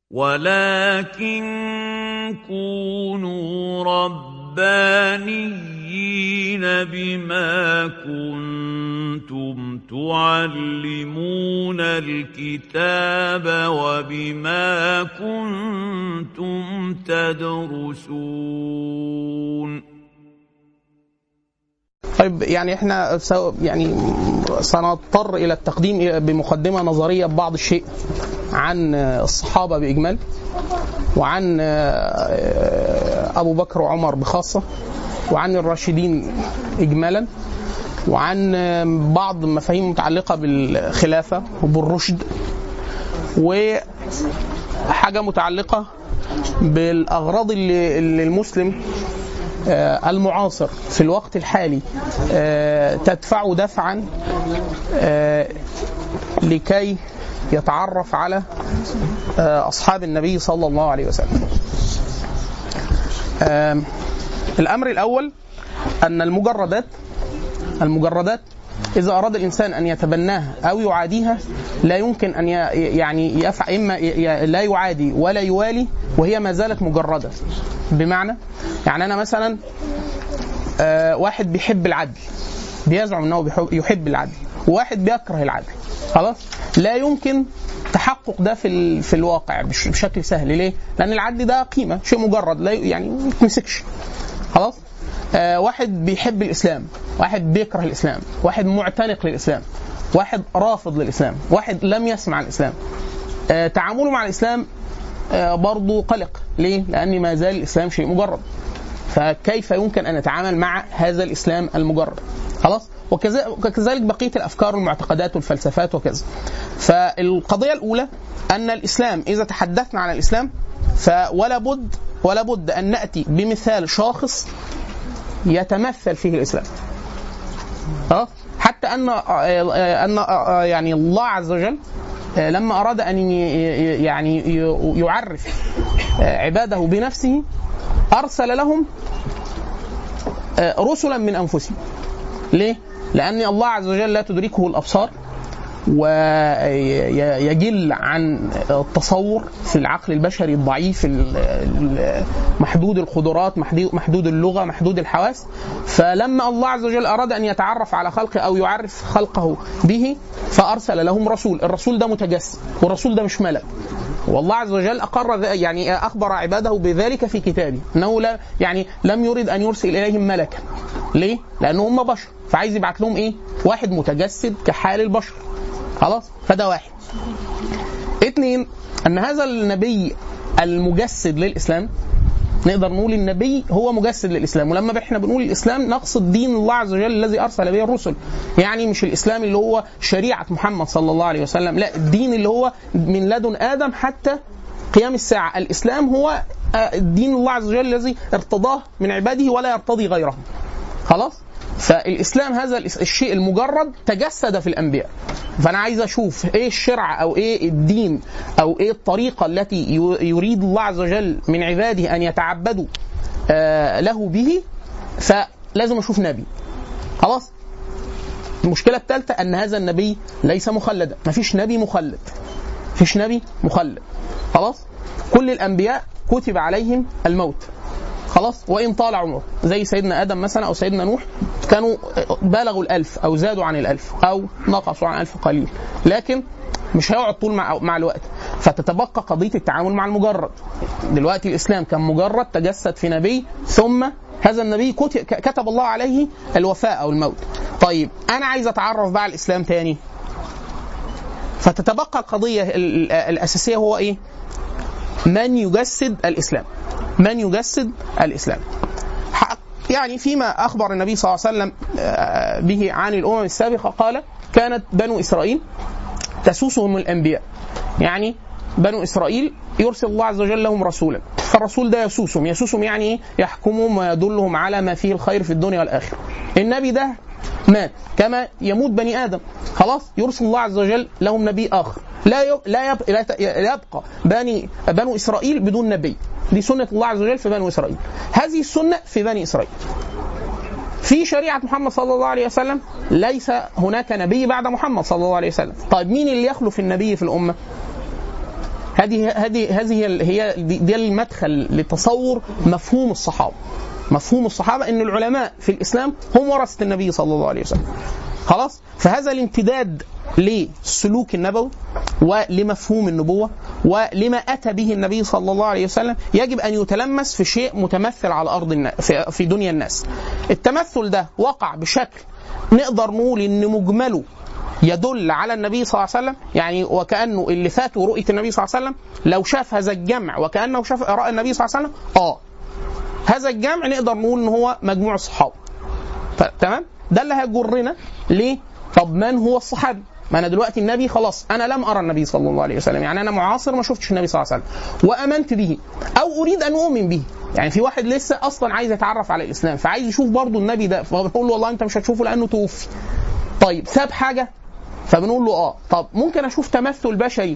ولكن كونوا ربانيين بما كنتم تعلمون الكتاب وبما كنتم تدرسون طيب يعني احنا سو يعني سنضطر الى التقديم بمقدمه نظريه ببعض الشيء عن الصحابه باجمال وعن ابو بكر وعمر بخاصه وعن الراشدين اجمالا وعن بعض المفاهيم المتعلقه بالخلافه وبالرشد وحاجه متعلقه بالاغراض اللي اللي المسلم آه، المعاصر في الوقت الحالي آه، تدفعه دفعا آه، لكي يتعرف على اصحاب النبي صلى الله عليه وسلم. الامر الاول ان المجردات المجردات إذا أراد الإنسان أن يتبناها أو يعاديها لا يمكن أن يعني يفعل إما لا يعادي ولا يوالي وهي ما زالت مجردة بمعنى يعني أنا مثلا آه، واحد بيحب العدل بيزعم أنه يحب العدل وواحد بيكره العدل خلاص لا يمكن تحقق ده في في الواقع بشكل سهل ليه؟ لأن العدل ده قيمة شيء مجرد لا يعني ما يتمسكش خلاص آه واحد بيحب الاسلام واحد بيكره الاسلام واحد معتنق للاسلام واحد رافض للاسلام واحد لم يسمع الاسلام آه تعامله مع الاسلام آه برضه قلق ليه لان ما زال الاسلام شيء مجرد فكيف يمكن ان نتعامل مع هذا الاسلام المجرد خلاص وكذلك بقيه الافكار والمعتقدات والفلسفات وكذا فالقضيه الاولى ان الاسلام اذا تحدثنا عن الاسلام فولا بد ولا بد ان ناتي بمثال شاخص يتمثل فيه الاسلام اه حتى ان ان يعني الله عز وجل لما اراد ان يعني يعرف عباده بنفسه ارسل لهم رسلا من انفسهم ليه؟ لان الله عز وجل لا تدركه الابصار ويجل عن التصور في العقل البشري الضعيف محدود القدرات محدود اللغه محدود الحواس فلما الله عز وجل اراد ان يتعرف على خلقه او يعرف خلقه به فارسل لهم رسول الرسول ده متجسد والرسول ده مش ملك والله عز وجل اقر يعني اخبر عباده بذلك في كتابه انه لا يعني لم يرد ان يرسل اليهم ملكا ليه؟ لان هم بشر فعايز يبعت لهم ايه؟ واحد متجسد كحال البشر خلاص فده واحد اثنين ان هذا النبي المجسد للاسلام نقدر نقول النبي هو مجسد للاسلام ولما احنا بنقول الاسلام نقصد دين الله عز وجل الذي ارسل به الرسل يعني مش الاسلام اللي هو شريعه محمد صلى الله عليه وسلم لا الدين اللي هو من لدن ادم حتى قيام الساعه الاسلام هو دين الله عز وجل الذي ارتضاه من عباده ولا يرتضي غيره خلاص فالاسلام هذا الشيء المجرد تجسد في الانبياء فانا عايز اشوف ايه الشرع او ايه الدين او ايه الطريقه التي يريد الله عز وجل من عباده ان يتعبدوا آه، له به فلازم اشوف نبي خلاص المشكله الثالثه ان هذا النبي ليس مخلدا مفيش نبي مخلد مفيش نبي مخلد خلاص كل الانبياء كتب عليهم الموت خلاص وان طال عمره زي سيدنا ادم مثلا او سيدنا نوح كانوا بالغوا الالف او زادوا عن الالف او نقصوا عن الف قليل لكن مش هيقعد طول مع, مع الوقت فتتبقى قضيه التعامل مع المجرد دلوقتي الاسلام كان مجرد تجسد في نبي ثم هذا النبي كتب الله عليه الوفاء او الموت طيب انا عايز اتعرف بقى على الاسلام تاني فتتبقى القضيه الاساسيه هو ايه من يجسد الاسلام من يجسد الاسلام يعني فيما اخبر النبي صلى الله عليه وسلم آه، به عن الامم السابقه قال كانت بنو اسرائيل تسوسهم الانبياء يعني بنو اسرائيل يرسل الله عز وجل لهم رسولا فالرسول ده يسوسهم يسوسهم يعني ايه يحكمهم ويدلهم على ما فيه الخير في الدنيا والاخره النبي ده مات كما يموت بني ادم خلاص يرسل الله عز وجل لهم نبي اخر لا يب... لا, يب... لا يبقى بني بنو اسرائيل بدون نبي دي سنه الله عز وجل في بنو اسرائيل هذه السنه في بني اسرائيل في شريعة محمد صلى الله عليه وسلم ليس هناك نبي بعد محمد صلى الله عليه وسلم طيب مين اللي يخلف النبي في الأمة هذه هذه هذه هي- هي دي, دي المدخل لتصور مفهوم الصحابه مفهوم الصحابه ان العلماء في الاسلام هم ورثه النبي صلى الله عليه وسلم خلاص فهذا الامتداد للسلوك النبوي ولمفهوم النبوه ولما اتى به النبي صلى الله عليه وسلم يجب ان يتلمس في شيء متمثل على ارض الناس في, في دنيا الناس التمثل ده وقع بشكل نقدر نقول ان مجمله يدل على النبي صلى الله عليه وسلم يعني وكانه اللي فاته رؤيه النبي صلى الله عليه وسلم لو شاف هذا الجمع وكانه شاف راى النبي صلى الله عليه وسلم اه هذا الجمع نقدر نقول ان هو مجموع الصحابه ف- تمام ده اللي هيجرنا ليه طب من هو الصحابي ما انا دلوقتي النبي خلاص انا لم ارى النبي صلى الله عليه وسلم يعني انا معاصر ما شفتش النبي صلى الله عليه وسلم وامنت به او اريد ان اؤمن به يعني في واحد لسه اصلا عايز يتعرف على الاسلام فعايز يشوف برضه النبي ده فبنقول له والله انت مش هتشوفه لانه توفي طيب ساب حاجه فبنقول له اه طب ممكن اشوف تمثل بشري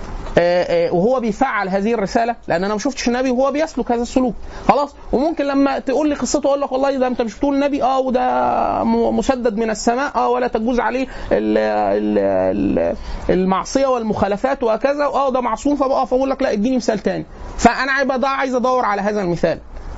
آه، آه، وهو بيفعل هذه الرساله لان انا ما شفتش النبي وهو بيسلك هذا السلوك خلاص وممكن لما تقول لي قصته اقول لك والله ده انت مش بتقول النبي اه وده م- مسدد من السماء اه ولا تجوز عليه ال ال ال المعصيه والمخالفات وهكذا اه ده معصوم فبقى فاقول لك لا اديني مثال تاني فانا عايز بقى عايز ادور على هذا المثال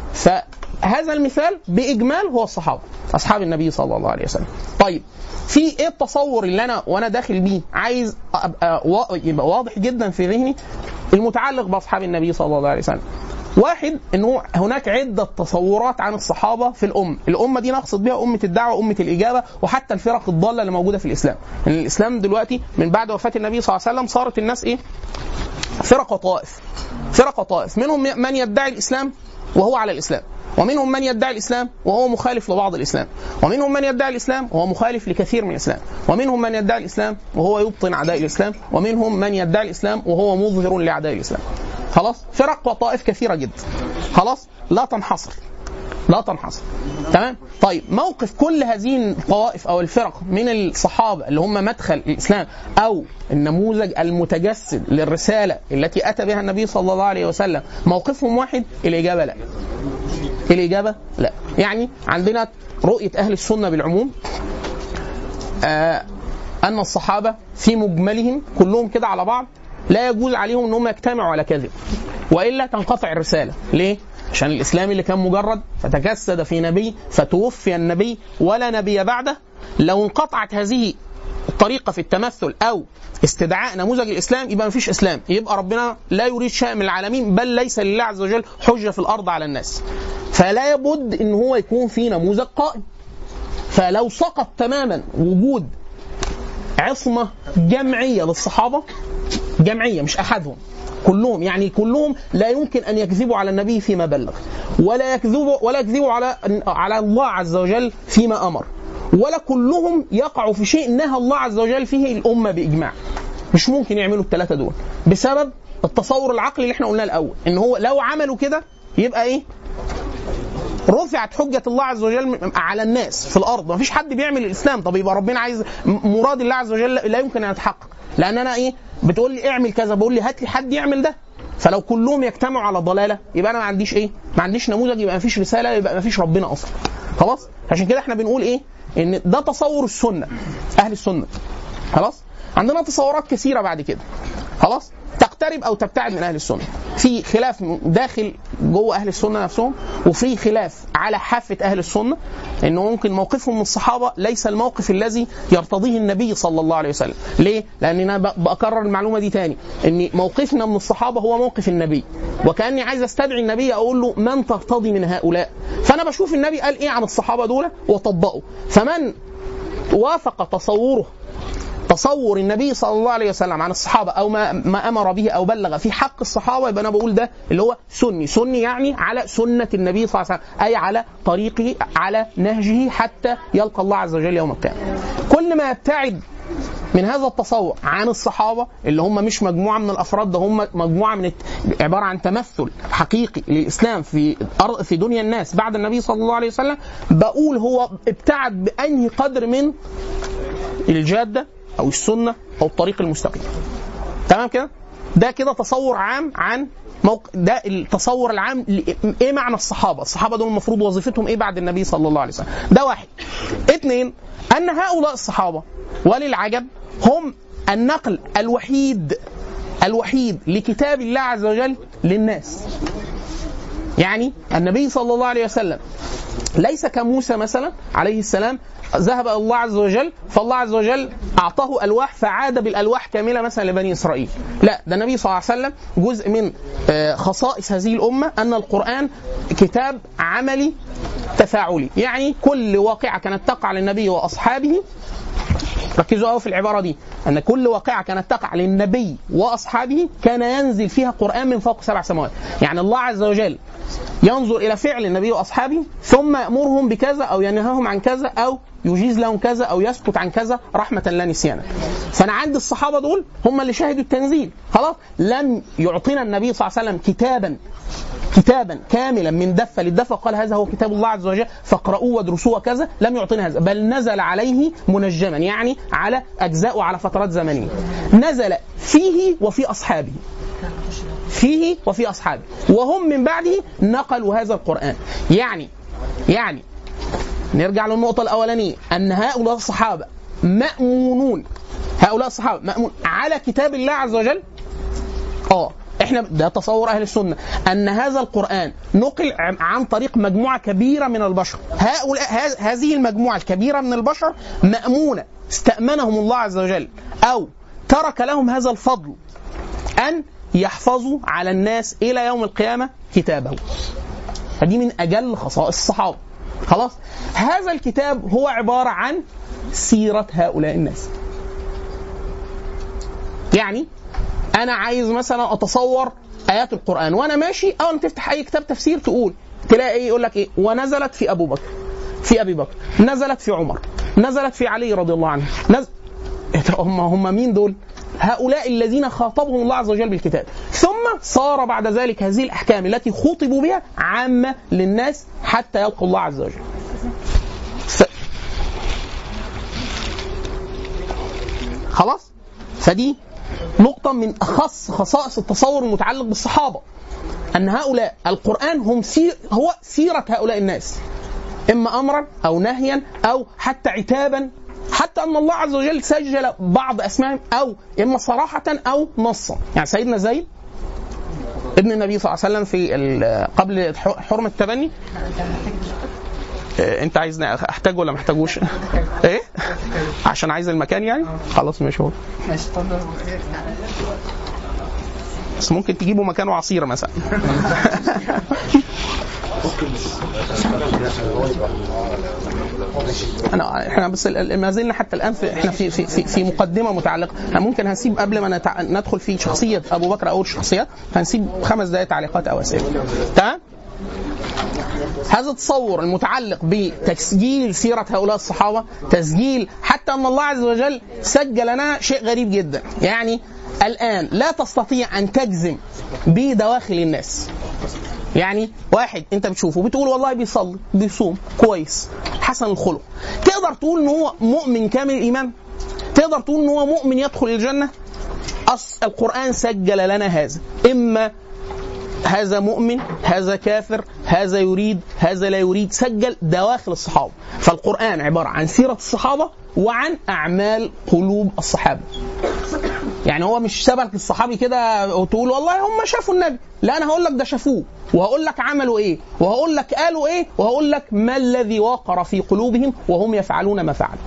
فهذا المثال باجمال هو الصحابه اصحاب النبي صلى الله عليه وسلم طيب في ايه التصور اللي انا وانا داخل بيه عايز ابقى وا- يبقى واضح جدا في ذهني المتعلق باصحاب النبي صلى الله عليه وسلم واحد انه هناك عده تصورات عن الصحابه في الامه، الامه دي نقصد بها امه الدعوه، امه الاجابه، وحتى الفرق الضاله اللي موجوده في الاسلام. ان الاسلام دلوقتي من بعد وفاه النبي صلى الله عليه وسلم صارت الناس ايه؟ فرق وطائف. فرق وطائف، منهم من يدعي الاسلام وهو على الاسلام، ومنهم من يدعي الاسلام وهو مخالف لبعض الاسلام، ومنهم من يدعي الاسلام وهو مخالف لكثير من الاسلام، ومنهم من يدعي الاسلام وهو يبطن اعداء الاسلام، ومنهم من يدعي الاسلام وهو مظهر لاعداء الاسلام. خلاص؟ فرق وطائف كثيره جدا. خلاص؟ لا تنحصر. لا تنحصر. تمام؟ طيب موقف كل هذه الطوائف او الفرق من الصحابه اللي هم مدخل الاسلام او النموذج المتجسد للرساله التي اتى بها النبي صلى الله عليه وسلم موقفهم واحد الاجابه لا. الإجابة لا يعني عندنا رؤية أهل السنة بالعموم آه أن الصحابة في مجملهم كلهم كده على بعض لا يجوز عليهم أنهم يجتمعوا على كذب وإلا تنقطع الرسالة ليه؟ عشان الإسلام اللي كان مجرد فتجسد في نبي فتوفي النبي ولا نبي بعده لو انقطعت هذه الطريقة في التمثل أو استدعاء نموذج الإسلام يبقى مفيش إسلام يبقى ربنا لا يريد شيء من العالمين بل ليس لله عز وجل حجة في الأرض على الناس فلا بد ان هو يكون في نموذج قائم فلو سقط تماما وجود عصمه جمعيه للصحابه جمعيه مش احدهم كلهم يعني كلهم لا يمكن ان يكذبوا على النبي فيما بلغ ولا يكذبوا ولا يكذبوا على على الله عز وجل فيما امر ولا كلهم يقعوا في شيء نهى الله عز وجل فيه الامه باجماع مش ممكن يعملوا الثلاثه دول بسبب التصور العقلي اللي احنا قلناه الاول ان هو لو عملوا كده يبقى ايه رفعت حجة الله عز وجل على الناس في الأرض ما فيش حد بيعمل الإسلام طب يبقى ربنا عايز مراد الله عز وجل لا يمكن أن يتحقق لأن أنا إيه بتقول لي اعمل كذا بقول لي هات لي حد يعمل ده فلو كلهم يجتمعوا على ضلالة يبقى أنا ما عنديش إيه ما عنديش نموذج يبقى ما فيش رسالة يبقى ما فيش ربنا أصلا خلاص عشان كده احنا بنقول إيه إن ده تصور السنة أهل السنة خلاص عندنا تصورات كثيرة بعد كده خلاص تقترب او تبتعد من اهل السنه في خلاف داخل جوه اهل السنه نفسهم وفي خلاف على حافه اهل السنه انه ممكن موقفهم من الصحابه ليس الموقف الذي يرتضيه النبي صلى الله عليه وسلم ليه لان انا ب- بكرر المعلومه دي تاني ان موقفنا من الصحابه هو موقف النبي وكاني عايز استدعي النبي اقول له من ترتضي من هؤلاء فانا بشوف النبي قال ايه عن الصحابه دول واطبقه فمن وافق تصوره تصور النبي صلى الله عليه وسلم عن الصحابه او ما ما امر به او بلغ في حق الصحابه يبقى انا بقول ده اللي هو سني، سني يعني على سنه النبي صلى الله عليه وسلم، اي على طريقه على نهجه حتى يلقى الله عز وجل يوم القيامه. كل ما يبتعد من هذا التصور عن الصحابه اللي هم مش مجموعه من الافراد ده هم مجموعه من الت- عباره عن تمثل حقيقي للاسلام في أرض في دنيا الناس بعد النبي صلى الله عليه وسلم بقول هو ابتعد بانهي قدر من الجاده او السنه او الطريق المستقيم تمام كده ده كده تصور عام عن موق... ده التصور العام ل... ايه معنى الصحابه الصحابه دول المفروض وظيفتهم ايه بعد النبي صلى الله عليه وسلم ده واحد اثنين ان هؤلاء الصحابه وللعجب هم النقل الوحيد الوحيد لكتاب الله عز وجل للناس يعني النبي صلى الله عليه وسلم ليس كموسى مثلا عليه السلام ذهب إلى الله عز وجل فالله عز وجل اعطاه الواح فعاد بالالواح كامله مثلا لبني اسرائيل لا ده النبي صلى الله عليه وسلم جزء من آه، خصائص هذه الامه ان القران كتاب عملي تفاعلي يعني كل واقعه كانت تقع للنبي واصحابه ركزوا قوي في العباره دي ان كل واقعه كانت تقع للنبي واصحابه كان ينزل فيها قران من فوق سبع سماوات يعني الله عز وجل ينظر الى فعل النبي واصحابه ثم يامرهم بكذا او ينهاهم عن كذا او يجيز لهم كذا او يسكت عن كذا رحمه لا نسيانا فانا عندي الصحابه دول هم اللي شهدوا التنزيل خلاص لم يعطينا النبي صلى الله عليه وسلم كتابا كتابا كاملا من دفه للدفه قال هذا هو كتاب الله عز وجل فاقرؤوه وادرسوه كذا لم يعطينا هذا بل نزل عليه منجما يعني على اجزاء وعلى فترات زمنيه نزل فيه وفي اصحابه فيه وفي اصحابه وهم من بعده نقلوا هذا القران يعني يعني نرجع للنقطه الاولانيه ان هؤلاء الصحابه مامونون هؤلاء الصحابه مامون على كتاب الله عز وجل اه احنا ده تصور اهل السنه ان هذا القران نقل عن- عن طريق مجموعه كبيره من البشر هؤلاء هذ- هذه المجموعه الكبيره من البشر مامونه استامنهم الله عز وجل او ترك لهم هذا الفضل ان يحفظوا على الناس الى يوم القيامه كتابه فدي من اجل خصائص الصحابه خلاص هذا الكتاب هو عباره عن سيره هؤلاء الناس يعني انا عايز مثلا اتصور ايات القران وانا ماشي اول ما تفتح اي كتاب تفسير تقول تلاقي ايه يقول لك ايه ونزلت في ابو بكر في ابي بكر نزلت في عمر نزلت في علي رضي الله عنه نزل إيه ده هم هم مين دول هؤلاء الذين خاطبهم الله عز وجل بالكتاب ثم صار بعد ذلك هذه الاحكام التي خطبوا بها عامه للناس حتى يلقوا الله عز وجل ف... خلاص فدي نقطة من أخص خصائص التصور المتعلق بالصحابة أن هؤلاء القرآن هم سير هو سيرة هؤلاء الناس إما أمرا أو نهيا أو حتى عتابا حتى أن الله عز وجل سجل بعض أسمائهم أو إما صراحة أو نصا يعني سيدنا زيد ابن النبي صلى الله عليه وسلم في ال- قبل ح- حرمة التبني إيه، انت عايزني احتاج ولا ما احتاجوش؟ ايه؟ عشان عايز المكان يعني؟ خلاص ماشي هو ماشي اتفضل بس ممكن تجيبوا مكانه عصير مثلا انا احنا بس ال- ال- ما زلنا حتى الان في احنا في في في, في مقدمه متعلقه احنا ممكن هنسيب قبل ما نتع... ندخل في شخصيه ابو بكر او الشخصيات هنسيب خمس دقائق تعليقات او اسئله تمام هذا التصور المتعلق بتسجيل سيرة هؤلاء الصحابة تسجيل حتى أن الله عز وجل سجل لنا شيء غريب جدا يعني الآن لا تستطيع أن تجزم بدواخل الناس يعني واحد انت بتشوفه بتقول والله بيصلي بيصوم كويس حسن الخلق تقدر تقول ان هو مؤمن كامل الايمان تقدر تقول ان هو مؤمن يدخل الجنه أص القران سجل لنا هذا اما هذا مؤمن هذا كافر هذا يريد هذا لا يريد سجل دواخل الصحابة فالقرآن عبارة عن سيرة الصحابة وعن أعمال قلوب الصحابة يعني هو مش سبك الصحابي كده وتقول والله هم شافوا النبي لا انا هقول لك ده شافوه وهقول لك عملوا ايه وهقول لك قالوا ايه وهقول لك ما الذي وقر في قلوبهم وهم يفعلون ما فعلوا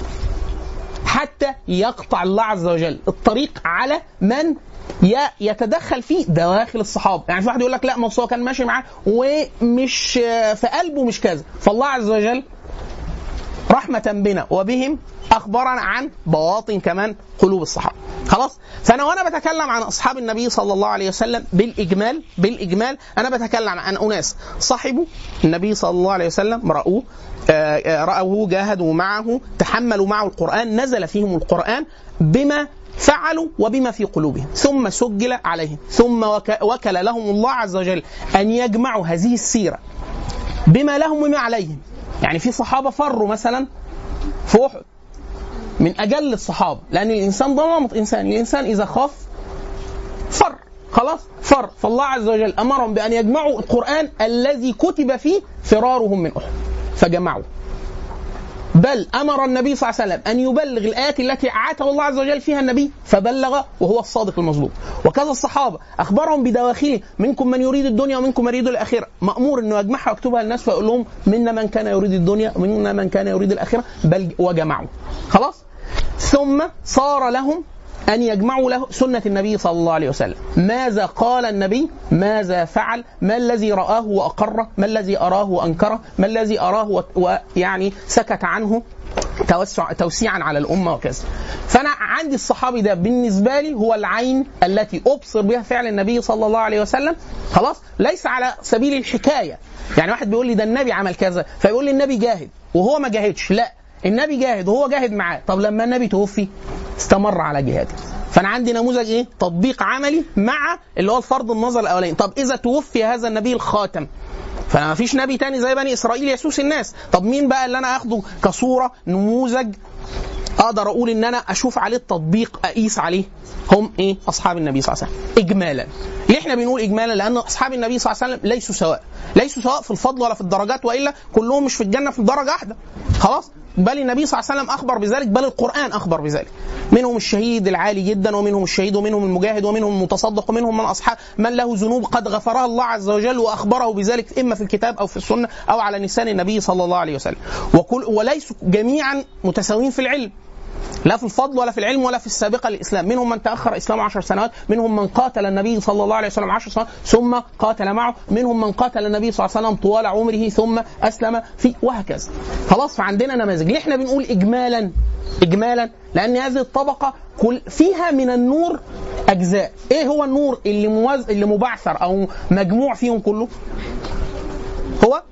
حتى يقطع الله عز وجل الطريق على من ي- يتدخل فيه دواخل الصحابه يعني في واحد يقول لك لا ما هو كان ماشي معاه ومش في قلبه مش كذا فالله عز وجل رحمة بنا وبهم أخبرنا عن بواطن كمان قلوب الصحابة خلاص فأنا وأنا بتكلم عن أصحاب النبي صلى الله عليه وسلم بالإجمال بالإجمال أنا بتكلم عن أناس صاحبوا النبي صلى الله عليه وسلم رأوه آه، آه، رأوه جاهدوا معه تحملوا معه القرآن نزل فيهم القرآن بما فعلوا وبما في قلوبهم ثم سجل عليهم ثم وك- وكل لهم الله عز وجل أن يجمعوا هذه السيرة بما لهم وما عليهم يعني في صحابة فروا مثلا في أحد من أجل الصحابة لأن الإنسان ده نمط إنسان الإنسان إذا خاف فر خلاص فر فالله عز وجل أمرهم بأن يجمعوا القرآن الذي كتب فيه فرارهم من أحد فجمعوا بل امر النبي صلى الله عليه وسلم ان يبلغ الايات التي عاتب الله عز وجل فيها النبي فبلغ وهو الصادق المصدوق وكذا الصحابه اخبرهم بدواخله منكم من يريد الدنيا ومنكم من يريد الاخره مامور انه يجمعها ويكتبها للناس فيقول لهم منا من كان يريد الدنيا ومنا من كان يريد الاخره بل وجمعوا خلاص ثم صار لهم أن يجمعوا له سنة النبي صلى الله عليه وسلم ماذا قال النبي ماذا فعل ما الذي رآه وأقره ما الذي أراه وأنكره ما الذي أراه ويعني سكت عنه توسع توسيعا على الامه وكذا. فانا عندي الصحابي ده بالنسبه لي هو العين التي ابصر بها فعل النبي صلى الله عليه وسلم خلاص ليس على سبيل الحكايه يعني واحد بيقول لي ده النبي عمل كذا فيقول لي النبي جاهد وهو ما جاهدش لا النبي جاهد وهو جاهد معاه طب لما النبي توفي استمر على جهاده فانا عندي نموذج ايه تطبيق عملي مع اللي هو الفرض النظر الاولاني طب اذا توفي هذا النبي الخاتم فما فيش نبي تاني زي بني اسرائيل يسوس الناس طب مين بقى اللي انا اخده كصوره نموذج اقدر اقول ان انا اشوف عليه التطبيق اقيس عليه هم ايه اصحاب النبي صلى الله عليه وسلم اجمالا ليه احنا بنقول اجمالا لان اصحاب النبي صلى الله عليه وسلم ليسوا سواء ليسوا سواء في الفضل ولا في الدرجات والا كلهم مش في الجنه في درجه واحده خلاص بل النبي صلى الله عليه وسلم اخبر بذلك بل القران اخبر بذلك منهم الشهيد العالي جدا ومنهم الشهيد ومنهم المجاهد ومنهم المتصدق ومنهم من اصحاب من له ذنوب قد غفرها الله عز وجل واخبره بذلك اما في الكتاب او في السنه او على لسان النبي صلى الله عليه وسلم وكل وليسوا جميعا متساويين في العلم لا في الفضل ولا في العلم ولا في السابقه للاسلام منهم من تاخر اسلامه عشر سنوات منهم من قاتل النبي صلى الله عليه وسلم عشر سنوات ثم قاتل معه منهم من قاتل النبي صلى الله عليه وسلم طوال عمره ثم اسلم في وهكذا خلاص فعندنا نماذج ليه احنا بنقول اجمالا اجمالا لان هذه الطبقه كل فيها من النور اجزاء ايه هو النور اللي موز... اللي مبعثر او مجموع فيهم كله هو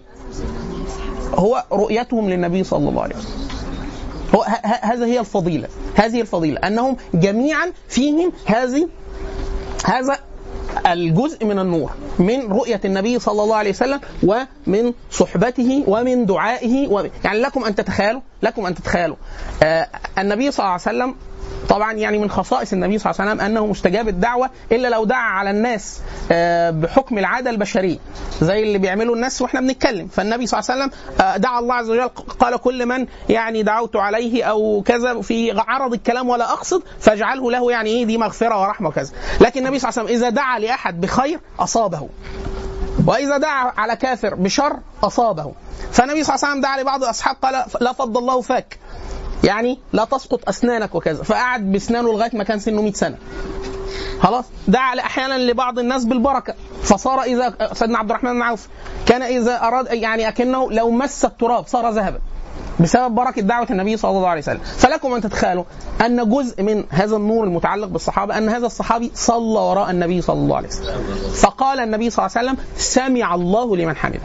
هو رؤيتهم للنبي صلى الله عليه وسلم هو هذا هي الفضيلة هذه الفضيلة أنهم جميعا فيهم هذه هذا الجزء من النور من رؤية النبي صلى الله عليه وسلم ومن صحبته ومن دعائه و... يعني لكم أن تتخيلوا لكم أن تتخيلوا آه النبي صلى الله عليه وسلم طبعا يعني من خصائص النبي صلى الله عليه وسلم انه مستجاب الدعوه الا لو دعا على الناس بحكم العاده البشريه زي اللي بيعمله الناس واحنا بنتكلم فالنبي صلى الله عليه وسلم دعا الله عز وجل قال كل من يعني دعوت عليه او كذا في عرض الكلام ولا اقصد فاجعله له يعني ايه دي مغفره ورحمه وكذا لكن النبي صلى الله عليه وسلم اذا دعا لاحد بخير اصابه واذا دعا على كافر بشر اصابه فالنبي صلى الله عليه وسلم دعا لبعض الاصحاب قال لا فض الله فاك يعني لا تسقط اسنانك وكذا فقعد باسنانه لغايه ما كان سنه 100 سنه خلاص دعا احيانا لبعض الناس بالبركه فصار اذا سيدنا عبد الرحمن بن عوف كان اذا اراد يعني اكنه لو مس التراب صار ذهبا بسبب بركه دعوه النبي صلى الله عليه وسلم فلكم ان تتخيلوا ان جزء من هذا النور المتعلق بالصحابه ان هذا الصحابي صلى وراء النبي صلى الله عليه وسلم فقال النبي صلى الله عليه وسلم سمع الله لمن حمده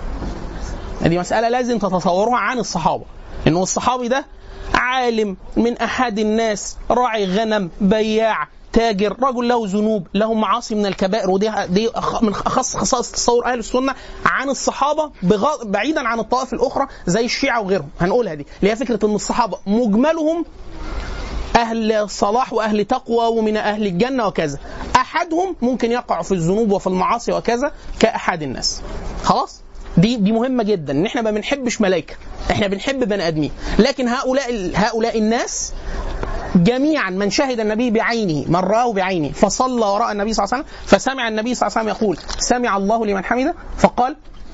هذه مساله لازم تتصوروها عن الصحابه انه الصحابي ده عالم من احد الناس راعي غنم بياع تاجر رجل له ذنوب له معاصي من الكبائر ودي دي من اخص خصائص تصور اهل السنه عن الصحابه بغ... بعيدا عن الطوائف الاخرى زي الشيعه وغيرهم هنقولها دي اللي هي فكره ان الصحابه مجملهم اهل صلاح واهل تقوى ومن اهل الجنه وكذا احدهم ممكن يقع في الذنوب وفي المعاصي وكذا كاحد الناس خلاص دي دي مهمه جدا ان احنا ما بنحبش ملائكه احنا بنحب بني ادمين لكن هؤلاء هؤلاء الناس جميعا من شهد النبي بعينه من راه بعينه فصلى وراء النبي صلى الله عليه وسلم فسمع النبي صلى الله عليه وسلم يقول سمع الله لمن حمده فقال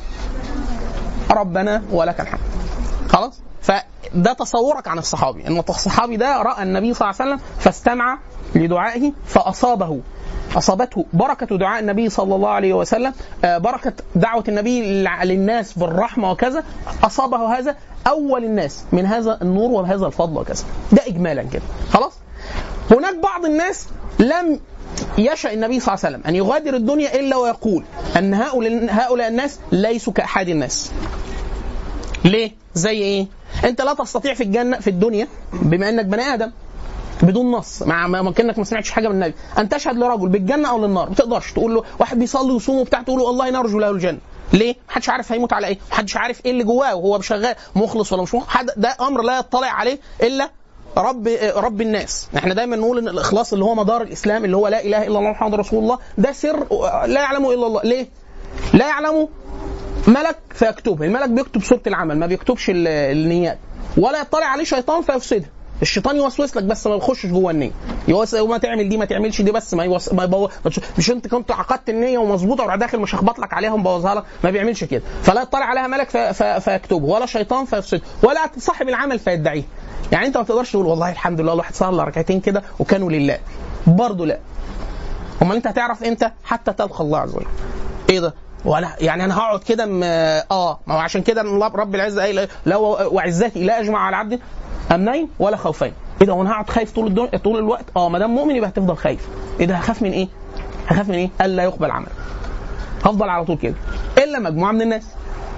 ربنا ولك الحمد خلاص فده تصورك عن الصحابي ان الصحابي ده راى النبي صلى الله عليه وسلم فاستمع لدعائه فاصابه اصابته بركه دعاء النبي صلى الله عليه وسلم بركه دعوه النبي للناس بالرحمه وكذا اصابه هذا اول الناس من هذا النور وهذا الفضل وكذا ده اجمالا كده خلاص هناك بعض الناس لم يشاء النبي صلى الله عليه وسلم ان يغادر الدنيا الا ويقول ان هؤلاء هؤلاء الناس ليسوا كاحد الناس ليه زي ايه انت لا تستطيع في الجنه في الدنيا بما انك بني ادم بدون نص مع ما كانك ما سمعتش حاجه من النبي ان تشهد لرجل بالجنه او للنار ما تقدرش تقول له واحد بيصلي ويصوم وبتاع تقول له والله نرجو له الجنه ليه؟ محدش عارف هيموت على ايه؟ محدش عارف ايه اللي جواه وهو شغال مخلص ولا مش مخلص حد ده امر لا يطلع عليه الا رب رب الناس احنا دايما نقول ان الاخلاص اللي هو مدار الاسلام اللي هو لا اله الا الله محمد رسول الله ده سر لا يعلمه الا الله ليه لا يعلمه ملك فيكتبها الملك بيكتب صوره العمل ما بيكتبش ال- النيات ولا يطلع عليه شيطان فيفسدها الشيطان يوسوس لك بس ما يخشش جوه النيه يوس ما تعمل دي ما تعملش دي بس ما يوس... ما يبو... ما تش- مش انت كنت عقدت النيه ومظبوطه وراح داخل مش هخبط لك عليها ومبوظها لك ما بيعملش كده فلا يطلع عليها ملك ف... ف... فيكتبه ولا شيطان فيفسده ولا صاحب العمل فيدعيه يعني انت ما تقدرش تقول والله الحمد لله الواحد صلى ركعتين كده وكانوا لله برضه لا امال انت هتعرف امتى حتى تلقى الله عز وجل ايه ده ولا يعني انا هقعد كده م- اه ما هو عشان كده الله رب العزه قايل لو وعزتي لا اجمع على عبد امنين ولا خوفين ايه ده وانا هقعد خايف طول الدنيا طول الوقت اه ما دام مؤمن يبقى هتفضل خايف ايه ده هخاف من ايه هخاف من ايه الا يقبل عمل هفضل على طول كده الا مجموعه من الناس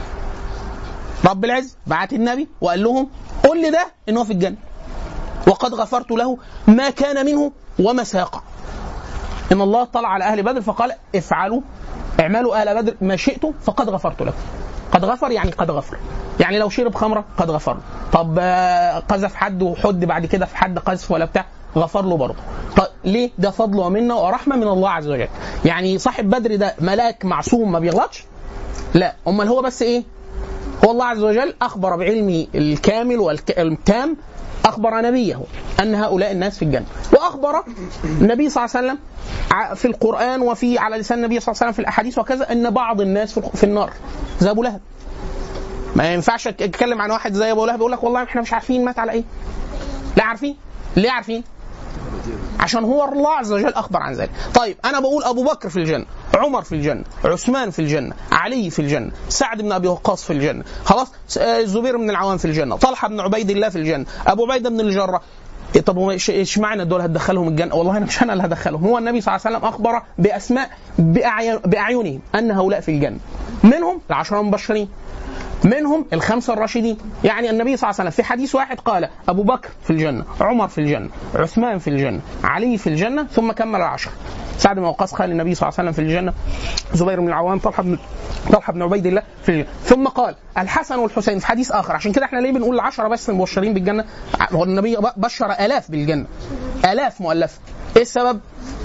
رب العزه بعت النبي وقال لهم قل لي ده ان هو في الجنه وقد غفرت له ما كان منه وما سيقع ان الله طلع على اهل بدر فقال افعلوا اعملوا اهل بدر ما شئتم فقد غفرت لكم قد غفر يعني قد غفر يعني لو شرب خمره قد غفر له. طب آه، قذف حد وحد بعد كده في حد قذف ولا بتاع غفر له برضه طب ليه ده فضل ومنه ورحمه من الله عز وجل يعني صاحب بدر ده ملاك معصوم ما بيغلطش لا امال هو بس ايه هو الله عز وجل اخبر بعلمه الكامل والتام اخبر نبيه ان هؤلاء الناس في الجنه واخبر النبي صلى الله عليه وسلم ع- في القران وفي على لسان النبي صلى الله عليه وسلم في الاحاديث وكذا ان بعض الناس في في النار زي ابو لهب ما ينفعش اتكلم عن واحد زي ابو لهب يقول لك والله احنا مش عارفين مات على ايه لا عارفين ليه عارفين عشان هو الله عز وجل اخبر عن ذلك طيب انا بقول ابو بكر في الجنه عمر في الجنه عثمان في الجنه علي في الجنه سعد بن ابي وقاص في الجنه خلاص س- آه، الزبير بن العوام في الجنه طلحه بن عبيد الله في الجنه ابو عبيده بن الجراح إيه طب هو إيش- ايش معنى دول هتدخلهم الجنه؟ والله انا مش انا اللي هدخلهم، هو النبي صلى الله عليه وسلم اخبر باسماء بأعين باعينهم ان هؤلاء في الجنه. منهم العشره المبشرين، منهم الخمسة الراشدين يعني النبي صلى الله عليه وسلم في حديث واحد قال أبو بكر في الجنة عمر في الجنة عثمان في الجنة علي في الجنة ثم كمل العشر سعد بن وقاص قال النبي صلى الله عليه وسلم في الجنة زبير بن العوام طلحة بن طلحة بن عبيد الله في الجنة ثم قال الحسن والحسين في حديث آخر عشان كده احنا ليه بنقول العشرة بس المبشرين بالجنة هو النبي بشر آلاف بالجنة آلاف مؤلفة ايه السبب؟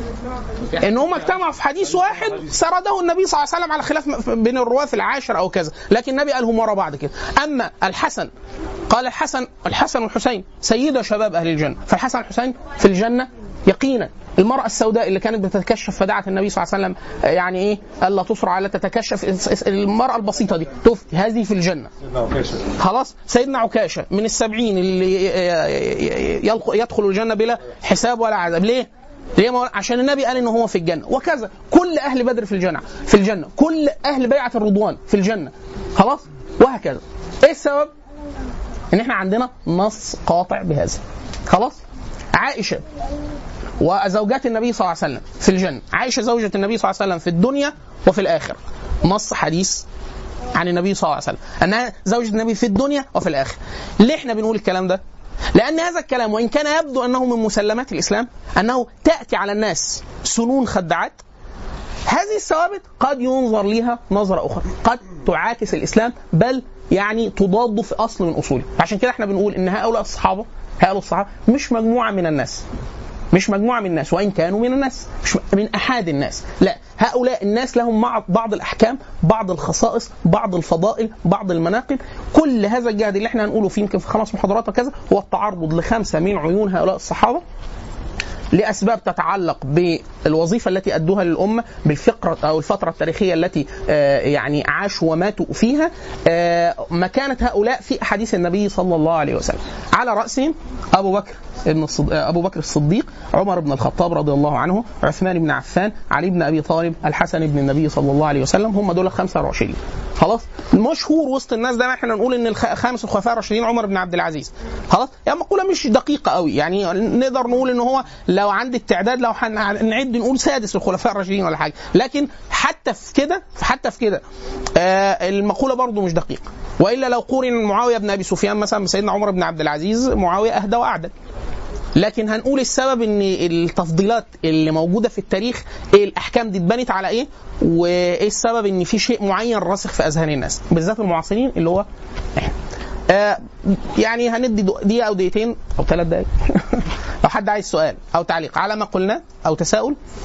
ان هم اجتمعوا في حديث واحد سرده النبي صلى الله عليه وسلم على خلاف بين الرواه في العاشر او كذا لكن النبي قالهم ورا بعض كده اما الحسن قال الحسن الحسن والحسين سيدا شباب اهل الجنه فالحسن والحسين في الجنه يقينا المرأة السوداء اللي كانت بتتكشف فدعت النبي صلى الله عليه وسلم آه، يعني ايه ألا تصرع ألا تتكشف المرأة البسيطة دي تفتي هذه في الجنة خلاص سيدنا عكاشة من السبعين اللي يلق- يدخل الجنة بلا حساب ولا عذاب ليه؟ ليه ما- عشان النبي قال ان هو في الجنه وكذا كل اهل بدر في الجنه في الجنه كل اهل بيعه الرضوان في الجنه خلاص وهكذا ايه السبب ان احنا عندنا نص قاطع بهذا خلاص عائشه وزوجات النبي صلى الله عليه وسلم في الجنه عائشه زوجة النبي صلى الله عليه وسلم في الدنيا وفي الاخره نص حديث عن النبي صلى الله عليه وسلم انها زوجة النبي في الدنيا وفي الاخره ليه احنا بنقول الكلام ده لأن هذا الكلام وإن كان يبدو أنه من مسلمات الإسلام أنه تأتي على الناس سنون خدعات هذه الثوابت قد ينظر لها نظرة أخرى قد تعاكس الإسلام بل يعني تضاد في أصل من أصوله عشان كده احنا بنقول إن هؤلاء الصحابة هؤلاء الصحابة مش مجموعة من الناس مش مجموعة من الناس وإن كانوا من الناس مش من أحد الناس لا هؤلاء الناس لهم مع بعض الأحكام بعض الخصائص بعض الفضائل بعض المناقب كل هذا الجهد اللي احنا هنقوله فيه يمكن في خمس محاضرات وكذا هو التعرض لخمسة من عيون هؤلاء الصحابة لاسباب تتعلق بالوظيفه التي ادوها للامه بالفقره او الفتره التاريخيه التي آه، يعني عاشوا وماتوا فيها آه، مكانه هؤلاء في احاديث النبي صلى الله عليه وسلم على راسهم ابو بكر ابن الصد... آه، ابو بكر الصديق عمر بن الخطاب رضي الله عنه عثمان بن عفان علي بن ابي طالب الحسن بن النبي صلى الله عليه وسلم هم دول الخمسه الراشدين خلاص المشهور وسط الناس ده احنا نقول ان الخ- خامس الخلفاء الراشدين عمر بن عبد العزيز خلاص يعني مقوله مش دقيقه قوي يعني نقدر نقول ان هو لو عندي التعداد لو هنعد نقول سادس الخلفاء الراشدين ولا حاجه لكن حتى في كده حتى في كده آه المقوله برضو مش دقيقه والا لو قورن معاويه بن ابي سفيان مثلا بسيدنا عمر بن عبد العزيز معاويه اهدى واعدل لكن هنقول السبب ان التفضيلات اللي موجوده في التاريخ ايه الاحكام دي اتبنت على ايه وايه السبب ان في شيء معين راسخ في اذهان الناس بالذات المعاصرين اللي هو احنا آه يعني هندي دو- دقيقه او دقيقتين او ثلاث دقائق لو حد عايز سؤال او تعليق على ما قلنا او تساؤل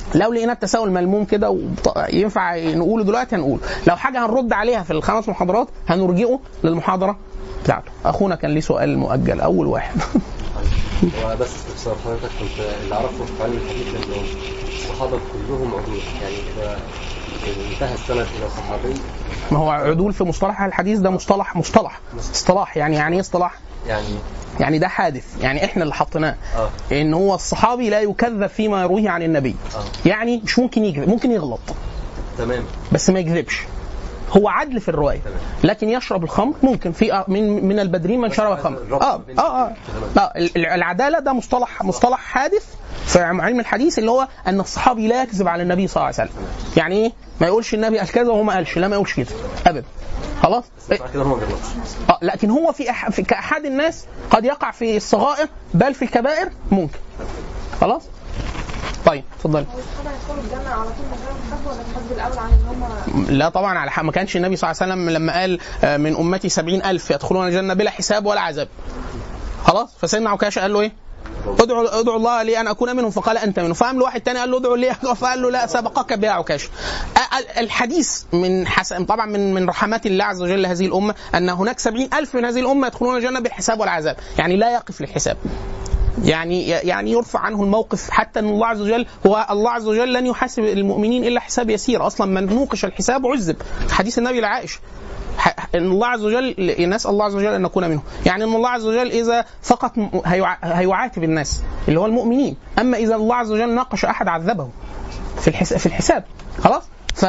لو لقينا التساؤل ملموم كده وط- ينفع نقوله دلوقتي هنقوله لو حاجه هنرد عليها في الخمس محاضرات هنرجئه للمحاضره بتاعته اخونا كان ليه سؤال مؤجل اول واحد هو بس استفسار حضرتك كنت اللي اعرفه في علم الحديث انه الصحابه كلهم عدول يعني اذا انتهى السند الى صحابي ما هو عدول في مصطلح الحديث ده مصطلح مصطلح اصطلاح يعني يعني ايه اصطلاح يعني يعني ده حادث يعني احنا اللي حطيناه اه ان هو الصحابي لا يكذب فيما يرويه عن النبي اه يعني مش ممكن يكذب ممكن يغلط تمام بس ما يكذبش هو عدل في الروايه تمام لكن يشرب الخمر ممكن في من من البدرين من شرب الخمر اه اه اه, آه ال- العداله ده مصطلح مصطلح حادث في علم الحديث اللي هو ان الصحابي لا يكذب على النبي صلى الله عليه وسلم يعني ايه ما يقولش النبي قال كذا وهو ما قالش لا ما يقولش كده ابدا خلاص بس بعد كده هو ما بيغلطش اه لكن هو في, أح... في كاحد الناس قد يقع في الصغائر بل في الكبائر ممكن خلاص طيب اتفضل هو الصحابه هيدخلوا الجنه على طول من غير حساب ولا الحسب الاول عن ان هم لا طبعا على حق ما كانش النبي صلى الله عليه وسلم لما قال آه، من امتي سبعين ألف يدخلون الجنه بلا حساب ولا عذاب خلاص فسيدنا عكاشه قال له ايه ادعوا ادعوا الله لي ان اكون منهم فقال انت منهم فقام له واحد تاني قال له ادعوا لي فقال له لا سبقك بها عكاشه آه، ال- الحديث من حسن طبعا من من رحمات الله عز وجل هذه الامه ان هناك سبعين ألف من هذه الامه يدخلون الجنه بالحساب والعذاب يعني لا يقف للحساب يعني يعني يرفع عنه الموقف حتى ان الله عز وجل هو الله عز وجل لن يحاسب المؤمنين الا حساب يسير اصلا من نوقش الحساب عذب حديث النبي لعائشه ح- ان الله عز وجل نسال الله عز وجل ان نكون منه يعني ان الله عز وجل اذا فقط م- هيع- هيعاتب الناس اللي هو المؤمنين اما اذا الله عز وجل ناقش احد عذبه في الحس- في الحساب خلاص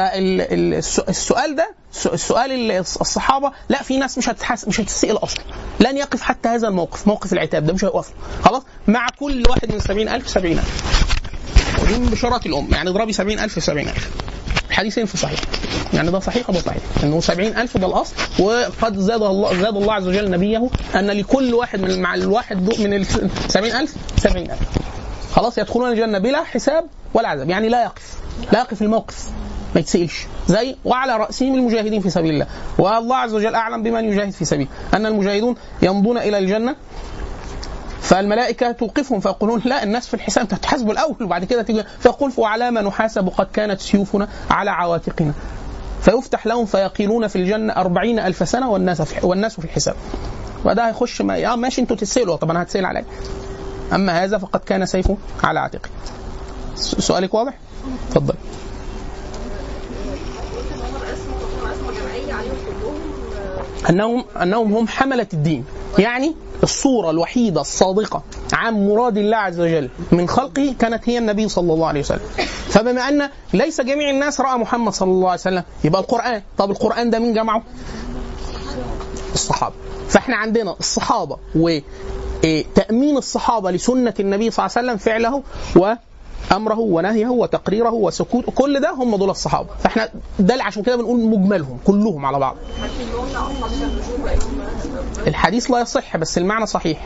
فالسؤال ده الس- السؤال ال- الصحابه لا في ناس مش هتحس مش هتسال اصلا لن يقف حتى هذا الموقف موقف العتاب ده مش هيقف خلاص مع كل واحد من 70000 70000 ودي من بشارات الام يعني اضربي 70000 في 70000 الحديثين في صحيح يعني ده صحيح وده صحيح انه 70000 ده الاصل وقد زاد الله زاد الله عز وجل نبيه ان لكل واحد من مع الواحد دو- من ال 70000 70000 خلاص يدخلون الجنه بلا حساب ولا عذاب يعني لا يقف لا يقف الموقف ما يتسالش زي وعلى راسهم المجاهدين في سبيل الله والله عز وجل اعلم بمن يجاهد في سبيله ان المجاهدون يمضون الى الجنه فالملائكة توقفهم فيقولون لا الناس في الحساب انت هتحاسبوا الأول وبعد كده تيجي فيقول وعلى ما نحاسب قد كانت سيوفنا على عواتقنا فيفتح لهم فيقيلون في الجنة أربعين ألف سنة والناس في والناس في الحساب وده هيخش ما اه ماشي انتوا تتسألوا طب انا هتسأل عليه اما هذا فقد كان سيفه على عاتقه س- سؤالك واضح؟ اتفضل انهم انهم هم حمله الدين يعني الصوره الوحيده الصادقه عن مراد الله عز وجل من خلقه كانت هي النبي صلى الله عليه وسلم فبما ان ليس جميع الناس راى محمد صلى الله عليه وسلم يبقى القران طب القران ده مين جمعه الصحابه فاحنا عندنا الصحابه وتامين الصحابه لسنه النبي صلى الله عليه وسلم فعله و امره ونهيه وتقريره وسكوت كل ده هم دول الصحابه فاحنا ده اللي عشان كده بنقول مجملهم كلهم على بعض الحديث لا يصح بس المعنى صحيح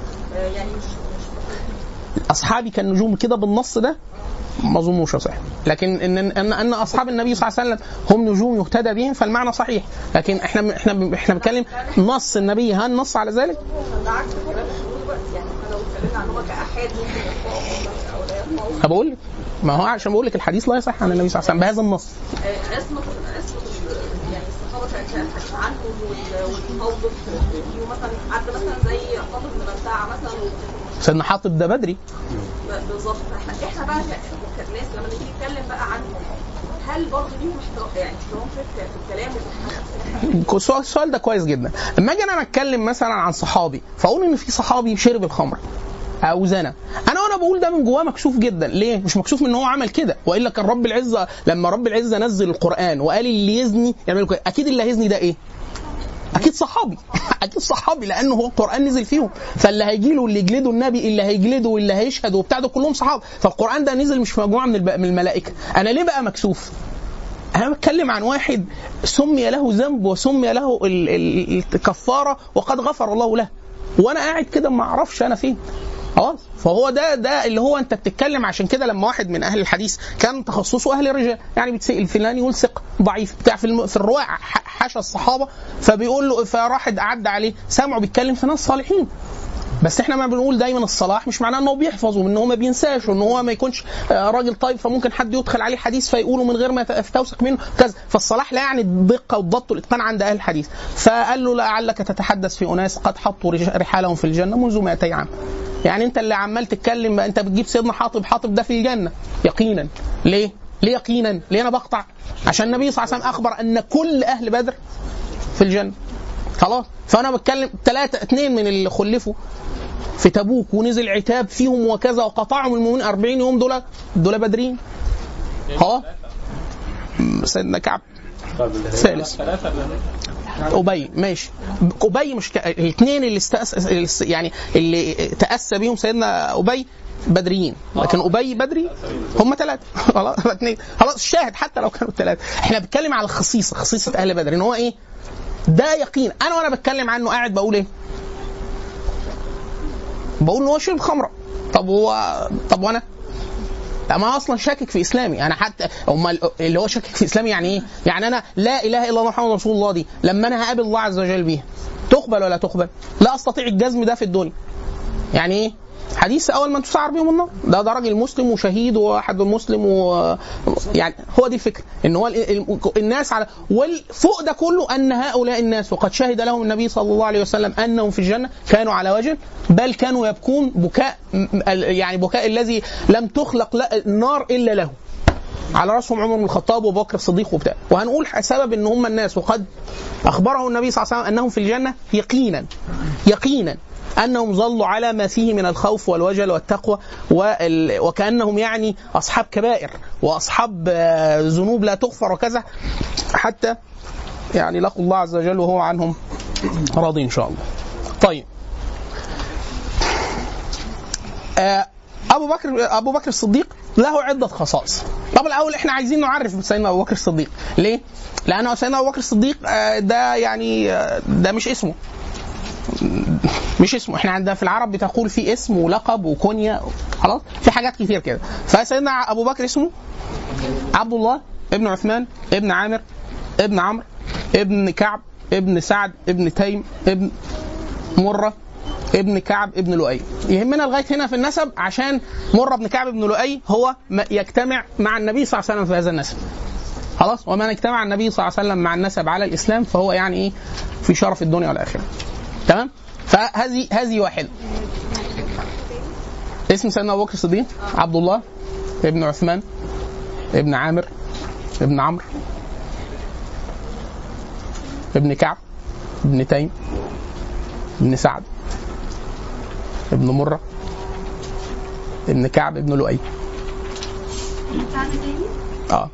اصحابي كالنجوم كده بالنص ده ما اظنوش صحيح لكن ان ان ان اصحاب النبي صلى الله عليه وسلم هم نجوم يهتدى بهم فالمعنى صحيح لكن احنا احنا احنا بنتكلم نص النبي هل نص على ذلك؟ بالعكس كلام الشهود يعني احنا لو اتكلمنا عن هو كاحاد ممكن يطلعوا او لا يطلعوا أنا بقول لك ما هو عشان بقول لك الحديث لا يصح عن النبي صلى الله عليه وسلم بهذا النص آه، اسمة اسمة ال- يعني الصحابة كانت كانت عنهم وال- والموقف مثلا عدى مثلا زي حافظ بن بلتاعة مثلا سيدنا حاطب ده بدري ب- بالظبط احنا احنا بقى ك- كناس لما نيجي نتكلم بقى عنهم هل برضه ليهم احترام يعني احترام في في الكلام وفي السؤال السؤال ده كويس جدا اما اجي انا اتكلم مثلا عن صحابي فاقول ان في صحابي شرب الخمر او زنا انا وانا بقول ده من جواه مكسوف جدا ليه مش مكسوف من ان هو عمل كده والا كان رب العزه لما رب العزه نزل القران وقال اللي يزني يعمل كده اكيد اللي هيزني ده ايه اكيد صحابي اكيد صحابي لانه هو القران نزل فيهم فاللي هيجي له اللي يجلده النبي اللي هيجلده واللي هيشهد وبتاع ده كلهم صحاب فالقران ده نزل مش في مجموعه من, الب... من الملائكه انا ليه بقى مكسوف انا بتكلم عن واحد سمي له ذنب وسمي له ال- ال- الكفاره وقد غفر الله له وانا قاعد كده ما اعرفش انا فين خلاص فهو ده ده اللي هو انت بتتكلم عشان كده لما واحد من اهل الحديث كان تخصصه اهل الرجال يعني بتسال فلان يقول ثقه ضعيف بتاع في الم... في الروايه ح- حاشا الصحابه فبيقول له فراح عدى عليه سمعه بيتكلم في ناس صالحين بس احنا ما بنقول دايما الصلاح مش معناه انه بيحفظ وان هو ما بينساش وان هو ما يكونش آه، راجل طيب فممكن حد يدخل عليه حديث فيقوله من غير ما يستوثق منه كذا فالصلاح لا يعني الدقه والضبط والاتقان عند اهل الحديث فقال له لعلك تتحدث في اناس قد حطوا رج- رحالهم في الجنه منذ 200 عام يعني انت اللي عمال تتكلم انت بتجيب سيدنا حاطب حاطب ده في الجنه يقينا ليه؟ ليه يقينا؟ ليه انا بقطع؟ عشان النبي صلى الله عليه وسلم اخبر ان كل اهل بدر في الجنه خلاص فانا بتكلم ثلاثه اثنين من اللي خلفوا في تبوك ونزل عتاب فيهم وكذا وقطعهم المؤمنين 40 يوم دول دول بدرين خلاص سيدنا كعب ثالث ابي ماشي ابي مش ك... الاثنين اللي استأس... اللي است- يعني اللي تاسى بيهم سيدنا ابي بدريين لكن ابي بدري هم ثلاثه خلاص اثنين خلاص الشاهد حتى لو كانوا ثلاثه احنا بنتكلم على الخصيصه خصيصه اهل بدر ان هو ايه ده يقين انا وانا بتكلم عنه قاعد بقول ايه بقول ان هو شرب خمره طب هو طب وانا لا ما هو اصلا شاكك في اسلامي انا حتى امال اللي هو شاكك في اسلامي يعني ايه؟ يعني انا لا اله الا الله محمد رسول الله دي لما انا هقابل الله عز وجل بيها تقبل ولا تقبل؟ لا استطيع الجزم ده في الدنيا. يعني ايه؟ حديث اول من تسعر بهم النار ده ده راجل مسلم وشهيد واحد مسلم و يعني هو دي الفكره ان هو ال- ال- الناس على والفوق ده كله ان هؤلاء الناس وقد شهد لهم النبي صلى الله عليه وسلم انهم في الجنه كانوا على وجه بل كانوا يبكون بكاء م- ال- يعني بكاء الذي لم تخلق ل- النار الا له على راسهم عمر بن الخطاب وابو بكر الصديق وبتاع وهنقول سبب ان هم الناس وقد اخبره النبي صلى الله عليه وسلم انهم في الجنه يقينا يقينا انهم ظلوا على ما فيه من الخوف والوجل والتقوى وال... وكانهم يعني اصحاب كبائر واصحاب آه، ذنوب لا تغفر وكذا حتى يعني لقوا الله عز وجل وهو عنهم راضي ان شاء الله. طيب آه، ابو بكر ابو بكر الصديق له عده خصائص. طب الاول احنا عايزين نعرف سيدنا ابو بكر الصديق، ليه؟ لان سيدنا ابو بكر الصديق آه، ده يعني آه، ده مش اسمه. مش اسمه احنا عندنا في العرب بتقول في اسم ولقب وكنية خلاص في حاجات كتير كده فسيدنا ابو بكر اسمه عبد الله ابن عثمان ابن عامر ابن عمرو ابن كعب ابن سعد ابن تيم ابن مرة ابن كعب ابن لؤي يهمنا لغايه هنا في النسب عشان مرة ابن كعب ابن لؤي هو ما يجتمع مع النبي صلى الله عليه وسلم في هذا النسب خلاص ومن اجتمع النبي صلى الله عليه وسلم مع النسب على الاسلام فهو يعني ايه في شرف الدنيا والاخره تمام فهذه هذه واحده اسم سيدنا ابو بكر الصديق عبد الله ابن عثمان ابن عامر ابن عمرو ابن كعب ابن تيم ابن سعد ابن مرة ابن كعب ابن لؤي اه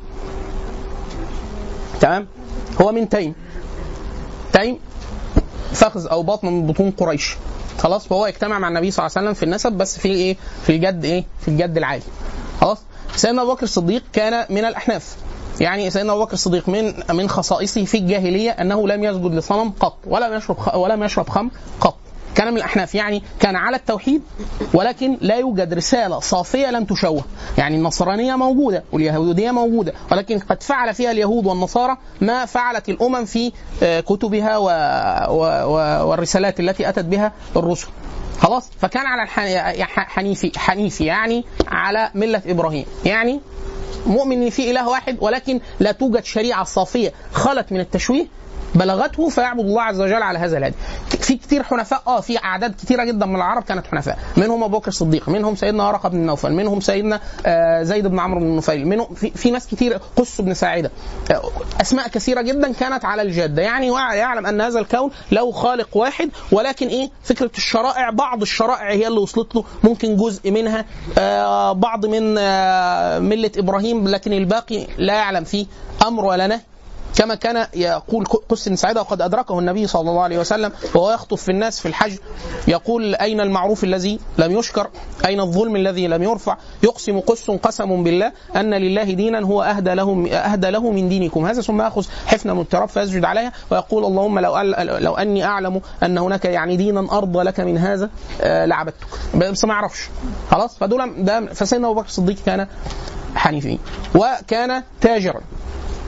تمام هو من تيم تيم فخذ او بطن من بطون قريش خلاص فهو يجتمع مع النبي صلى الله عليه وسلم في النسب بس في ايه في الجد ايه في الجد العالي خلاص سيدنا ابو بكر الصديق كان من الاحناف يعني سيدنا ابو بكر الصديق من من خصائصه في الجاهليه انه لم يسجد لصنم قط ولم يشرب خ... ولم يشرب خمر قط كان من الاحناف يعني كان على التوحيد ولكن لا يوجد رساله صافيه لم تشوه يعني النصرانيه موجوده واليهوديه موجوده ولكن قد فعل فيها اليهود والنصارى ما فعلت الامم في آه، كتبها و... و... و... والرسالات التي اتت بها الرسل خلاص فكان على الح... حنيفي حنيفي يعني على مله ابراهيم يعني مؤمن ان في اله واحد ولكن لا توجد شريعه صافيه خلت من التشويه بلغته فيعبد الله عز وجل على هذا الهدي. في كتير حنفاء اه في اعداد كتيره جدا من العرب كانت حنفاء، منهم ابو بكر الصديق، منهم سيدنا ورقه بن نوفل، منهم سيدنا آه زيد بن عمرو بن نفيل، منهم في, في ناس كتير قس بن ساعده. آه اسماء كثيره جدا كانت على الجاده، يعني وع- يعلم ان هذا الكون له خالق واحد ولكن ايه فكره الشرائع بعض الشرائع هي اللي وصلت له ممكن جزء منها آه بعض من آه مله ابراهيم لكن الباقي لا يعلم فيه امر ولا نهي كما كان يقول قس بن سعيد وقد ادركه النبي صلى الله عليه وسلم وهو يخطب في الناس في الحج يقول اين المعروف الذي لم يشكر؟ اين الظلم الذي لم يرفع؟ يقسم قس قسم بالله ان لله دينا هو اهدى له اهدى له من دينكم هذا ثم ياخذ حفنه من التراب فيسجد عليها ويقول اللهم لو أل- لو اني اعلم ان هناك يعني دينا ارضى لك من هذا آه، لعبدتك بس ما يعرفش خلاص فدول ده فسيدنا ابو بكر الصديق كان حنيفي وكان تاجرا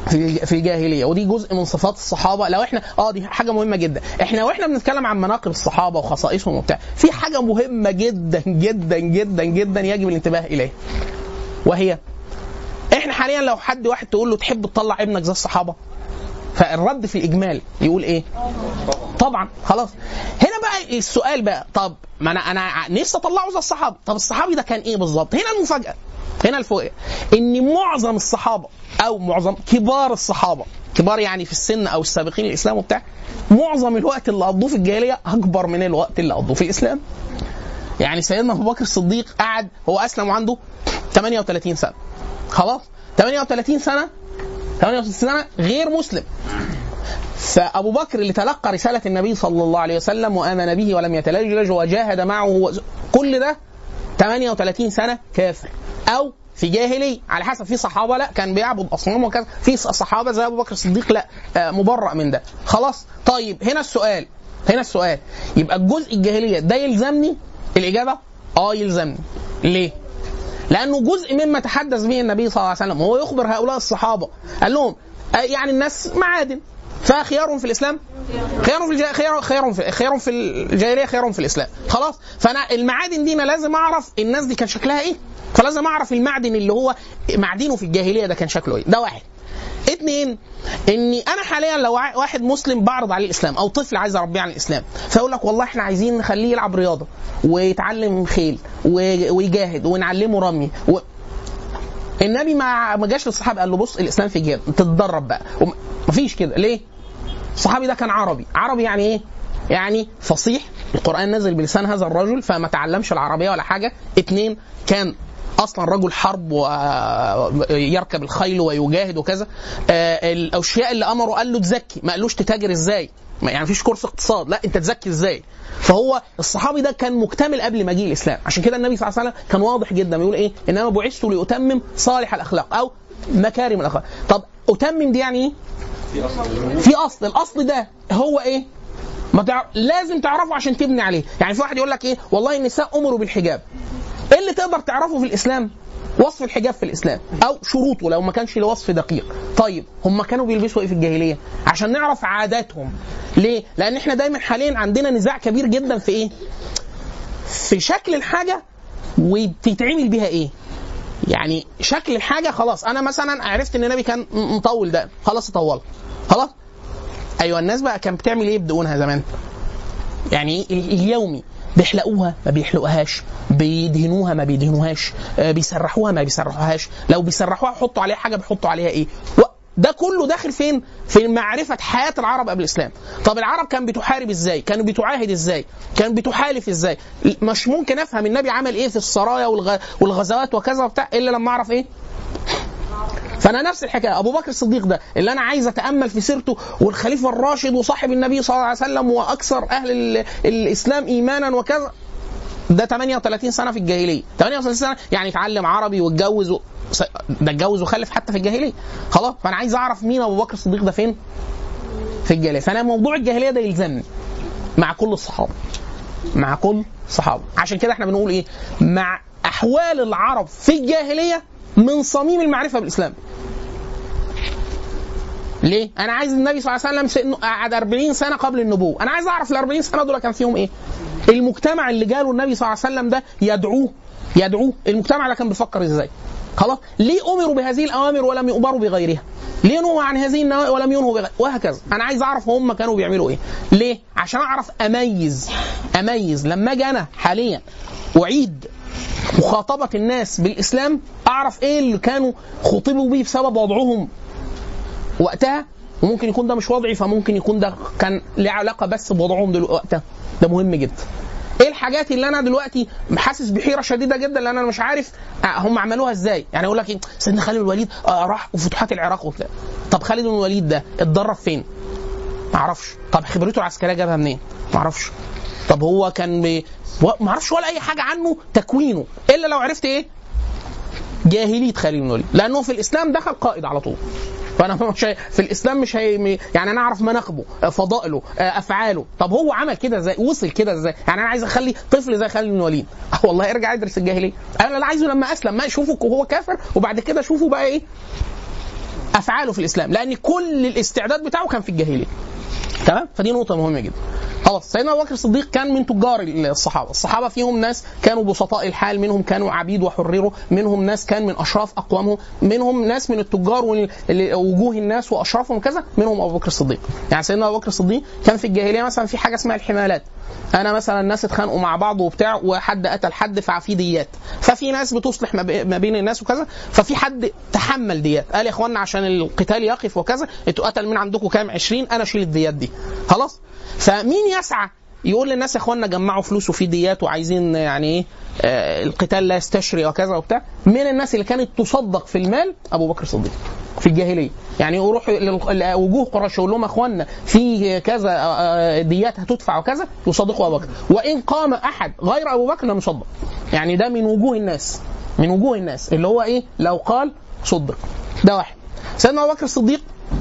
في في الجاهليه ودي جزء من صفات الصحابه لو احنا اه دي حاجه مهمه جدا احنا واحنا بنتكلم عن مناقب الصحابه وخصائصهم وبتاع في حاجه مهمه جدا جدا جدا جدا يجب الانتباه اليها وهي احنا حاليا لو حد واحد تقول له تحب تطلع ابنك زي الصحابه فالرد في الاجمال يقول ايه طبعا خلاص هنا بقى السؤال بقى طب ما انا انا نفسي اطلعه زي الصحابه طب الصحابي ده كان ايه بالظبط هنا المفاجاه هنا الفوق ان معظم الصحابه او معظم كبار الصحابه كبار يعني في السن او السابقين الاسلام وبتاع معظم الوقت اللي قضوه في الجاهليه اكبر من الوقت اللي قضوه في الاسلام يعني سيدنا ابو بكر الصديق قعد هو اسلم وعنده 38 سنه خلاص 38 سنه 38 سنه غير مسلم فابو بكر اللي تلقى رساله النبي صلى الله عليه وسلم وامن به ولم يتلجلج وجاهد معه كل ده 38 سنه كافر او في جاهلي على حسب في صحابه لا كان بيعبد اصنام وكذا في صحابه زي ابو بكر الصديق لا آه، مبرأ من ده خلاص طيب هنا السؤال هنا السؤال يبقى الجزء الجاهليه ده يلزمني الاجابه اه يلزمني ليه لانه جزء مما تحدث به النبي صلى الله عليه وسلم وهو يخبر هؤلاء الصحابه قال لهم آه، يعني الناس معادن فخيار في الاسلام خيار في الجا... خيار خيار في خيار في الجاهليه خيار في الاسلام خلاص فانا المعادن دي انا لازم اعرف الناس دي كان شكلها ايه فلازم اعرف المعدن اللي هو معدنه في الجاهليه ده كان شكله ايه ده واحد اتنين اني انا حاليا لو وا- واحد مسلم بعرض عليه الاسلام او طفل عايز اربيه على الاسلام فيقول لك والله احنا عايزين نخليه يلعب رياضه ويتعلم خيل و- ويجاهد ونعلمه رمي و... النبي ما ما جاش للصحابه قال له بص الاسلام في جهاد تتدرب بقى وم- مفيش كده ليه؟ الصحابي ده كان عربي عربي يعني ايه؟ يعني فصيح القرآن نزل بلسان هذا الرجل فما تعلمش العربية ولا حاجة اتنين كان اصلا رجل حرب ويركب الخيل ويجاهد وكذا آه، الاشياء اللي امره قال له تزكي ما قالوش تتاجر ازاي ما- يعني مفيش كورس اقتصاد لا انت تزكي ازاي فهو الصحابي ده كان مكتمل قبل مجيء الاسلام عشان كده النبي صلى الله عليه وسلم كان واضح جدا بيقول ايه انما بعثت لاتمم صالح الاخلاق او مكارم الاخلاق طب اتمم دي يعني ايه في اصل الاصل ده هو ايه ما تع... لازم تعرفه عشان تبني عليه يعني في واحد يقول لك ايه والله النساء امروا بالحجاب ايه اللي تقدر تعرفه في الاسلام وصف الحجاب في الاسلام او شروطه لو ما كانش له وصف دقيق طيب هم كانوا بيلبسوا ايه في الجاهليه عشان نعرف عاداتهم ليه لان احنا دايما حاليا عندنا نزاع كبير جدا في ايه في شكل الحاجه وبتتعمل بيها ايه يعني شكل الحاجه خلاص انا مثلا عرفت ان النبي كان م- مطول ده خلاص اطولها خلاص ايوه الناس بقى كانت بتعمل ايه بدقونها زمان يعني ال- اليومي بيحلقوها ما بيحلقوهاش بيدهنوها ما بيدهنوهاش آه، بيسرحوها ما بيسرحوهاش لو بيسرحوها يحطوا عليها حاجه بيحطوا عليها ايه و- ده كله داخل فين في معرفه حياه العرب قبل الاسلام طب العرب كان بتحارب ازاي كانوا بتعاهد ازاي كان بتحالف ازاي مش ممكن افهم النبي عمل ايه في السرايا والغ... والغزوات وكذا وبتاع الا لما اعرف ايه فانا نفس الحكايه ابو بكر الصديق ده اللي انا عايز اتامل في سيرته والخليفه الراشد وصاحب النبي صلى الله عليه وسلم واكثر اهل ال- الاسلام ايمانا وكذا ده 38 سنه في الجاهليه 38 سنه يعني اتعلم عربي واتجوز و... س- ده اتجوز وخلف حتى في الجاهليه خلاص فانا عايز اعرف مين ابو بكر الصديق ده فين في الجاهليه فانا موضوع الجاهليه ده يلزمني مع كل الصحابه مع كل الصحابه عشان كده احنا بنقول ايه مع احوال العرب في الجاهليه من صميم المعرفه بالاسلام ليه؟ انا عايز النبي صلى الله عليه وسلم سنه قعد 40 سنه قبل النبوه، انا عايز اعرف ال 40 سنه دول كان فيهم ايه؟ المجتمع اللي جاله النبي صلى الله عليه وسلم ده يدعوه يدعوه المجتمع ده كان بيفكر ازاي؟ خلاص؟ ليه امروا بهذه الاوامر ولم يؤمروا بغيرها؟ ليه نهوا عن هذه النواهي ولم ينهوا بغيرها؟ وهكذا، انا عايز اعرف هم كانوا بيعملوا ايه؟ ليه؟ عشان اعرف اميز اميز لما اجي انا حاليا اعيد مخاطبه الناس بالاسلام اعرف ايه اللي كانوا خطبوا بيه بسبب وضعهم وقتها وممكن يكون ده مش وضعي فممكن يكون ده كان له علاقه بس بوضعهم دلوقتي وقتها ده مهم جدا ايه الحاجات اللي انا دلوقتي حاسس بحيره شديده جدا لان انا مش عارف آه، هم عملوها ازاي يعني اقول لك ايه سيدنا خالد بن الوليد آه راح وفتوحات العراق وبتاع طب خالد بن الوليد ده اتدرب فين ما اعرفش طب خبرته العسكريه جابها منين ما اعرفش طب هو كان بي... ما اعرفش ولا اي حاجه عنه تكوينه الا لو عرفت ايه جاهليه خالد بن الوليد لانه في الاسلام دخل قائد على طول فانا مش هي... في الاسلام مش هي... يعني انا اعرف مناقبه فضائله افعاله طب هو عمل كده ازاي وصل كده ازاي يعني انا عايز اخلي طفل زي خالد بن الوليد آه والله ارجع ادرس الجاهليه انا اللي عايزه لما اسلم ما اشوفه وهو كافر وبعد كده اشوفه بقى ايه افعاله في الاسلام لان كل الاستعداد بتاعه كان في الجاهليه تمام فدي نقطه مهمه جدا خلاص سيدنا ابو بكر الصديق كان من تجار الصحابه الصحابه فيهم ناس كانوا بسطاء الحال منهم كانوا عبيد وحرروا منهم ناس كان من اشراف اقوامهم منهم ناس من التجار وال- اللي- وجوه الناس واشرافهم كذا منهم ابو بكر الصديق يعني سيدنا ابو بكر الصديق كان في الجاهليه مثلا في حاجه اسمها الحمالات انا مثلا الناس اتخانقوا مع بعض وبتاع وحد قتل حد ففي ديات ففي ناس بتصلح ما بي- ما بين الناس وكذا ففي حد تحمل ديات قال يا اخوانا عشان القتال يقف وكذا انتوا قتل من عندكم كام 20 انا اشيل الديات دي خلاص فمين يسعى يقول للناس يا اخوانا جمعوا فلوس وفي ديات وعايزين يعني ايه آه القتال لا يستشري وكذا وبتاع من الناس اللي كانت تصدق في المال ابو بكر الصديق في الجاهليه يعني يروح لل- لوجوه قريش يقول لهم يا اخوانا في كذا آه، ديات هتدفع وكذا يصدقوا ابو بكر وان قام احد غير ابو بكر لم يصدق يعني ده من وجوه الناس من وجوه الناس اللي هو ايه لو قال صدق ده واحد سيدنا ابو بكر الصديق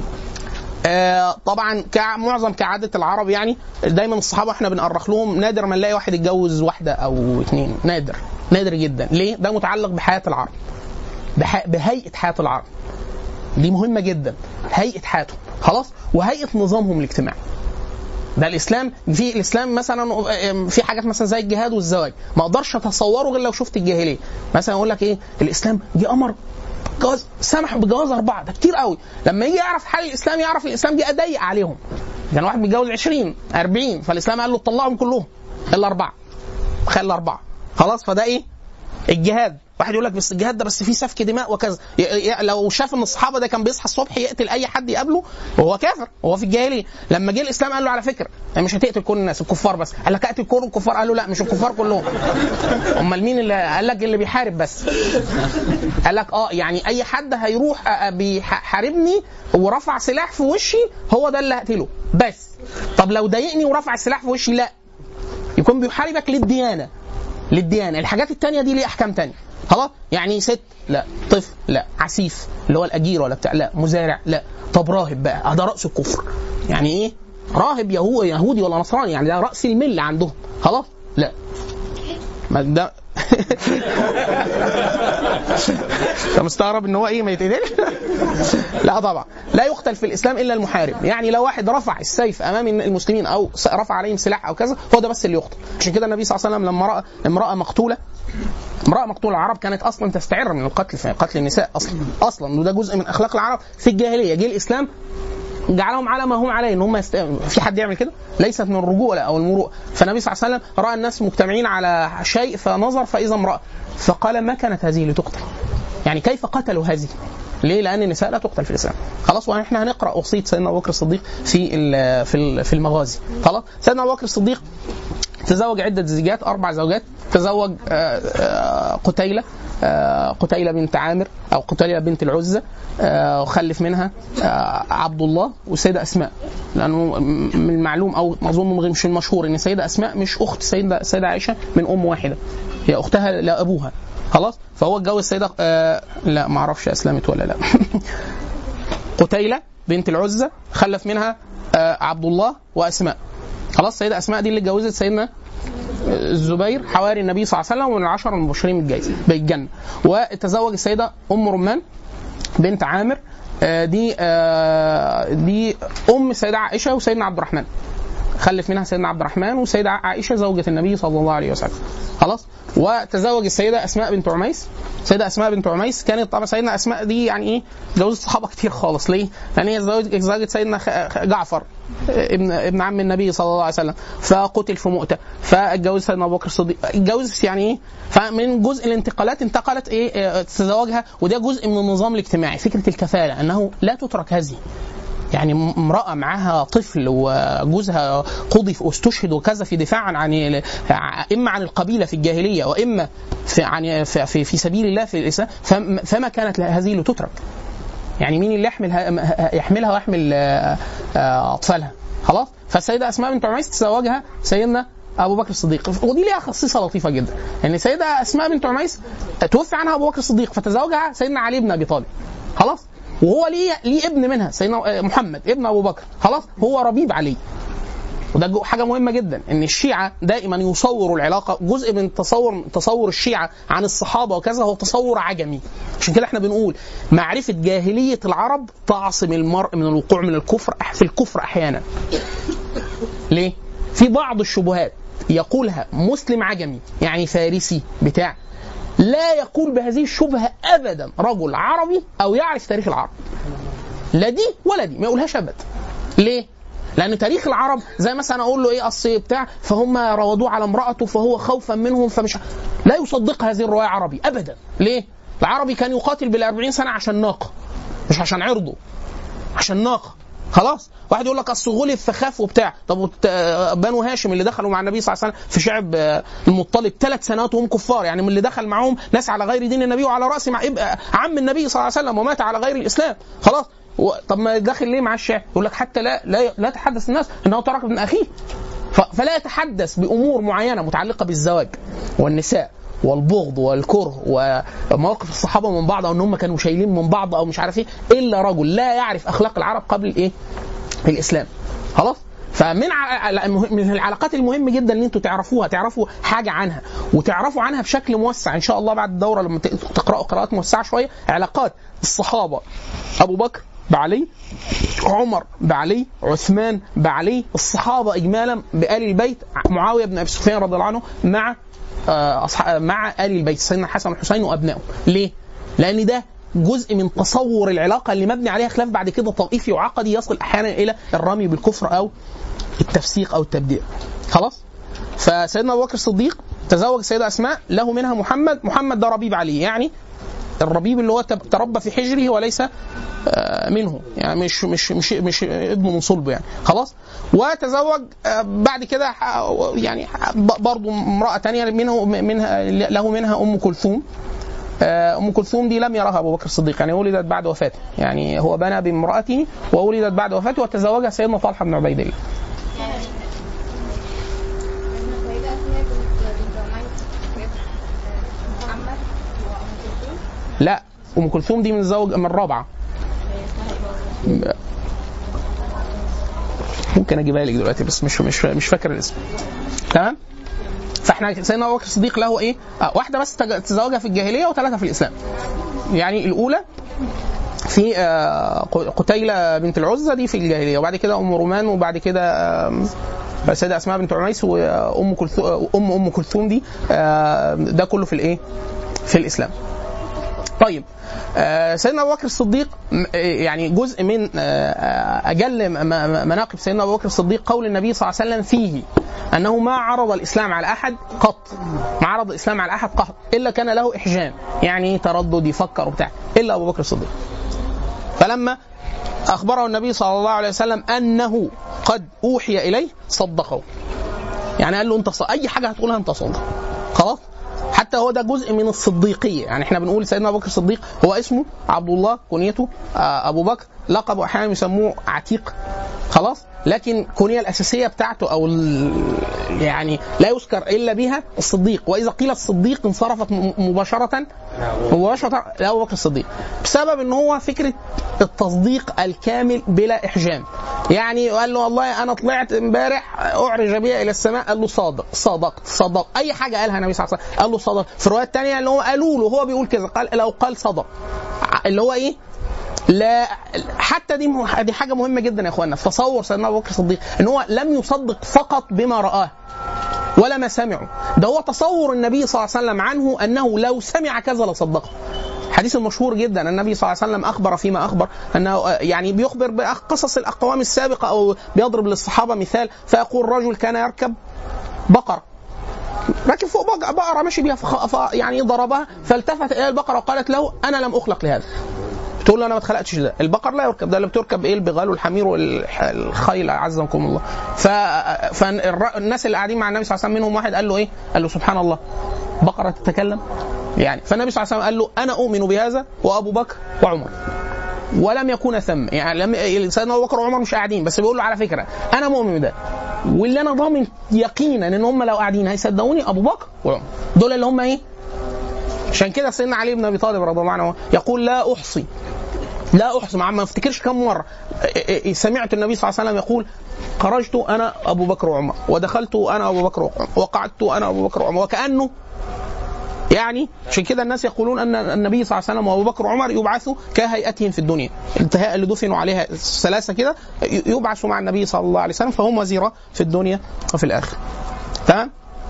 آه، طبعا كمعظم كعاده العرب يعني دايما الصحابه احنا بنأرخ لهم نادر ما نلاقي واحد يتجوز واحده او اثنين نادر نادر جدا ليه؟ ده متعلق بحياه العرب بح... بهيئه حياه العرب دي مهمه جدا هيئه حياتهم خلاص وهيئه نظامهم الاجتماعي ده الاسلام في الاسلام مثلا في حاجات مثلا زي الجهاد والزواج ما اقدرش اتصوره غير لو شفت الجاهليه مثلا اقول لك ايه الاسلام جه امر جواز سمح بجواز اربعه ده كتير قوي لما يجي يعرف حال الاسلام يعرف الاسلام جه ضيق عليهم كان واحد متجوز 20 40 فالاسلام قال له طلعهم كلهم الا اربعه خلي اربعه خلاص فده ايه الجهاد واحد يقول لك بس الجهاد ده بس فيه سفك دماء وكذا ي- ي- لو شاف ان الصحابه ده كان بيصحى الصبح يقتل اي حد يقابله وهو كافر وهو في الجاهليه لما جه الاسلام قال له على فكره يعني مش هتقتل كل الناس الكفار بس قال لك اقتل كل الكفار قال له لا مش الكفار كلهم امال مين اللي قال لك اللي بيحارب بس قال لك اه يعني اي حد هيروح آه، آه، بيحاربني ورفع سلاح في وشي هو ده اللي هقتله بس طب لو ضايقني ورفع السلاح في وشي لا يكون بيحاربك للديانه للديانه الحاجات التانية دي ليه احكام تانية خلاص يعني ست لا طفل لا عسيف اللي هو الاجير ولا بتاع لا مزارع لا طب راهب بقى ده راس الكفر يعني ايه راهب يهو يهودي ولا نصراني يعني ده راس المله عندهم خلاص لا ما ده انت مستغرب ان هو ايه ما يتقتلش لا طبعا لا يقتل في الاسلام الا المحارب يعني لو واحد رفع السيف امام المسلمين او س- رفع عليهم سلاح او كذا هو ده بس اللي يقتل عشان كده النبي صلى الله عليه وسلم لما راى امراه مقتوله امراه مقتوله العرب كانت اصلا تستعر من القتل في قتل النساء اصلا اصلا وده جزء من اخلاق العرب في الجاهليه جه الاسلام جعلهم على ما هم عليه ان هم يست... في حد يعمل كده ليست من الرجوله او المروءه فالنبي صلى الله عليه وسلم راى الناس مجتمعين على شيء فنظر فاذا امراه فقال ما كانت هذه لتقتل يعني كيف قتلوا هذه ليه؟ لان النساء لا تقتل في الاسلام. خلاص واحنا هنقرا وصيه سيدنا ابو بكر الصديق في ال- في ال- في المغازي. خلاص؟ سيدنا ابو بكر الصديق تزوج عدة زوجات أربع زوجات تزوج آه، آه، قتيلة آه، قتيلة بنت عامر أو قتيلة بنت العزة آه، وخلف منها آه، عبد الله والسيدة أسماء لأنه من المعلوم أو أظن مش المشهور إن السيدة أسماء مش أخت سيدة السيدة عائشة من أم واحدة هي أختها لأبوها خلاص فهو اتجوز سيدة آه، لا ما أعرفش أسلمت ولا لا قتيلة بنت العزة خلف منها آه، عبد الله وأسماء خلاص سيدة أسماء دي اللي اتجوزت سيدنا الزبير حواري النبي صلى الله عليه وسلم ومن العشر المبشرين بالجائزة بالجنة وتزوج السيدة أم رمان بنت عامر آه، دي آه، دي أم السيدة عائشة وسيدنا عبد الرحمن خلف منها سيدنا عبد الرحمن وسيدة عائشة زوجة النبي صلى الله عليه وسلم خلاص وتزوج السيدة أسماء بنت عميس السيدة أسماء بنت عميس كانت طبعا سيدنا أسماء دي يعني إيه جوزت صحابة كتير خالص ليه؟ لأن هي زوج- زوجة سيدنا خ- خ- جعفر ابن ابن عم النبي صلى الله عليه وسلم فقتل في مؤتة فاتجوز سيدنا ابو بكر الصديق اتجوز يعني ايه فمن جزء الانتقالات انتقلت ايه اه، تزوجها وده جزء من النظام الاجتماعي فكره الكفاله انه لا تترك هذه يعني م- امرأة معاها طفل وجوزها قضي واستشهد وكذا في دفاع عن عن إما عن القبيلة في الجاهلية وإما في عن في, في, في سبيل الله في الإسلام فم- فما كانت هذه لتترك يعني مين اللي يحملها يحملها ويحمل آه، آه، اطفالها خلاص فالسيده اسماء بنت عميس تزوجها سيدنا ابو بكر الصديق ودي ليها خصيصه لطيفه جدا ان السيده اسماء بنت عميس توفي عنها ابو بكر الصديق فتزوجها سيدنا علي بن ابي طالب خلاص وهو ليه ليه ابن منها سيدنا آه، محمد ابن ابو بكر خلاص هو ربيب علي وده جو- حاجه مهمه جدا ان الشيعه دائما يصوروا العلاقه جزء من تصور تصور الشيعه عن الصحابه وكذا هو تصور عجمي عشان كده احنا بنقول معرفه جاهليه العرب تعصم المرء من الوقوع من الكفر في الكفر احيانا ليه في بعض الشبهات يقولها مسلم عجمي يعني فارسي بتاع لا يقول بهذه الشبهه ابدا رجل عربي او يعرف تاريخ العرب لا دي ولا دي ما يقولهاش ابدا ليه لان تاريخ العرب زي مثلا اقول له ايه اصل بتاع فهم راودوه على امراته فهو خوفا منهم فمش لا يصدق هذه الروايه عربي ابدا ليه العربي كان يقاتل بال 40 سنه عشان ناقه مش عشان عرضه عشان ناقه خلاص واحد يقول لك اصل غلب فخاف وبتاع طب وت- بنو هاشم اللي دخلوا مع النبي صلى الله عليه وسلم في شعب آه، المطلب ثلاث سنوات وهم كفار يعني من اللي دخل معاهم ناس على غير دين النبي وعلى راس مع يبقى عم النبي صلى الله عليه وسلم ومات على غير الاسلام خلاص و... طب ما داخل ليه مع الشعب يقول لك حتى لا لا, لا تحدث الناس انه ترك ابن اخيه ف... فلا يتحدث بامور معينه متعلقه بالزواج والنساء والبغض والكره ومواقف الصحابه من بعض او ان هم كانوا شايلين من بعض او مش عارف ايه الا رجل لا يعرف اخلاق العرب قبل الايه؟ الاسلام خلاص فمن ع- من العلاقات المهم جدا ان انتوا تعرفوها تعرفوا حاجه عنها وتعرفوا عنها بشكل موسع ان شاء الله بعد الدوره لما ت- تقراوا قراءات موسعه شويه علاقات الصحابه ابو بكر بعلي عمر بعلي عثمان بعلي الصحابه اجمالا بال البيت معاويه بن ابي سفيان رضي الله عنه مع آه، أصحاب مع ال البيت سيدنا الحسن والحسين وابنائه ليه؟ لان ده جزء من تصور العلاقه اللي مبني عليها خلاف بعد كده طائفي وعقدي يصل احيانا الى الرمي بالكفر او التفسيق او التبديع خلاص فسيدنا ابو بكر الصديق تزوج السيده اسماء له منها محمد محمد ده ربيب علي يعني الربيب اللي هو تب- تربى في حجره وليس آه، منه يعني مش مش مش مش ابنه من صلبه يعني خلاص وتزوج آه، بعد كده ح- يعني ح- ب- برضه امراه تانية منه منها له منها ام كلثوم آه، ام كلثوم دي لم يرها ابو بكر الصديق يعني ولدت بعد وفاته يعني هو بنى بامراته وولدت بعد وفاته وتزوجها سيدنا طلحه بن عبيد الله السيدة أسماء بنت بنت عميس محمد وأم كلثوم لا ام كلثوم دي من زوج من الرابعه ممكن اجيبها لك دلوقتي بس مش مش مش فاكر الاسم تمام فاحنا سيدنا ابو بكر الصديق له ايه؟ آه واحده بس تج- تزوجها في الجاهليه وثلاثه في الاسلام. يعني الاولى في آه، ق- قتيلة بنت العزة دي في الجاهلية وبعد كده أم رومان وبعد كده آم، السيدة أسماء بنت عميس وأم كلثوم أم أم كلثوم دي آه، ده كله في الإيه؟ في الإسلام. طيب آه، سيدنا ابو بكر الصديق م- آه، يعني جزء من آه، اجل م- م- مناقب سيدنا ابو بكر الصديق قول النبي صلى الله عليه وسلم فيه انه ما عرض الاسلام على احد قط ما عرض الاسلام على احد قط الا كان له احجام يعني تردد يفكر وبتاع الا ابو بكر الصديق فلما اخبره النبي صلى الله عليه وسلم انه قد اوحي اليه صدقه يعني قال له انت ص... اي حاجه هتقولها انت صادق خلاص حتى هو ده جزء من الصديقيه يعني احنا بنقول سيدنا ابو بكر الصديق هو اسمه عبد الله كنيته آه، ابو بكر لقبه احيانا يسموه عتيق خلاص لكن الكنيه الاساسيه بتاعته او ال... يعني لا يذكر الا بها الصديق واذا قيل الصديق انصرفت م- مباشره مباشره لابو بكر الصديق بسبب ان هو فكره التصديق الكامل بلا احجام يعني قال له والله انا طلعت امبارح اعرج بي الى السماء قال له صادق صدقت صدق اي حاجه قالها النبي صلى الله عليه وسلم قال له صدق في روايات تانية اللي هو قالوا له هو بيقول كذا قال لو قال صدق ع- اللي هو ايه لا حتى دي مه- دي حاجه مهمه جدا يا اخوانا في تصور سيدنا ابو بكر الصديق ان هو لم يصدق فقط بما راه ولا ما سمعه ده هو تصور النبي صلى الله عليه وسلم عنه انه لو سمع كذا لصدقه حديث المشهور جدا النبي صلى الله عليه وسلم اخبر فيما اخبر انه آه، يعني بيخبر بقصص الاقوام السابقه او بيضرب للصحابه مثال فيقول رجل كان يركب بقره راكب فوق بق- بقره ماشي بيها فخ... ف... يعني ضربها فالتفت الى البقره وقالت له انا لم اخلق لهذا تقول له انا ما اتخلقتش ده البقر لا يركب ده اللي بتركب ايه البغال والحمير والخيل اعزكم الله ف... فالناس اللي قاعدين مع النبي صلى الله عليه وسلم منهم واحد قال له ايه قال له سبحان الله بقره تتكلم يعني فالنبي صلى الله عليه وسلم قال له انا اؤمن بهذا وابو بكر وعمر ولم يكون ثم يعني لم سيدنا ابو بكر وعمر مش قاعدين بس بيقول له على فكره انا مؤمن بده واللي انا ضامن يقينا ان هم لو قاعدين هيصدقوني ابو بكر وعمر دول اللي هم ايه عشان كده سيدنا علي بن ابي طالب رضي الله عنه يقول لا احصي لا احصي عم ما افتكرش كم مره إيه إيه سمعت النبي صلى الله عليه وسلم يقول خرجت انا ابو بكر وعمر ودخلت انا ابو بكر وعمر وقعدت انا ابو بكر وعمر وكانه يعني عشان كده الناس يقولون ان النبي صلى الله عليه وسلم وابو بكر وعمر يبعثوا كهيئتهم في الدنيا الانتهاء اللي دفنوا عليها ثلاثه كده يبعثوا مع النبي صلى الله عليه وسلم فهم وزيرا في الدنيا وفي الاخره تمام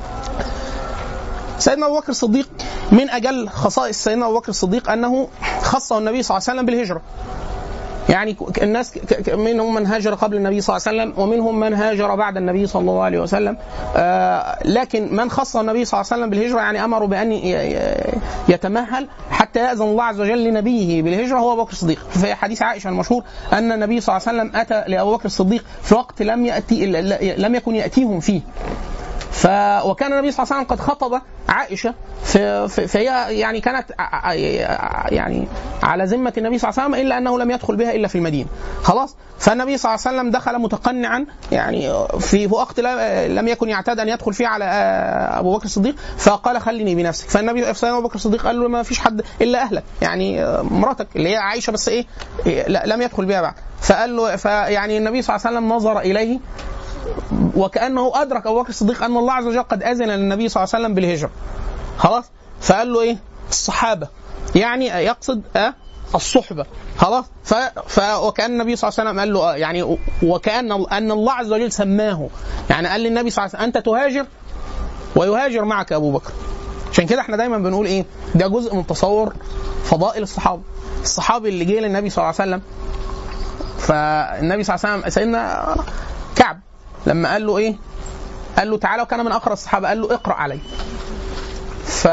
سيدنا ابو بكر الصديق من اجل خصائص سيدنا ابو بكر الصديق انه خصه النبي صلى الله عليه وسلم بالهجره يعني ك- الناس ك- ك- منهم من هاجر قبل النبي صلى الله عليه وسلم ومنهم من هاجر بعد النبي صلى الله عليه وسلم آه لكن من خص النبي صلى الله عليه وسلم بالهجرة يعني أمره بأن ي- ي- يتمهل حتى يأذن الله عز وجل لنبيه بالهجرة هو أبو بكر الصديق في حديث عائشة المشهور أن النبي صلى الله عليه وسلم أتى لأبو بكر الصديق في وقت لم يأتي لم يكن يأتيهم فيه ف وكان النبي صلى الله عليه وسلم قد خطب عائشه في في- فهي يعني كانت ع- ع- يعني على ذمه النبي صلى الله عليه وسلم الا انه لم يدخل بها الا في المدينه خلاص فالنبي صلى الله عليه وسلم دخل متقنعا يعني في وقت لا- لم يكن يعتاد ان يدخل فيه على آه، ابو بكر الصديق فقال خليني بنفسك فالنبي سيدنا ابو بكر الصديق قال له ما فيش حد الا اهلك يعني آه، مراتك اللي هي عائشه بس ايه إيه، لا لم يدخل بها بعد فقال له فيعني النبي صلى الله عليه وسلم نظر اليه وكانه ادرك ابو بكر الصديق ان الله عز وجل قد اذن للنبي صلى الله عليه وسلم بالهجره خلاص فقال له ايه الصحابه يعني يقصد أه الصحبه خلاص ف... ف... وكان النبي صلى الله عليه وسلم قال له آه يعني وكان ان الله عز وجل سماه يعني قال للنبي صلى الله عليه وسلم انت تهاجر ويهاجر معك ابو بكر عشان كده احنا دايما بنقول ايه ده جزء من تصور فضائل الصحابه الصحابي اللي جه للنبي صلى الله عليه وسلم فالنبي صلى الله عليه وسلم سيدنا كعب لما قال له ايه قال له تعالى وكان من اقرا الصحابه قال له اقرا علي ف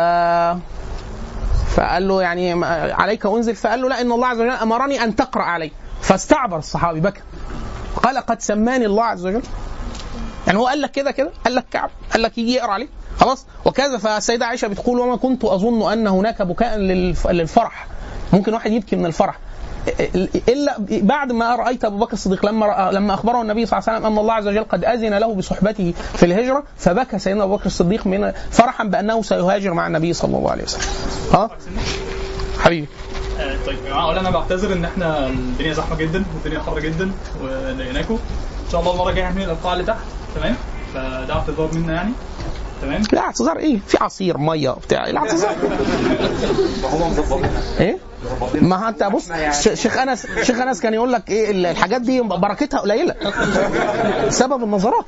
فقال له يعني ما- عليك انزل فقال له لا ان الله عز وجل امرني ان تقرا علي فاستعبر الصحابي بكى قال قد سماني الله عز وجل يعني هو قال لك كده كده قال لك كعب قال لك يجي يقرا عليه خلاص وكذا فالسيده عائشه بتقول وما كنت اظن ان هناك بكاء للف- للفرح ممكن واحد يبكي من الفرح الا بعد ما رايت ابو بكر الصديق لما رأى لما اخبره النبي صلى الله عليه وسلم ان الله عز وجل قد اذن له بصحبته في الهجره فبكى سيدنا ابو بكر الصديق من فرحا بانه سيهاجر مع النبي صلى الله عليه وسلم. ها؟ حبيبي آه، طيب يا جماعه اولا انا بعتذر ان احنا الدنيا زحمه جدا والدنيا حر جدا ولقيناكم ان شاء الله المره الجايه هنعمل القاعه اللي تحت تمام فده اعتذار منا يعني تمام لا اعتذار ايه؟ في عصير ميه بتاع إيه الاعتذار هم مظبطين ايه؟ ما انت بص ش- شيخ انس شيخ انس كان يقول لك ايه ال- الحاجات دي بركتها قليله سبب النظرات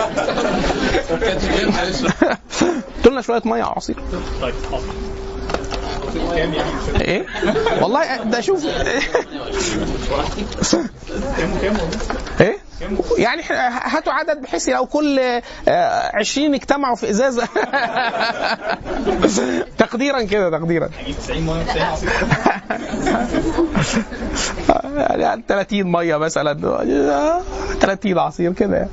قلت لنا شويه ميه او عصير طيب حاضر كام يعني مش ايه والله ده شوف كام وكام والله ايه يعني إحنا هاتوا عدد بحيث لو كل آه، 20 اجتمعوا في ازازه تقديرا كده تقديرا هجيب 90 ميه 90 عصير يعني 30 ميه مثلا 30 عصير كده يعني.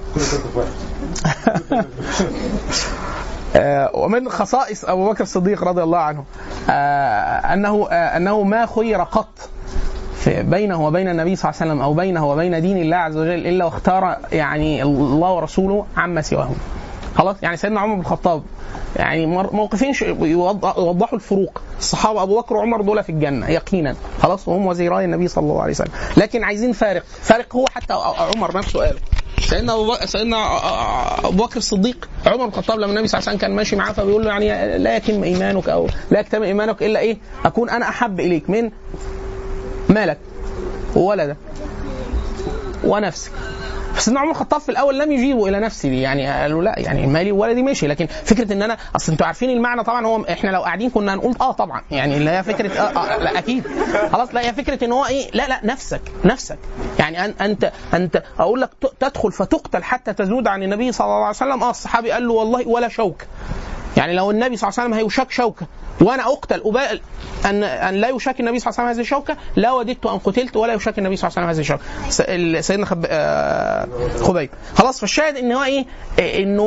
آه، ومن خصائص ابو بكر الصديق رضي الله عنه آه، انه آه، انه ما خير قط في بينه وبين النبي صلى الله عليه وسلم او بينه وبين دين الله عز وجل الا واختار يعني الله ورسوله عما سواهم. خلاص يعني سيدنا عمر بن الخطاب يعني مر- موقفين ش- يوضح- يوضحوا الفروق الصحابه ابو بكر وعمر دول في الجنه يقينا خلاص وهم وزيراي النبي صلى الله عليه وسلم لكن عايزين فارق فارق هو حتى عمر نفسه قاله سيدنا ابو بكر سيدنا ابو بكر الصديق عمر بن الخطاب لما النبي صلى الله عليه وسلم كان ماشي معاه فبيقول له يعني لا يتم ايمانك او لا يكتمل ايمانك الا ايه؟ اكون انا احب اليك من مالك وولدك ونفسك سيدنا عمر الخطاب في الاول لم يجيبوا الى نفسه دي يعني قالوا لا يعني مالي وولدي ماشي لكن فكره ان انا اصل انتوا عارفين المعنى طبعا هو احنا لو قاعدين كنا هنقول اه طبعا يعني اللي هي فكره آه, اه لا اكيد خلاص لا هي فكره ان هو ايه لا لا نفسك نفسك يعني أن انت انت اقول لك ت- تدخل فتقتل حتى تزود عن النبي صلى الله عليه وسلم اه الصحابي قال له والله ولا شوك يعني لو النبي صلى الله عليه وسلم هيشاك شوكه وانا اقتل أبال ان ان لا يشاك النبي صلى الله عليه وسلم هذه الشوكه لا وددت ان قتلت ولا يشاك النبي صلى الله عليه وسلم هذه الشوكه س- ال- سيدنا خب... آه، خبيب خلاص فالشاهد ان هو ايه إيه، ان هو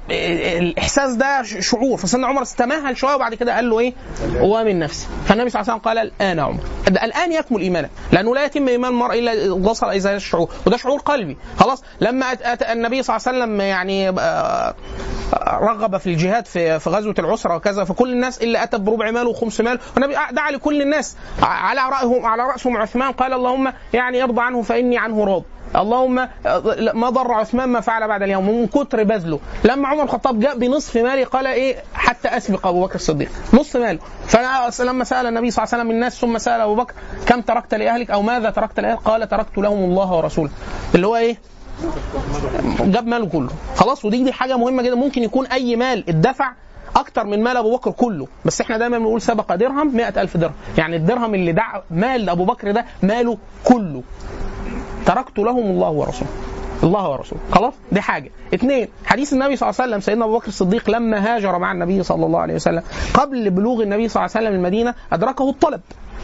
الاحساس ده ش- شعور فسيدنا عمر استمهل شويه وبعد كده قال له ايه؟ ومن نفسي فالنبي صلى الله عليه وسلم قال الان يا عمر ده الان يكمل ايمانك لانه لا يتم ايمان المرء الا إذا وصل الى هذا الشعور وده شعور قلبي خلاص لما أت- أت- النبي صلى الله عليه وسلم يعني آه، رغب في الجهاد في في غزوه العسره وكذا فكل الناس اللي اتى بربع مال وخمس مال والنبي دعا لكل الناس على راسهم على راسهم عثمان قال اللهم يعني ارضى عنه فاني عنه راض اللهم ما ضر عثمان ما فعل بعد اليوم من كتر بذله لما عمر الخطاب جاء بنصف ماله قال ايه حتى اسبق ابو بكر الصديق نصف ماله فلما سال النبي صلى الله عليه وسلم الناس ثم سال ابو بكر كم تركت لاهلك او ماذا تركت لاهلك قال تركت لهم الله ورسوله اللي هو ايه جاب ماله كله خلاص ودي دي حاجه مهمه جدا ممكن يكون اي مال اتدفع اكتر من مال ابو بكر كله بس احنا دايما بنقول سبق درهم مئة ألف درهم يعني الدرهم اللي دع مال ابو بكر ده ماله كله تركت لهم الله ورسوله الله ورسوله خلاص دي حاجه اثنين حديث النبي صلى الله عليه وسلم سيدنا ابو بكر الصديق لما هاجر مع النبي صلى الله عليه وسلم قبل بلوغ النبي صلى الله عليه وسلم المدينه ادركه الطلب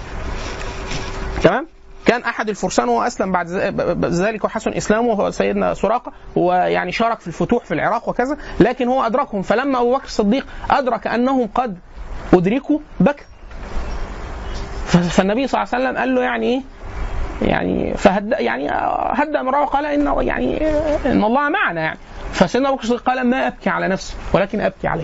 تمام كان احد الفرسان وهو اسلم بعد ذلك وحسن اسلامه هو سيدنا سراقه ويعني شارك في الفتوح في العراق وكذا لكن هو ادركهم فلما ابو بكر الصديق ادرك انهم قد ادركوا بكى فالنبي صلى الله عليه وسلم قال له يعني ايه يعني فهد يعني هدأ امرأة قال ان يعني ان الله معنا يعني فسيدنا ابو بكر الصديق قال ما ابكي على نفسي ولكن ابكي عليك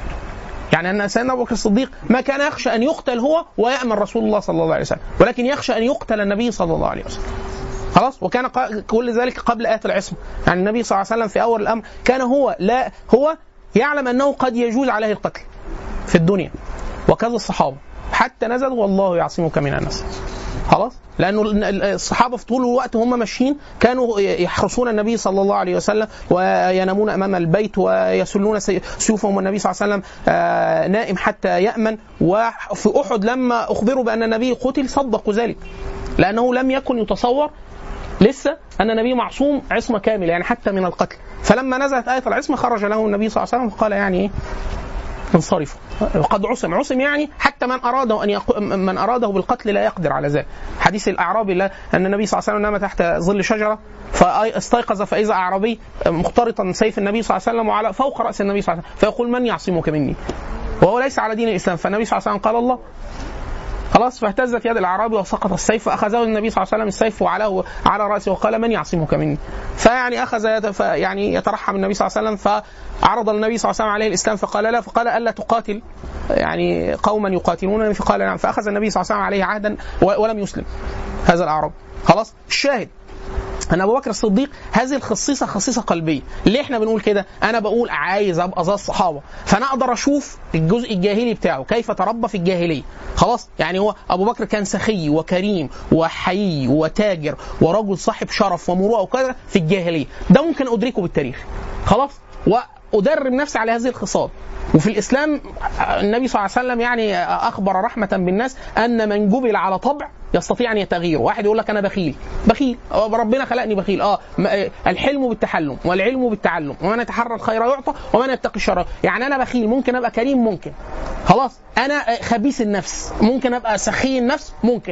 يعني ان سيدنا ابو بكر الصديق ما كان يخشى ان يقتل هو ويامن رسول الله صلى الله عليه وسلم ولكن يخشى ان يقتل النبي صلى الله عليه وسلم خلاص وكان كل ذلك قبل آية العصمة يعني النبي صلى الله عليه وسلم في أول الأمر كان هو لا هو يعلم أنه قد يجوز عليه القتل في الدنيا وكذا الصحابة حتى نزل والله يعصمك من الناس خلاص لانه الصحابه في طول الوقت هم ماشيين كانوا يحرسون النبي صلى الله عليه وسلم وينامون امام البيت ويسلون سيوفهم والنبي صلى الله عليه وسلم نائم حتى يامن وفي احد لما اخبروا بان النبي قتل صدقوا ذلك لانه لم يكن يتصور لسه ان النبي معصوم عصمه كامله يعني حتى من القتل فلما نزلت ايه العصمه خرج له النبي صلى الله عليه وسلم وقال يعني ايه انصرفوا وقد عصم عصم يعني حتى من اراده ان يق... من اراده بالقتل لا يقدر على ذلك حديث الاعرابي لا ان النبي صلى الله عليه وسلم نام تحت ظل شجره فاستيقظ فاذا اعرابي مخترطا سيف النبي صلى الله عليه وسلم وعلى فوق راس النبي صلى الله عليه وسلم فيقول من يعصمك مني وهو ليس على دين الاسلام فالنبي صلى الله عليه وسلم قال الله خلاص فاهتزت يد الاعرابي وسقط السيف فاخذه النبي صلى الله عليه وسلم السيف وعلاه على راسه وقال من يعصمك مني؟ فيعني اخذ يت... يعني يترحم النبي صلى الله عليه وسلم فعرض النبي صلى الله عليه وسلم عليه الاسلام فقال لا فقال الا تقاتل يعني قوما يقاتلونني فقال نعم فاخذ النبي صلى الله عليه وسلم عليه عهدا ولم يسلم هذا الاعرابي خلاص الشاهد ان ابو بكر الصديق هذه الخصيصه خصيصه قلبيه ليه احنا بنقول كده انا بقول عايز ابقى زي الصحابه فانا اقدر اشوف الجزء الجاهلي بتاعه كيف تربى في الجاهليه خلاص يعني هو ابو بكر كان سخي وكريم وحيي وتاجر ورجل صاحب شرف ومروءه وكذا في الجاهليه ده ممكن ادركه بالتاريخ خلاص وادرب نفسي على هذه الخصال وفي الاسلام النبي صلى الله عليه وسلم يعني اخبر رحمه بالناس ان من جبل على طبع يستطيع ان يتغير واحد يقول لك انا بخيل بخيل ربنا خلقني بخيل اه الحلم بالتحلم والعلم بالتعلم ومن يتحرى الخير يعطى ومن يتقي الشر يعني انا بخيل ممكن ابقى كريم ممكن خلاص انا خبيث النفس ممكن ابقى سخي النفس ممكن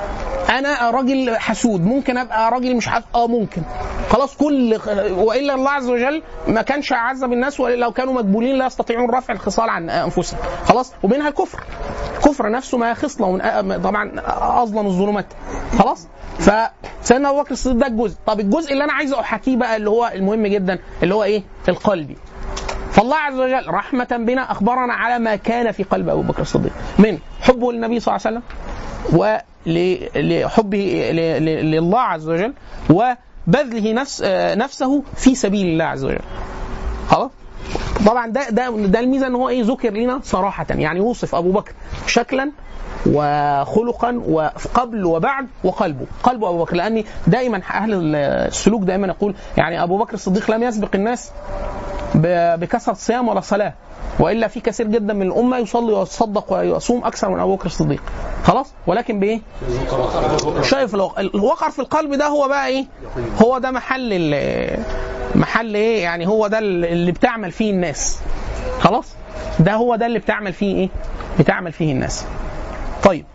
انا راجل حسود ممكن ابقى راجل مش حسود اه ممكن خلاص كل والا الله عز وجل ما كانش عذب الناس لو كانوا مجبولين لا يستطيعون رفع الخصال عن انفسهم خلاص ومنها الكفر كفر نفسه ما خصله طبعا اظلم الظلمات خلاص فسيدنا ابو بكر الصديق ده الجزء طب الجزء اللي انا عايز احكيه بقى اللي هو المهم جدا اللي هو ايه القلبي فالله عز وجل رحمة بنا أخبرنا على ما كان في قلب أبو بكر الصديق من حبه للنبي صلى الله عليه وسلم ولحبه لله عز وجل وبذله نفس نفسه في سبيل الله عز وجل خلاص طبعا ده ده ده الميزه ان هو ايه ذكر لنا صراحه يعني يوصف ابو بكر شكلا وخلقا وقبل وبعد وقلبه قلب ابو بكر لان دائما اهل السلوك دائما يقول يعني ابو بكر الصديق لم يسبق الناس بكثره صيام ولا صلاه والا في كثير جدا من الامه يصلي ويتصدق ويصوم اكثر من ابو بكر الصديق خلاص ولكن بايه؟ شايف الوقر في القلب ده هو بقى ايه؟ هو ده محل محل ايه؟ يعني هو ده اللي بتعمل فيه الناس خلاص؟ ده هو ده اللي بتعمل فيه ايه؟ بتعمل فيه الناس طيب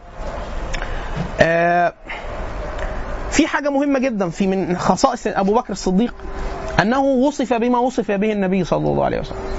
آه في حاجة مهمة جدا في من خصائص أبو بكر الصديق أنه وصف بما وصف به النبي صلى الله عليه وسلم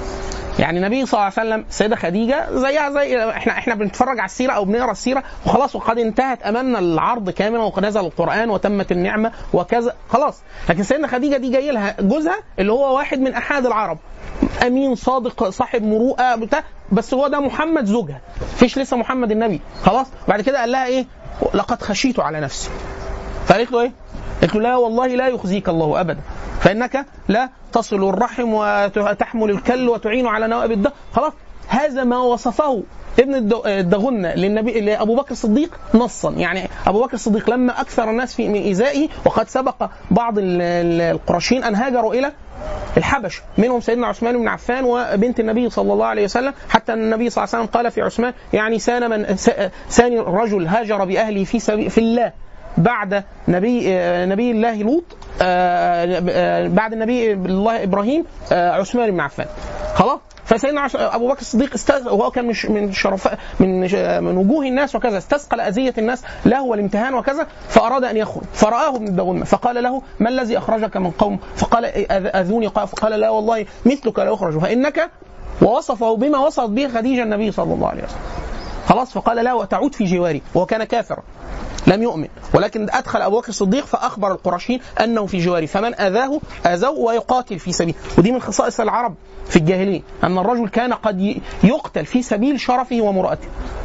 يعني النبي صلى الله عليه وسلم السيده خديجه زيها زي احنا احنا بنتفرج على السيره او بنقرا السيره وخلاص وقد انتهت امامنا العرض كاملا وقد نزل القران وتمت النعمه وكذا خلاص لكن سيدنا خديجه دي جاي لها جوزها اللي هو واحد من احاد العرب امين صادق صاحب مروءه بتاع بس هو ده محمد زوجها فيش لسه محمد النبي خلاص بعد كده قال لها ايه لقد خشيت على نفسي فقالت له ايه قالت له لا والله لا يخزيك الله ابدا فانك لا تصل الرحم وتحمل الكل وتعين على نوائب الدهر خلاص هذا ما وصفه ابن الد- الدغنة للنبي لابو بكر الصديق نصا يعني ابو بكر الصديق لما اكثر الناس في من ايذائه وقد سبق بعض ال- ال- القرشيين ان هاجروا الى الحبش منهم سيدنا عثمان بن عفان وبنت النبي صلى الله عليه وسلم حتى ان النبي صلى الله عليه وسلم قال في عثمان يعني سان من س- ثاني رجل هاجر باهله في سبيل في الله بعد نبي آه، نبي الله لوط آه، آه، بعد النبي الله ابراهيم آه، عثمان بن عفان خلاص فسيدنا عث- ابو بكر الصديق استاذ وهو كان مش من شرفاء من ش- من وجوه الناس وكذا استثقل اذيه الناس له والامتهان وكذا فاراد ان يخرج فرآه ابن الدغنة فقال له ما الذي اخرجك من قوم فقال أذ- اذوني قال فقال لا والله مثلك لا يخرج فانك ووصفه بما وصفت به خديجه النبي صلى الله عليه وسلم خلاص فقال لا وتعود في جواري وهو كان كافرا لم يؤمن ولكن ادخل ابو بكر الصديق فاخبر القرشيين انه في جواره فمن اذاه اذوه ويقاتل في سبيل ودي من خصائص العرب في الجاهليه ان الرجل كان قد ي- يقتل في سبيل شرفه ومرأته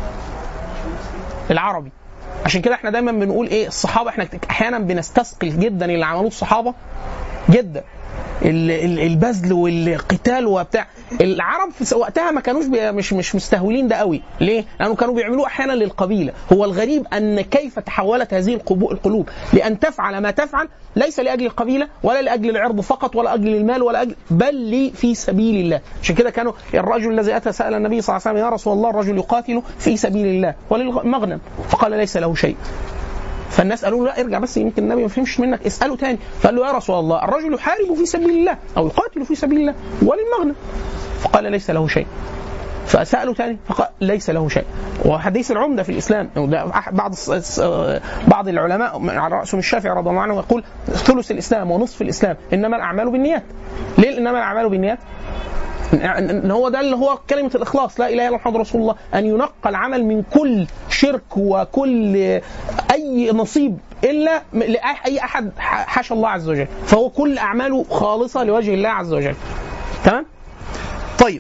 العربي عشان كده احنا دايما بنقول ايه الصحابه احنا احيانا بنستثقل جدا اللي عملوه الصحابه جدا ال- ال- البذل والقتال وبتاع العرب في وقتها ما كانوش بي مش مش مستهولين ده قوي ليه لانه كانوا بيعملوه احيانا للقبيله هو الغريب ان كيف تحولت هذه القبو- القلوب لان تفعل ما تفعل ليس لاجل القبيله ولا لاجل العرض فقط ولا اجل المال ولا اجل بل لي في سبيل الله عشان كده كانوا الرجل الذي اتى سال النبي صلى الله عليه وسلم يا رسول الله الرجل يقاتل في سبيل الله وللمغنم فقال ليس له شيء فالناس قالوا له لا ارجع بس يمكن النبي ما فهمش منك اساله تاني فقال له يا رسول الله الرجل يحارب في سبيل الله او يقاتل في سبيل الله وللمغنم فقال ليس له شيء فسأله تاني فقال ليس له شيء وحديث العمدة في الإسلام وده أح- بعض الص- الص- بعض العلماء على رأسهم الشافعي رضي الله عنه يقول ثلث الإسلام ونصف الإسلام إنما الأعمال بالنيات ليه إنما الأعمال بالنيات؟ ان هو ده اللي هو كلمه الاخلاص لا اله الا الله محمد رسول الله ان ينقى العمل من كل شرك وكل اي نصيب الا لاي احد حاشا الله عز وجل فهو كل اعماله خالصه لوجه الله عز وجل تمام طيب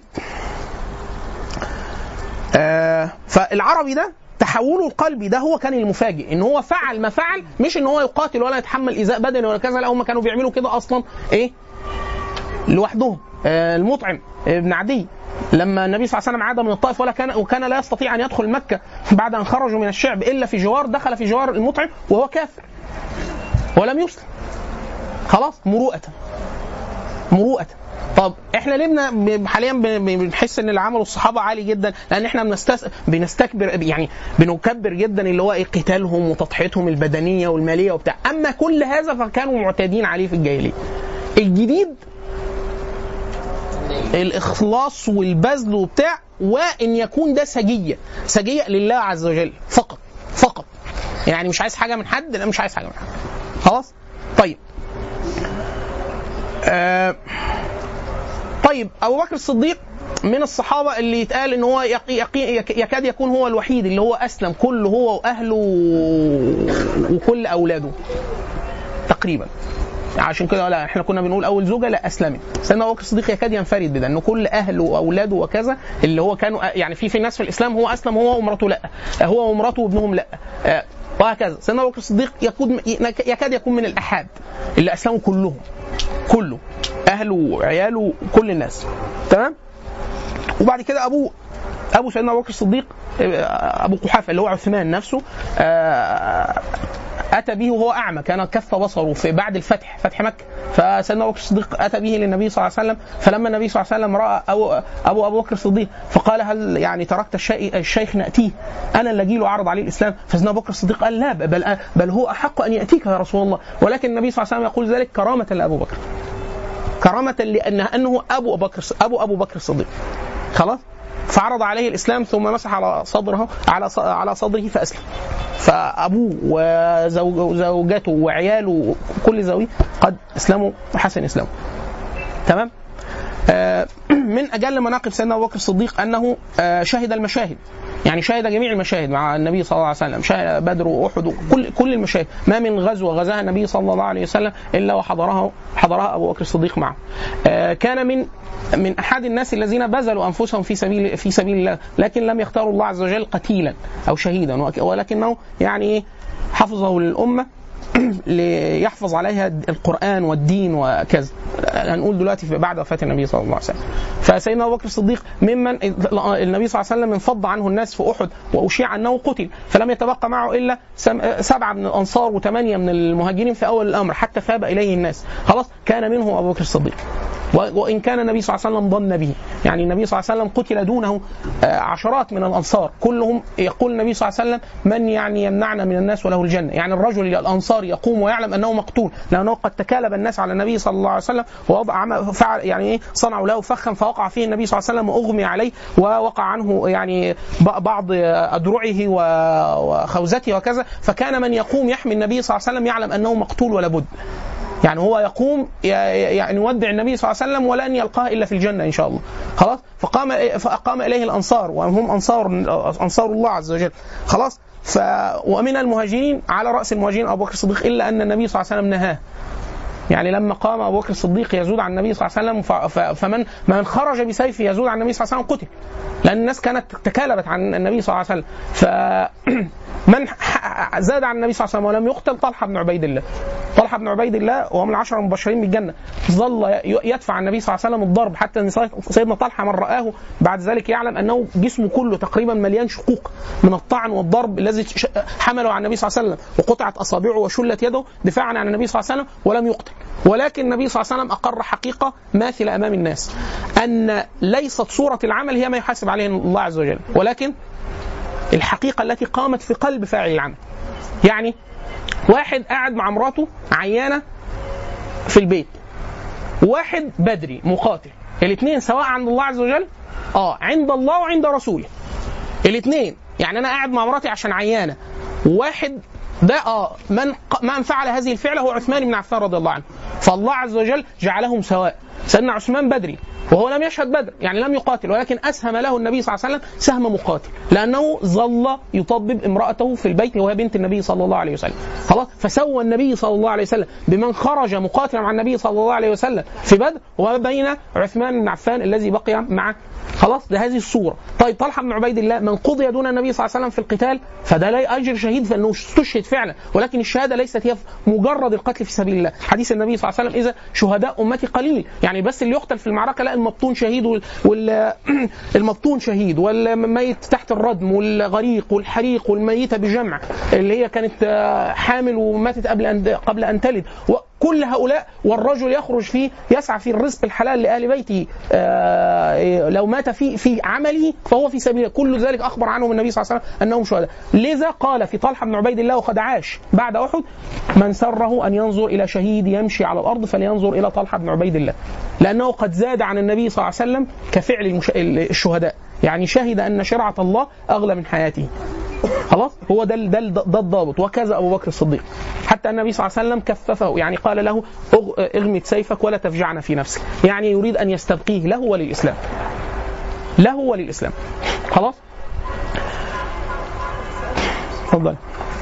آه فالعربي ده تحوله القلبي ده هو كان المفاجئ ان هو فعل ما فعل مش ان هو يقاتل ولا يتحمل ايذاء بدني ولا كذا لا هم كانوا بيعملوا كده اصلا ايه لوحدهم آه، المطعم ابن عدي لما النبي صلى الله عليه وسلم عاد من الطائف ولا كان وكان لا يستطيع ان يدخل مكه بعد ان خرجوا من الشعب الا في جوار دخل في جوار المطعم وهو كافر ولم يسلم خلاص مروءة مروءة طب احنا ليه بن- حاليا بن- بنحس ان اللي عمله الصحابه عالي جدا لان احنا بنستس... بنستكبر يعني بنكبر جدا اللي هو ايه قتالهم وتضحيتهم البدنيه والماليه وبتاع اما كل هذا فكانوا معتادين عليه في الجاهليه الجديد الاخلاص والبذل وبتاع وان يكون ده سجيه سجيه لله عز وجل فقط فقط يعني مش عايز حاجه من حد لا مش عايز حاجه من حد خلاص طيب آه طيب ابو بكر الصديق من الصحابه اللي يتقال ان هو يقي يقي يك- يكاد يكون هو الوحيد اللي هو اسلم كله هو واهله وكل اولاده تقريبا عشان كده لا احنا كنا بنقول اول زوجه لا اسلمت سيدنا ابو بكر الصديق يكاد ينفرد بده انه كل اهله واولاده وكذا اللي هو كانوا يعني في في ناس في الاسلام هو اسلم هو ومراته لا هو ومراته وابنهم لا آه، وهكذا سيدنا ابو بكر الصديق يكون يكاد يكون من الاحاد اللي اسلموا كلهم كله اهله وعياله كل الناس تمام وبعد كده ابوه ابو سيدنا ابو بكر الصديق آه، ابو قحافه اللي هو عثمان نفسه آه، اتى به وهو اعمى كان كف بصره في بعد الفتح فتح مكه فسيدنا ابو بكر الصديق اتى به للنبي صلى الله عليه وسلم فلما النبي صلى الله عليه وسلم راى ابو ابو ابو بكر الصديق فقال هل يعني تركت الشيء الشيخ ناتيه انا اللي اجي له عرض عليه الاسلام فسيدنا ابو بكر الصديق قال لا بل بل هو احق ان ياتيك يا رسول الله ولكن النبي صلى الله عليه وسلم يقول ذلك كرامه لابو بكر كرامه لان انه ابو بكر ابو ابو بكر الصديق خلاص فعرض عليه الاسلام ثم مسح على صدره على ص- على صدره فاسلم فابوه وزوجته وعياله وكل ذويه قد اسلموا وحسن اسلامه تمام آه، من من اجل مناقب سيدنا ابو بكر الصديق انه آه، شهد المشاهد يعني شهد جميع المشاهد مع النبي صلى الله عليه وسلم شهد بدر واحد وكل كل المشاهد ما من غزوه غزاها النبي صلى الله عليه وسلم الا وحضرها حضرها ابو بكر الصديق معه آه، كان من من احد الناس الذين بذلوا انفسهم في سبيل في سبيل الله لكن لم يختاروا الله عز وجل قتيلا او شهيدا وك- ولكنه يعني إيه حفظه للامه ليحفظ عليها القران والدين وكذا هنقول دلوقتي في- بعد وفاه النبي صلى الله عليه وسلم فسيدنا ابو بكر الصديق ممن النبي صلى الله عليه وسلم انفض عنه الناس في احد واشيع انه قتل فلم يتبقى معه الا سم- سبعه من الانصار وثمانيه من المهاجرين في اول الامر حتى ثاب اليه الناس خلاص كان منه ابو بكر الصديق و- وان كان النبي صلى الله عليه وسلم ظن به يعني النبي صلى الله عليه وسلم قتل دونه آه، عشرات من الانصار كلهم يقول النبي صلى الله عليه وسلم من يعني يمنعنا من الناس وله الجنه يعني الرجل الانصاري يقوم ويعلم انه مقتول لانه قد تكالب الناس على النبي صلى الله عليه وسلم ووضع عمل فعل يعني ايه صنعوا له فخا فوقع فيه النبي صلى الله عليه وسلم واغمي عليه ووقع عنه يعني ب- بعض ادرعه و- وخوذته وكذا فكان من يقوم يحمي النبي صلى الله عليه وسلم يعلم انه مقتول ولا بد يعني هو يقوم ي- يعني يودع النبي صلى الله عليه وسلم ولن يلقاه الا في الجنه ان شاء الله خلاص فقام فقام اليه الانصار وهم انصار انصار الله عز وجل خلاص ف ومن المهاجرين على راس المهاجرين ابو بكر الصديق الا ان النبي صلى الله عليه وسلم نهاه يعني لما قام ابو بكر الصديق يزود عن النبي صلى الله عليه وسلم ف- ف- فمن من خرج بسيفه يزود عن النبي صلى الله عليه وسلم قتل لان الناس كانت تكالبت عن النبي صلى الله عليه وسلم ف من ح- زاد عن النبي صلى الله عليه وسلم ولم يقتل طلحه بن عبيد الله طلحه بن عبيد الله وهو من العشره المبشرين بالجنه ظل ي- يدفع عن النبي صلى الله عليه وسلم الضرب حتى ان سيد- سيدنا طلحه من رآه بعد ذلك يعلم انه جسمه كله تقريبا مليان شقوق من الطعن والضرب الذي ش- حمله عن النبي صلى الله عليه وسلم وقطعت اصابعه وشلت يده دفاعا عن النبي صلى الله عليه وسلم ولم يقتل ولكن النبي صلى الله عليه وسلم اقر حقيقه ماثله امام الناس ان ليست صوره العمل هي ما يحاسب عليه الله عز وجل ولكن الحقيقه التي قامت في قلب فاعل العمل يعني واحد قاعد مع مراته عيانه في البيت واحد بدري مقاتل الاثنين سواء عند الله عز وجل اه عند الله وعند رسوله الاثنين يعني انا قاعد مع مراتي عشان عيانه واحد ده اه من من فعل هذه الفعله هو عثمان بن عفان رضي الله عنه فالله عز وجل جعلهم سواء سيدنا عثمان بدري وهو لم يشهد بدر يعني لم يقاتل ولكن اسهم له النبي صلى الله عليه وسلم سهم مقاتل لانه ظل يطبب امراته في البيت وهي بنت النبي صلى الله عليه وسلم خلاص فسوى النبي صلى الله عليه وسلم بمن خرج مقاتلا مع النبي صلى الله عليه وسلم في بدر وبين عثمان بن عفان الذي بقي مع خلاص ده هذه الصوره طيب طلحه بن عبيد الله من قضي دون النبي صلى الله عليه وسلم في القتال فده لا اجر شهيد فانه استشهد فعلا ولكن الشهاده ليست هي مجرد القتل في سبيل الله حديث النبي صلى الله عليه وسلم اذا شهداء امتي قليل يعني بس اللي يقتل في المعركه لا المبطون شهيد وال, وال... المبطون شهيد والميت تحت الردم والغريق والحريق والميته بجمع اللي هي كانت آه، حامل وماتت قبل ان قبل ان تلد وكل هؤلاء والرجل يخرج فيه يسعى في الرزق الحلال لاهل بيته آه، لو مات في في عمله فهو في سبيل الله. كل ذلك اخبر عنهم النبي صلى الله عليه وسلم انهم شهداء لذا قال في طلحه بن عبيد الله وقد عاش بعد احد من سره ان ينظر الى شهيد يمشي على الارض فلينظر الى طلحه بن عبيد الله لانه قد زاد عن النبي صلى الله عليه وسلم كفعل المش... الشهداء يعني شهد ان شرعه الله اغلى من حياته خلاص هو ده ده ده الضابط وكذا ابو بكر الصديق حتى النبي صلى الله عليه وسلم كففه يعني قال له أغ- اغمد سيفك ولا تفجعنا في نفسك يعني يريد ان يستبقيه له وللاسلام له وللاسلام خلاص اتفضل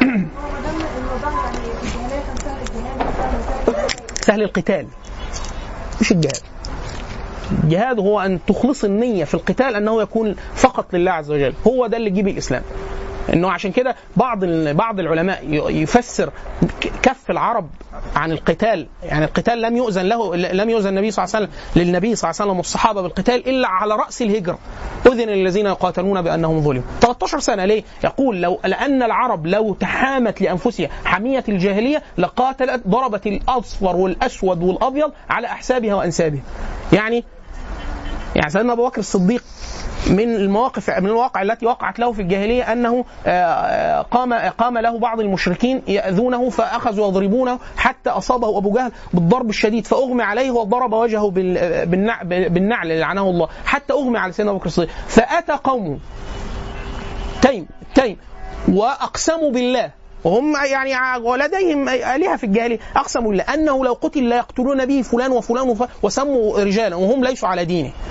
سهل القتال مش الجهاد الجهاد هو ان تخلص النيه في القتال انه يكون فقط لله عز وجل هو ده اللي يجيب الاسلام انه عشان كده بعض ال- بعض العلماء ي- يفسر ك- كف العرب عن القتال يعني القتال لم يؤذن له لم يؤذن النبي صلى الله عليه وسلم للنبي صلى الله عليه وسلم والصحابه بالقتال الا على راس الهجره اذن للذين يقاتلون بانهم ظلموا 13 سنه ليه يقول لو لان العرب لو تحامت لانفسها حميه الجاهليه لقاتلت ضربت الاصفر والاسود والابيض على احسابها وانسابها يعني يعني سيدنا ابو بكر الصديق من المواقف من الواقع التي وقعت له في الجاهليه انه آه، آه، قام قام له بعض المشركين ياذونه فاخذوا يضربونه حتى اصابه ابو جهل بالضرب الشديد فاغمي عليه وضرب وجهه بال- بالنع- بالنعل لعنه الله حتى اغمي على سيدنا ابو بكر الصديق فاتى قومه تيم تيم واقسموا بالله وهم يعني ع- ولديهم آلهة في الجاهلية أقسموا بالله أنه لو قتل لا يقتلون به فلان وفلان وف- وسموا رجالا وهم ليسوا على دينه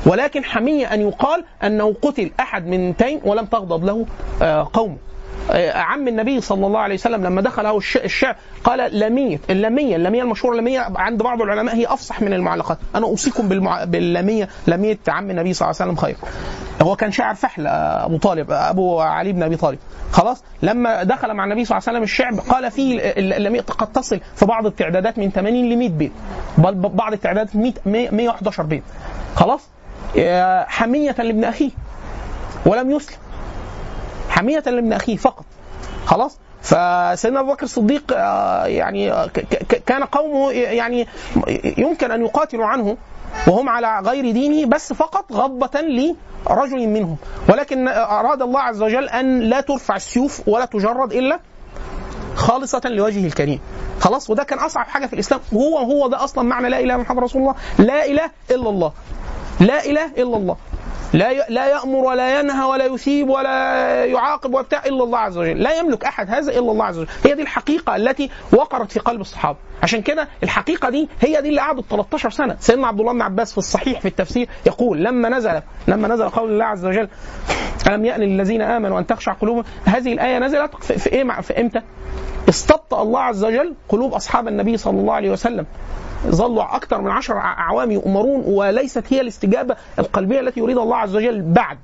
ولكن حمية أن يقال أنه قتل أحد من تيم ولم تغضب له آه، قومه آه، عم النبي صلى الله عليه وسلم لما دخله الش- الشعر قال لمية اللمية اللمية المشهورة اللمية عند بعض العلماء هي أفصح من المعلقات أنا أوصيكم بالمع... باللمية لمية عم النبي صلى الله عليه وسلم خير هو كان شاعر فحل آه، أبو طالب آه، أبو علي بن أبي طالب خلاص لما دخل مع النبي صلى الله عليه وسلم الشعب قال فيه ال- اللمية قد تصل في بعض التعدادات من 80 ل 100 بيت بل بعض التعدادات 100 111 بيت خلاص آه، حمية لابن أخيه ولم يسلم حمية لابن أخيه فقط خلاص فسيدنا ابو بكر الصديق آه، يعني آه، ك- ك- كان قومه يعني يمكن ان يقاتلوا عنه وهم على غير دينه بس فقط غضبة لرجل منهم ولكن اراد الله عز وجل ان لا ترفع السيوف ولا تجرد الا خالصة لوجهه الكريم خلاص وده كان اصعب حاجه في الاسلام وهو هو ده اصلا معنى لا اله الا محمد رسول الله لا اله الا الله لا اله الا الله لا ي- لا يامر ولا ينهى ولا يثيب ولا يعاقب وبتاع الا الله عز وجل لا يملك احد هذا الا الله عز وجل هي دي الحقيقه التي وقرت في قلب الصحابه عشان كده الحقيقه دي هي دي اللي قعدت 13 سنه سيدنا عبد الله بن عباس في الصحيح في التفسير يقول لما نزل لما نزل قول الله عز وجل الم يأن للذين امنوا ان تخشع قلوبهم هذه الايه نزلت في, في ايه مع- في امتى استبطأ الله عز وجل قلوب اصحاب النبي صلى الله عليه وسلم ظلوا أكثر من عشر أعوام يؤمرون وليست هي الاستجابة القلبية التي يريد الله عز وجل بعد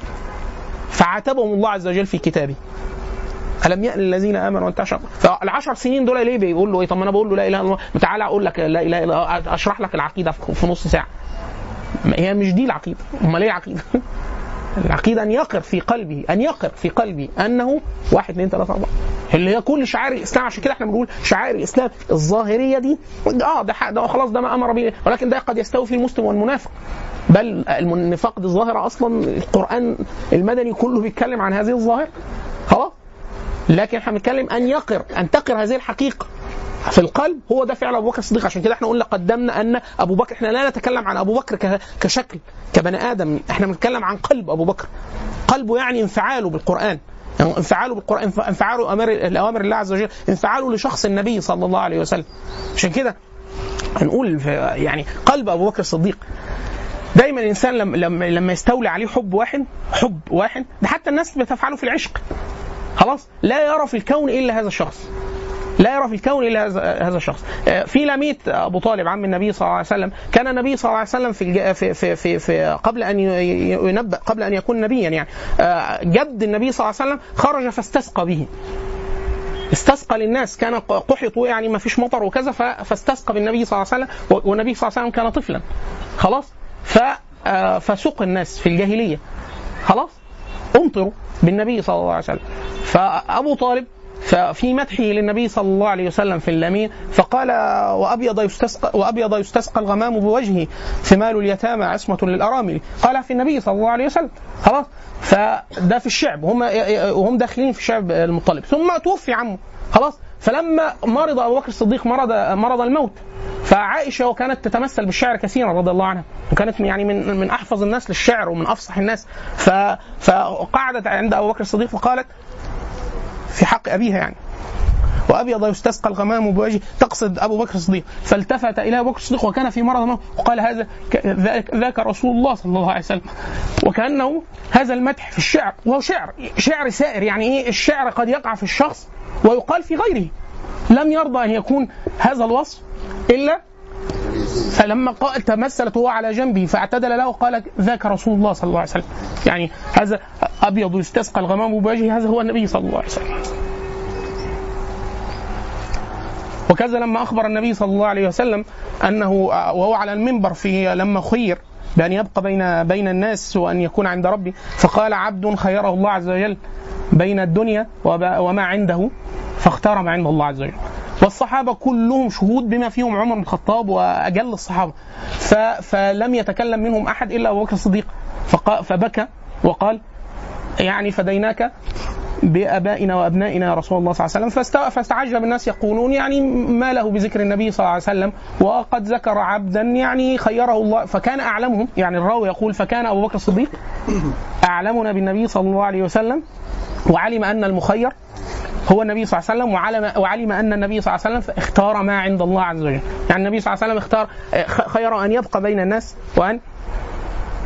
فعاتبهم الله عز وجل في كتابه ألم يأن الذين آمنوا أن تخشع فالعشر سنين دول ليه بيقول له إيه طب ما أنا بقول له لا إله إلا الله تعالى أقول لك لا إله إلا الله أشرح لك العقيدة في في نص ساعة ما هي مش دي العقيدة أمال إيه العقيدة؟ العقيدة أن يقر في قلبه أن يقر في قلبي أنه واحد اثنين ثلاثة أربعة اللي هي كل شعائر الإسلام عشان كده احنا بنقول شعائر الإسلام الظاهرية دي اه ده حق- ده خلاص ده ما أمر به ولكن ده قد يستوي في المسلم والمنافق بل النفاق دي ظاهرة أصلا القرآن المدني كله بيتكلم عن هذه الظاهرة خلاص لكن احنا بنتكلم أن يقر أن تقر هذه الحقيقة في القلب هو ده فعل ابو بكر الصديق عشان كده احنا قلنا قدمنا ان ابو بكر احنا لا نتكلم عن ابو بكر ك- كشكل كبني ادم احنا بنتكلم عن قلب ابو بكر قلبه يعني انفعاله بالقران يعني انفعاله بالقران انف- انفعاله امر الاوامر الله عز وجل انفعاله لشخص النبي صلى الله عليه وسلم عشان كده هنقول في يعني قلب ابو بكر الصديق دايما الانسان لما لما لما يستولي عليه حب واحد حب واحد ده حتى الناس بتفعله في العشق خلاص لا يرى في الكون الا هذا الشخص لا يرى في الكون الا هذا هذا الشخص. آه، في لميت ابو طالب عم النبي صلى الله عليه وسلم، كان النبي صلى الله عليه وسلم في الج... في في في, في قبل ان ي- ي- ينبأ قبل ان يكون نبيا يعني آه، جد النبي صلى الله عليه وسلم خرج فاستسقى به. استسقى للناس كان قحطوا يعني ما فيش مطر وكذا ف- فاستسقى بالنبي صلى الله عليه وسلم و- والنبي صلى الله عليه وسلم كان طفلا. خلاص؟ ف آه، فسقى الناس في الجاهليه. خلاص؟ امطروا بالنبي صلى الله عليه وسلم. فابو طالب ففي مدحه للنبي صلى الله عليه وسلم في اللمين فقال وابيض يستسقى وابيض يستسقى الغمام بوجهه ثمال اليتامى عصمه للارامل قال في النبي صلى الله عليه وسلم خلاص فده في الشعب وهم وهم داخلين في شعب المطلب ثم توفي عمه خلاص فلما مرض ابو بكر الصديق مرض مرض الموت فعائشه وكانت تتمثل بالشعر كثيرا رضي الله عنها وكانت يعني من من احفظ الناس للشعر ومن افصح الناس ف فقعدت عند ابو بكر الصديق فقالت في حق ابيها يعني وابيض يستسقى الغمام بوجهه تقصد ابو بكر الصديق فالتفت الى ابو بكر الصديق وكان في مرض الموت وقال هذا ك- ذاك, ذاك رسول الله صلى الله عليه وسلم وكانه هذا المدح في الشعر وهو شعر شعر سائر يعني ايه الشعر قد يقع في الشخص ويقال في غيره لم يرضى ان يكون هذا الوصف الا فلما قال تمثلت هو على جنبه فاعتدل له قال ذاك رسول الله صلى الله عليه وسلم يعني هذا ابيض يستسقى الغمام بوجهه هذا هو النبي صلى الله عليه وسلم وكذا لما اخبر النبي صلى الله عليه وسلم انه وهو على المنبر في لما خير بان يبقى بين بين الناس وان يكون عند ربي فقال عبد خيره الله عز وجل بين الدنيا وب- وما عنده فاختار ما عند الله عز وجل والصحابه كلهم شهود بما فيهم عمر بن الخطاب واجل الصحابه ف فلم يتكلم منهم احد الا ابو بكر الصديق فقا- فبكى وقال يعني فديناك بابائنا وابنائنا يا رسول الله صلى الله عليه وسلم فاست- فاستعجب الناس يقولون يعني ما له بذكر النبي صلى الله عليه وسلم وقد ذكر عبدا يعني خيره الله فكان اعلمهم يعني الراوي يقول فكان ابو بكر الصديق اعلمنا بالنبي صلى الله عليه وسلم وعلم ان المخير هو النبي صلى الله عليه وسلم وعلم وعلم ان النبي صلى الله عليه وسلم اختار ما عند الله عز وجل، يعني النبي صلى الله عليه وسلم اختار خير ان يبقى بين الناس وان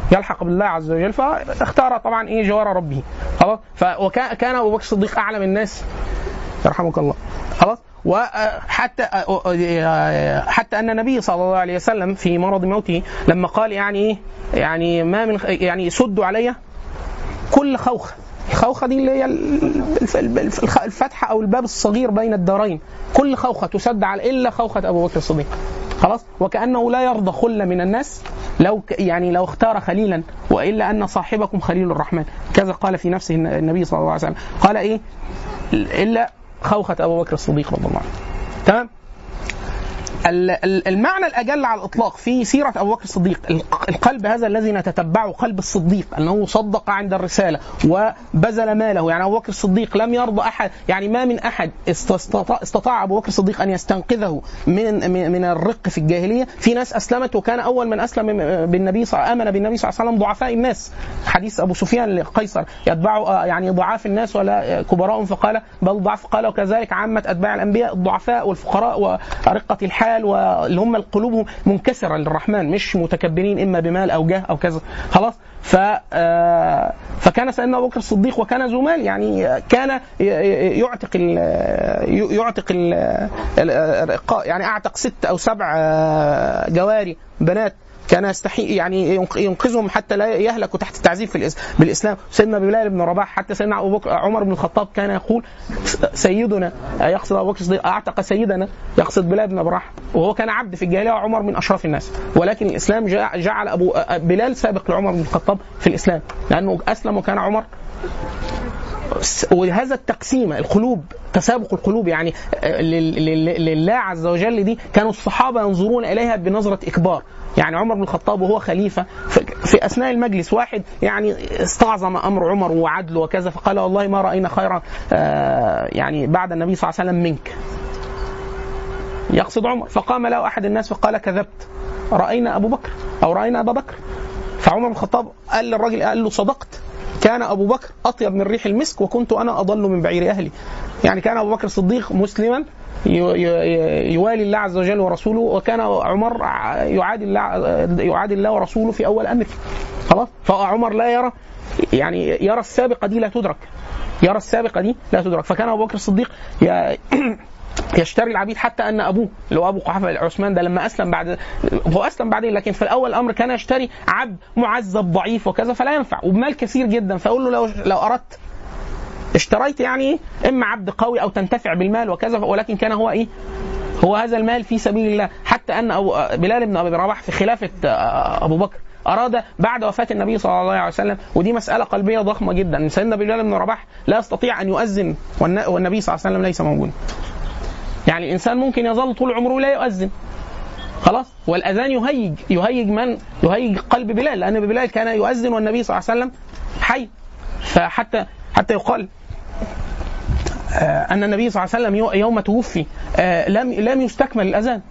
يلحق بالله عز وجل فاختار طبعا ايه جوار ربه خلاص وكان ابو بكر الصديق اعلم الناس يرحمك الله خلاص وحتى حتى ان النبي صلى الله عليه وسلم في مرض موته لما قال يعني ايه يعني ما من يعني سدوا علي كل خوخه الخوخه دي اللي هي الف- الف- الف- الفتحه او الباب الصغير بين الدارين كل خوخه تسد على الا خوخه ابو بكر الصديق خلاص وكانه لا يرضى خله من الناس لو ك- يعني لو اختار خليلا والا ان صاحبكم خليل الرحمن كذا قال في نفسه النبي صلى الله عليه وسلم قال ايه الا خوخه ابو بكر الصديق رضي الله عنه تمام ال- ال- المعنى الاجل على الاطلاق في سيره ابو بكر الصديق الق- القلب هذا الذي نتتبعه قلب الصديق انه صدق عند الرساله وبذل ماله يعني ابو بكر الصديق لم يرضى احد يعني ما من احد است- استطاع, استطاع ابو بكر الصديق ان يستنقذه من من من الرق في الجاهليه في ناس اسلمت وكان اول من اسلم بالنبي صلى امن بالنبي صلى الله عليه وسلم ضعفاء الناس حديث ابو سفيان لقيصر يتبع آه، يعني ضعاف الناس ولا كبراء فقال بل ضعف قال وكذلك عامه اتباع الانبياء الضعفاء والفقراء ورقه الحال واللي هم قلوبهم منكسره للرحمن مش متكبرين اما بمال او جاه او كذا خلاص ف آه، فكان سيدنا ابو بكر الصديق وكان ذو مال يعني كان ي- ي- يعتق ال يعتق ال الرقاء يعني اعتق ست او سبع آه، جواري بنات كان يستحي يعني ينق- ينقذهم حتى لا يهلكوا تحت التعذيب في الإس- بالاسلام سيدنا بلال بن رباح حتى سيدنا ابو بكر عمر بن الخطاب كان يقول سيدنا يقصد ابو بكر الصديق اعتق سيدنا يقصد بلال بن رباح وهو كان عبد في الجاهليه وعمر من اشراف الناس ولكن الاسلام جع- جعل ابو بلال سابق لعمر بن الخطاب في الاسلام لانه اسلم وكان عمر وهذا التقسيم القلوب تسابق القلوب يعني لل- لل- لله عز وجل دي كانوا الصحابه ينظرون اليها بنظره اكبار يعني عمر بن الخطاب وهو خليفه في- في اثناء المجلس واحد يعني استعظم امر عمر وعدله وكذا فقال والله ما راينا خيرا آه، يعني بعد النبي صلى الله عليه وسلم منك يقصد عمر فقام له احد الناس فقال كذبت راينا ابو بكر او راينا ابا بكر فعمر بن الخطاب قال للراجل قال له صدقت كان ابو بكر اطيب من ريح المسك وكنت انا اضل من بعير اهلي يعني كان ابو بكر الصديق مسلما ي- ي- يوالي الله عز وجل ورسوله وكان عمر ع- يعادي الله يعادي الله ورسوله في اول امره خلاص فعمر لا يرى يعني يرى السابقه دي لا تدرك يرى السابقه دي لا تدرك فكان ابو بكر الصديق ي- يشتري العبيد حتى ان ابوه اللي هو ابو قحافه عثمان ده لما اسلم بعد هو اسلم بعدين لكن في الاول الامر كان يشتري عبد معذب ضعيف وكذا فلا ينفع وبمال كثير جدا فاقول له لو لو اردت اشتريت يعني إيه؟ اما عبد قوي او تنتفع بالمال وكذا ولكن كان هو ايه؟ هو هذا المال في سبيل الله حتى ان أبو بلال بن ابي رباح في خلافه آه، ابو بكر اراد بعد وفاه النبي صلى الله عليه وسلم ودي مساله قلبيه ضخمه جدا سيدنا بلال بن رباح لا يستطيع ان يؤذن والن- والنبي صلى الله عليه وسلم ليس موجودا يعني الانسان ممكن يظل طول عمره لا يؤذن خلاص والاذان يهيج يهيج من يهيج قلب بلال لان بلال كان يؤذن والنبي صلى الله عليه وسلم حي فحتى حتى يقال آه، ان النبي صلى الله عليه وسلم يو- يوم توفي آه، لم لم يستكمل الاذان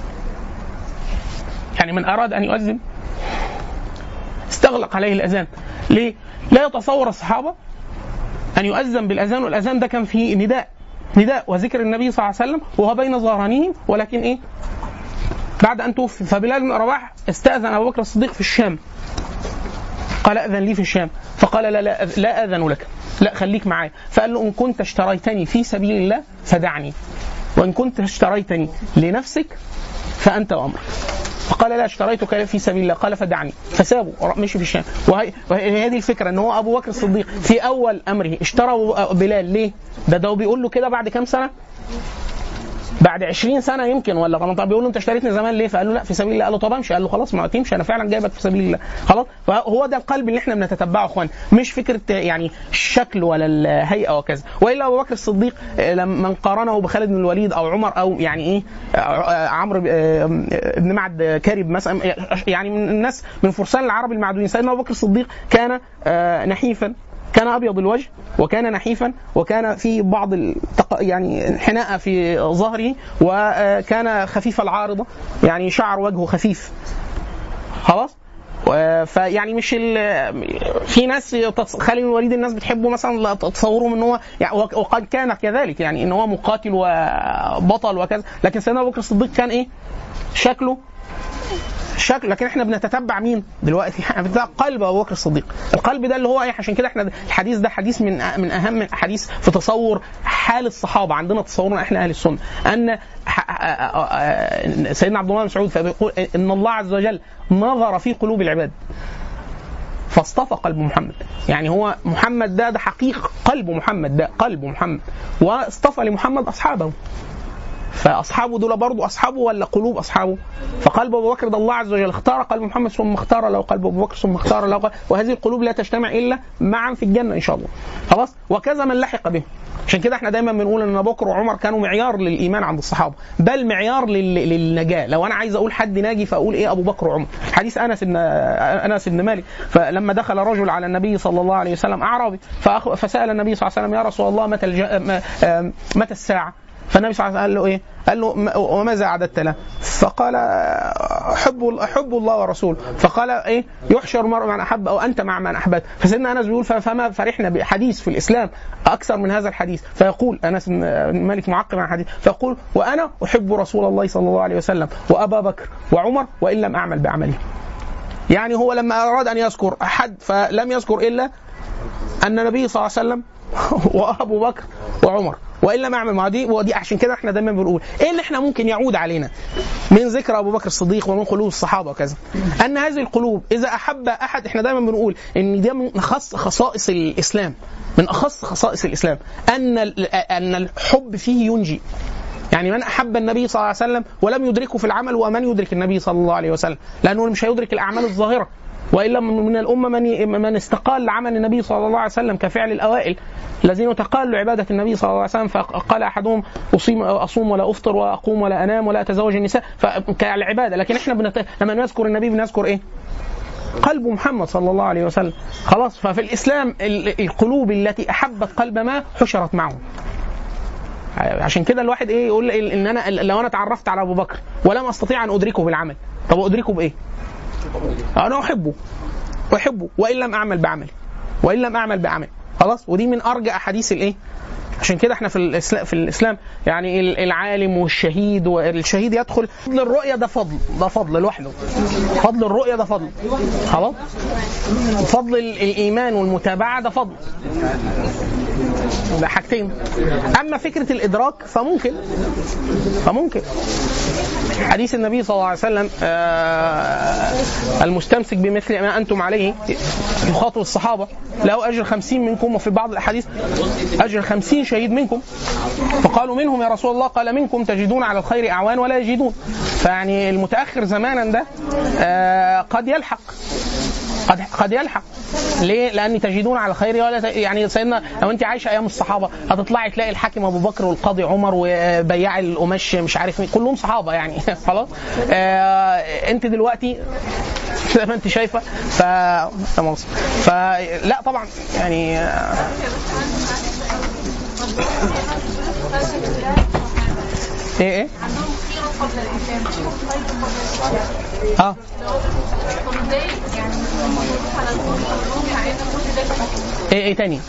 يعني من اراد ان يؤذن استغلق عليه الاذان ليه؟ لا يتصور الصحابه ان يؤذن بالاذان والاذان ده كان فيه نداء نداء وذكر النبي صلى الله عليه وسلم وهو بين ظهرانيهم ولكن ايه؟ بعد ان توفي فبلال بن رباح استاذن ابو بكر الصديق في الشام قال اذن لي في الشام فقال لا لا, لا اذن لك لا خليك معايا فقال له ان كنت اشتريتني في سبيل الله فدعني وان كنت اشتريتني لنفسك فانت وامرك فقال لا اشتريتك في سبيل الله قال فدعني فسابه مشي في الشام وهي, وهي هذه الفكره ان هو ابو بكر الصديق في اول امره اشترى أبو- بلال ليه؟ ده ده هو بيقول له كده بعد كام سنه؟ بعد 20 سنه يمكن ولا 18 بيقول له انت اشتريتني زمان ليه؟ فقال له لا في سبيل الله قال له طب امشي قال له خلاص ما تمشي انا فعلا جايبك في سبيل الله خلاص فهو ده القلب اللي احنا بنتتبعه اخوان مش فكره يعني الشكل ولا الهيئه وكذا والا ابو بكر الصديق آه، لما من قارنه بخالد بن الوليد او عمر او يعني ايه آه، آه، عمرو ب- آه، بن معد كارب مثلا يعني من الناس من فرسان العرب المعدودين سيدنا ابو بكر الصديق كان آه، نحيفا كان ابيض الوجه وكان نحيفا وكان في بعض التق... يعني انحناء في ظهره وكان خفيف العارضه يعني شعر وجهه خفيف خلاص و- فيعني مش ال... في ناس يتص- خالد بن الوليد الناس بتحبه مثلا لا تصورهم ان هو يعني وق- وقد كان كذلك يعني ان هو مقاتل وبطل وكذا لكن سيدنا ابو بكر الصديق كان ايه؟ شكله شكل لكن احنا بنتتبع مين دلوقتي احنا بنتتبع قلب ابو بكر الصديق القلب ده اللي هو ايه عشان كده احنا الحديث ده حديث من من اهم الاحاديث في تصور حال الصحابه عندنا تصورنا احنا اهل السنه ان ح- آ- آ- آ- سيدنا عبد الله بن مسعود فبيقول ان الله عز وجل نظر في قلوب العباد فاصطفى قلب محمد يعني هو محمد ده ده حقيقة قلب محمد ده قلب محمد واصطفى لمحمد أصحابه فأصحابه دول برضو أصحابه ولا قلوب أصحابه فقلب أبو بكر ده الله عز وجل اختار قلب محمد ثم اختار له قلب أبو بكر ثم اختار له قلب وهذه القلوب لا تجتمع إلا معا في الجنة إن شاء الله خلاص وكذا من لحق بهم عشان كده احنا دايما بنقول ان ابو بكر وعمر كانوا معيار للايمان عند الصحابه بل معيار لل... للنجاه لو انا عايز اقول حد ناجي فاقول ايه ابو بكر وعمر حديث انس بن انس بن مالك فلما دخل رجل على النبي صلى الله عليه وسلم اعرابي فأخ... فسال النبي صلى الله عليه وسلم يا رسول الله متى الج... م- آم، متى الساعه فالنبي صلى الله عليه وسلم قال له ايه؟ قال له "م- وماذا اعددت له؟ فقال احب احب الله ورسوله فقال ايه؟ يحشر المرء من احب او انت مع من احببت فسيدنا انس بيقول فما فرحنا بحديث في الاسلام اكثر من هذا الحديث فيقول انس بن مالك معقب عن الحديث فيقول وانا احب رسول الله صلى الله عليه وسلم وابا بكر وعمر وان لم اعمل بعمله. يعني هو لما اراد ان يذكر احد فلم يذكر الا ان النبي صلى الله عليه وسلم وابو بكر وعمر وان لم اعمل مع دي ودي عشان كده احنا دايما بنقول ايه اللي احنا ممكن يعود علينا من ذكر ابو بكر الصديق ومن قلوب الصحابه وكذا ان هذه القلوب اذا احب احد احنا دايما بنقول ان ده من خص خصائص الاسلام من اخص خصائص الاسلام ان ال- ان الحب فيه ينجي يعني من احب النبي صلى الله عليه وسلم ولم يدركه في العمل ومن يدرك النبي صلى الله عليه وسلم لانه مش هيدرك الاعمال الظاهره والا من من الامه من من استقال لعمل النبي صلى الله عليه وسلم كفعل الاوائل الذين تقالوا عباده النبي صلى الله عليه وسلم فقال احدهم اصيم اصوم ولا افطر واقوم ولا انام ولا اتزوج النساء فكالعباده لكن احنا بنت... لما نذكر النبي بنذكر ايه؟ قلب محمد صلى الله عليه وسلم خلاص ففي الاسلام ال- القلوب التي احبت قلب ما حشرت معه عشان كده الواحد ايه يقول ان انا لو انا تعرفت على ابو بكر ولم استطيع ان ادركه بالعمل طب ادركه بايه؟ انا احبه احبه وان لم اعمل بعملي وان لم اعمل بعمل خلاص ودي من ارجى احاديث الايه؟ عشان كده احنا في الاسلام في الاسلام يعني ال- العالم والشهيد والشهيد يدخل فضل الرؤيه ده فضل ده فضل لوحده فضل الرؤيه ده فضل خلاص فضل ال- الايمان والمتابعه ده فضل ده حاجتين اما فكره الادراك فممكن فممكن حديث النبي صلى الله عليه وسلم آه، المستمسك بمثل ما انتم عليه يخاطب الصحابه له اجر خمسين منكم وفي بعض الاحاديث اجر خمسين شهيد منكم فقالوا منهم يا رسول الله قال منكم تجدون على الخير اعوان ولا يجدون فيعني المتاخر زمانا ده آه، قد يلحق قد قد يلحق ليه؟ لان تجدون على الخير ولا ت... يعني سيدنا لو انت عايشه ايام الصحابه هتطلعي تلاقي الحاكم ابو بكر والقاضي عمر وبياع القماش مش عارف مين كلهم صحابه يعني خلاص آه انت دلوقتي زي ما انت شايفه ف لا مؤاخذة. فلا طبعا يعني آه، ايه ايه؟ اه ايه ايه تاني؟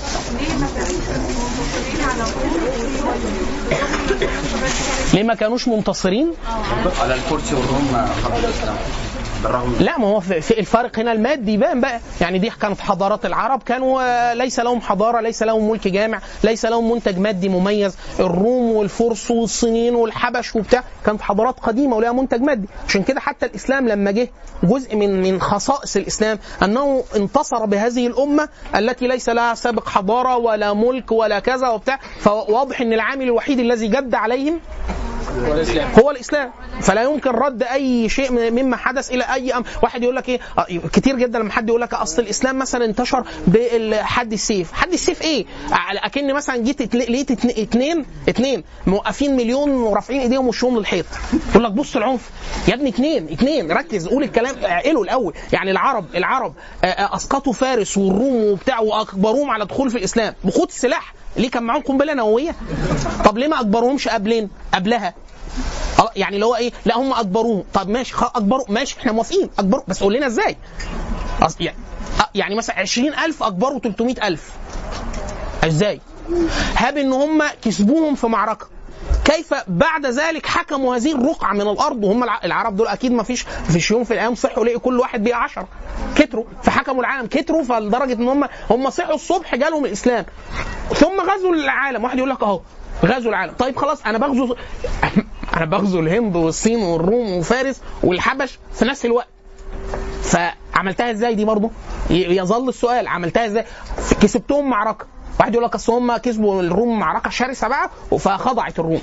ليه ما كانوش منتصرين؟ على الكرسي والروم خرج الاسلام بالرغم لا ما هو في في الفرق هنا المادي يبان بقى يعني دي كانت حضارات العرب كانوا آه، ليس لهم حضاره ليس لهم ملك جامع ليس لهم منتج مادي مميز الروم والفرس والصينيين والحبش وبتاع كانت حضارات قديمه ولها منتج مادي عشان كده حتى الاسلام لما جه جزء من من خصائص الاسلام انه انتصر بهذه الامه التي ليس لها سابق حضاره ولا ملك ولا كذا وبتاع فواضح ان العامل الوحيد الذي جد عليهم هو الاسلام فلا يمكن رد اي شيء من- مما حدث الى اي أمر واحد يقول لك ايه آه، كتير جدا لما حد يقول لك اصل الاسلام مثلا انتشر بحد السيف حد السيف ايه على- اكن مثلا جيت اتل- لقيت اتن- اتنين اتنين موقفين مليون ورافعين ايديهم وشهم للحيط يقول لك بص العنف يا ابني اتنين اتنين ركز قول الكلام اعقله الاول يعني العرب العرب آه، آه، اسقطوا فارس والروم وبتاع واجبروهم على دخول في الاسلام بخوض السلاح ليه كان معاهم قنبله نوويه طب ليه ما اجبروهمش قبلين قبلها اه يعني اللي هو ايه لا هم اجبروه طب ماشي خ- اجبروا ماشي احنا موافقين اجبروا بس قول لنا ازاي أص- يعني آه، يعني مثلا 20000 اجبروا 300000 ازاي هاب ان هم كسبوهم في معركه كيف بعد ذلك حكموا هذه الرقعه من الارض وهم الع- العرب دول اكيد ما فيش فيش يوم في الايام صحوا لقوا كل واحد بقى 10 كتروا فحكموا العالم كتروا فلدرجه ان هم هم صحوا الصبح جالهم الاسلام ثم غزوا العالم واحد يقول لك اهو غزوا العالم طيب خلاص انا بغزو انا بغزو الهند والصين والروم وفارس والحبش في نفس الوقت فعملتها ازاي دي برضه ي- يظل السؤال عملتها ازاي كسبتهم معركه واحد يقول لك اصل هم كسبوا الروم معركه شرسه بقى فخضعت الروم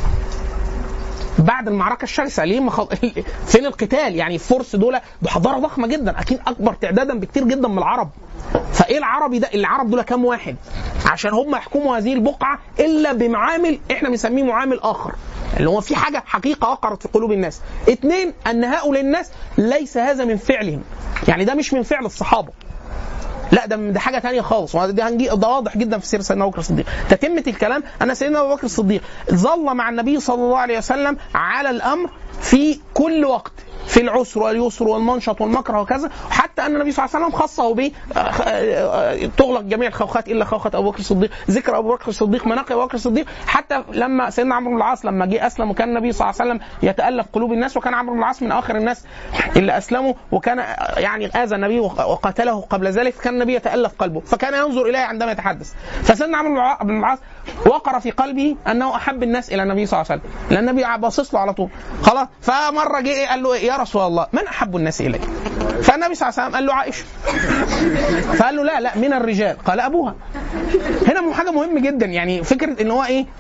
بعد المعركه الشرسه ليه ما خض... فين القتال يعني الفرس دول بحضاره ضخمه جدا اكيد اكبر تعدادا بكتير جدا من العرب فايه العربي ده العرب دول كام واحد عشان هم يحكموا هذه البقعه الا بمعامل احنا بنسميه معامل اخر اللي هو في حاجه حقيقه وقرت في قلوب الناس اثنين ان هؤلاء الناس ليس هذا من فعلهم يعني ده مش من فعل الصحابه لا ده ده حاجه تانية خالص وده ده هنجي ده واضح جدا في سيره سيدنا ابو بكر الصديق تتمه الكلام ان سيدنا ابو بكر الصديق ظل مع النبي صلى الله عليه وسلم على الامر في كل وقت في العسر واليسر والمنشط والمكره وكذا حتى ان النبي صلى الله عليه وسلم خصه ب تغلق جميع الخوخات الا خوخه ابو بكر الصديق ذكر ابو بكر الصديق مناقب ابو بكر الصديق حتى لما سيدنا عمرو بن العاص لما جه اسلم وكان النبي صلى الله عليه وسلم يتالف قلوب الناس وكان عمرو بن العاص من اخر الناس اللي اسلموا وكان يعني اذى النبي وقاتله قبل ذلك فكان النبي يتالف قلبه فكان ينظر اليه عندما يتحدث فسيدنا عمرو بن العاص وقر في قلبه انه احب الناس الى النبي صلى الله عليه وسلم لان النبي باصص له على طول خلاص فمره جه إيه؟ قال له إيه؟ يا رسول الله من احب الناس اليك فالنبي صلى الله عليه وسلم قال له عائشه فقال له لا لا من الرجال قال ابوها هنا حاجه مهم جدا يعني فكره ان هو ايه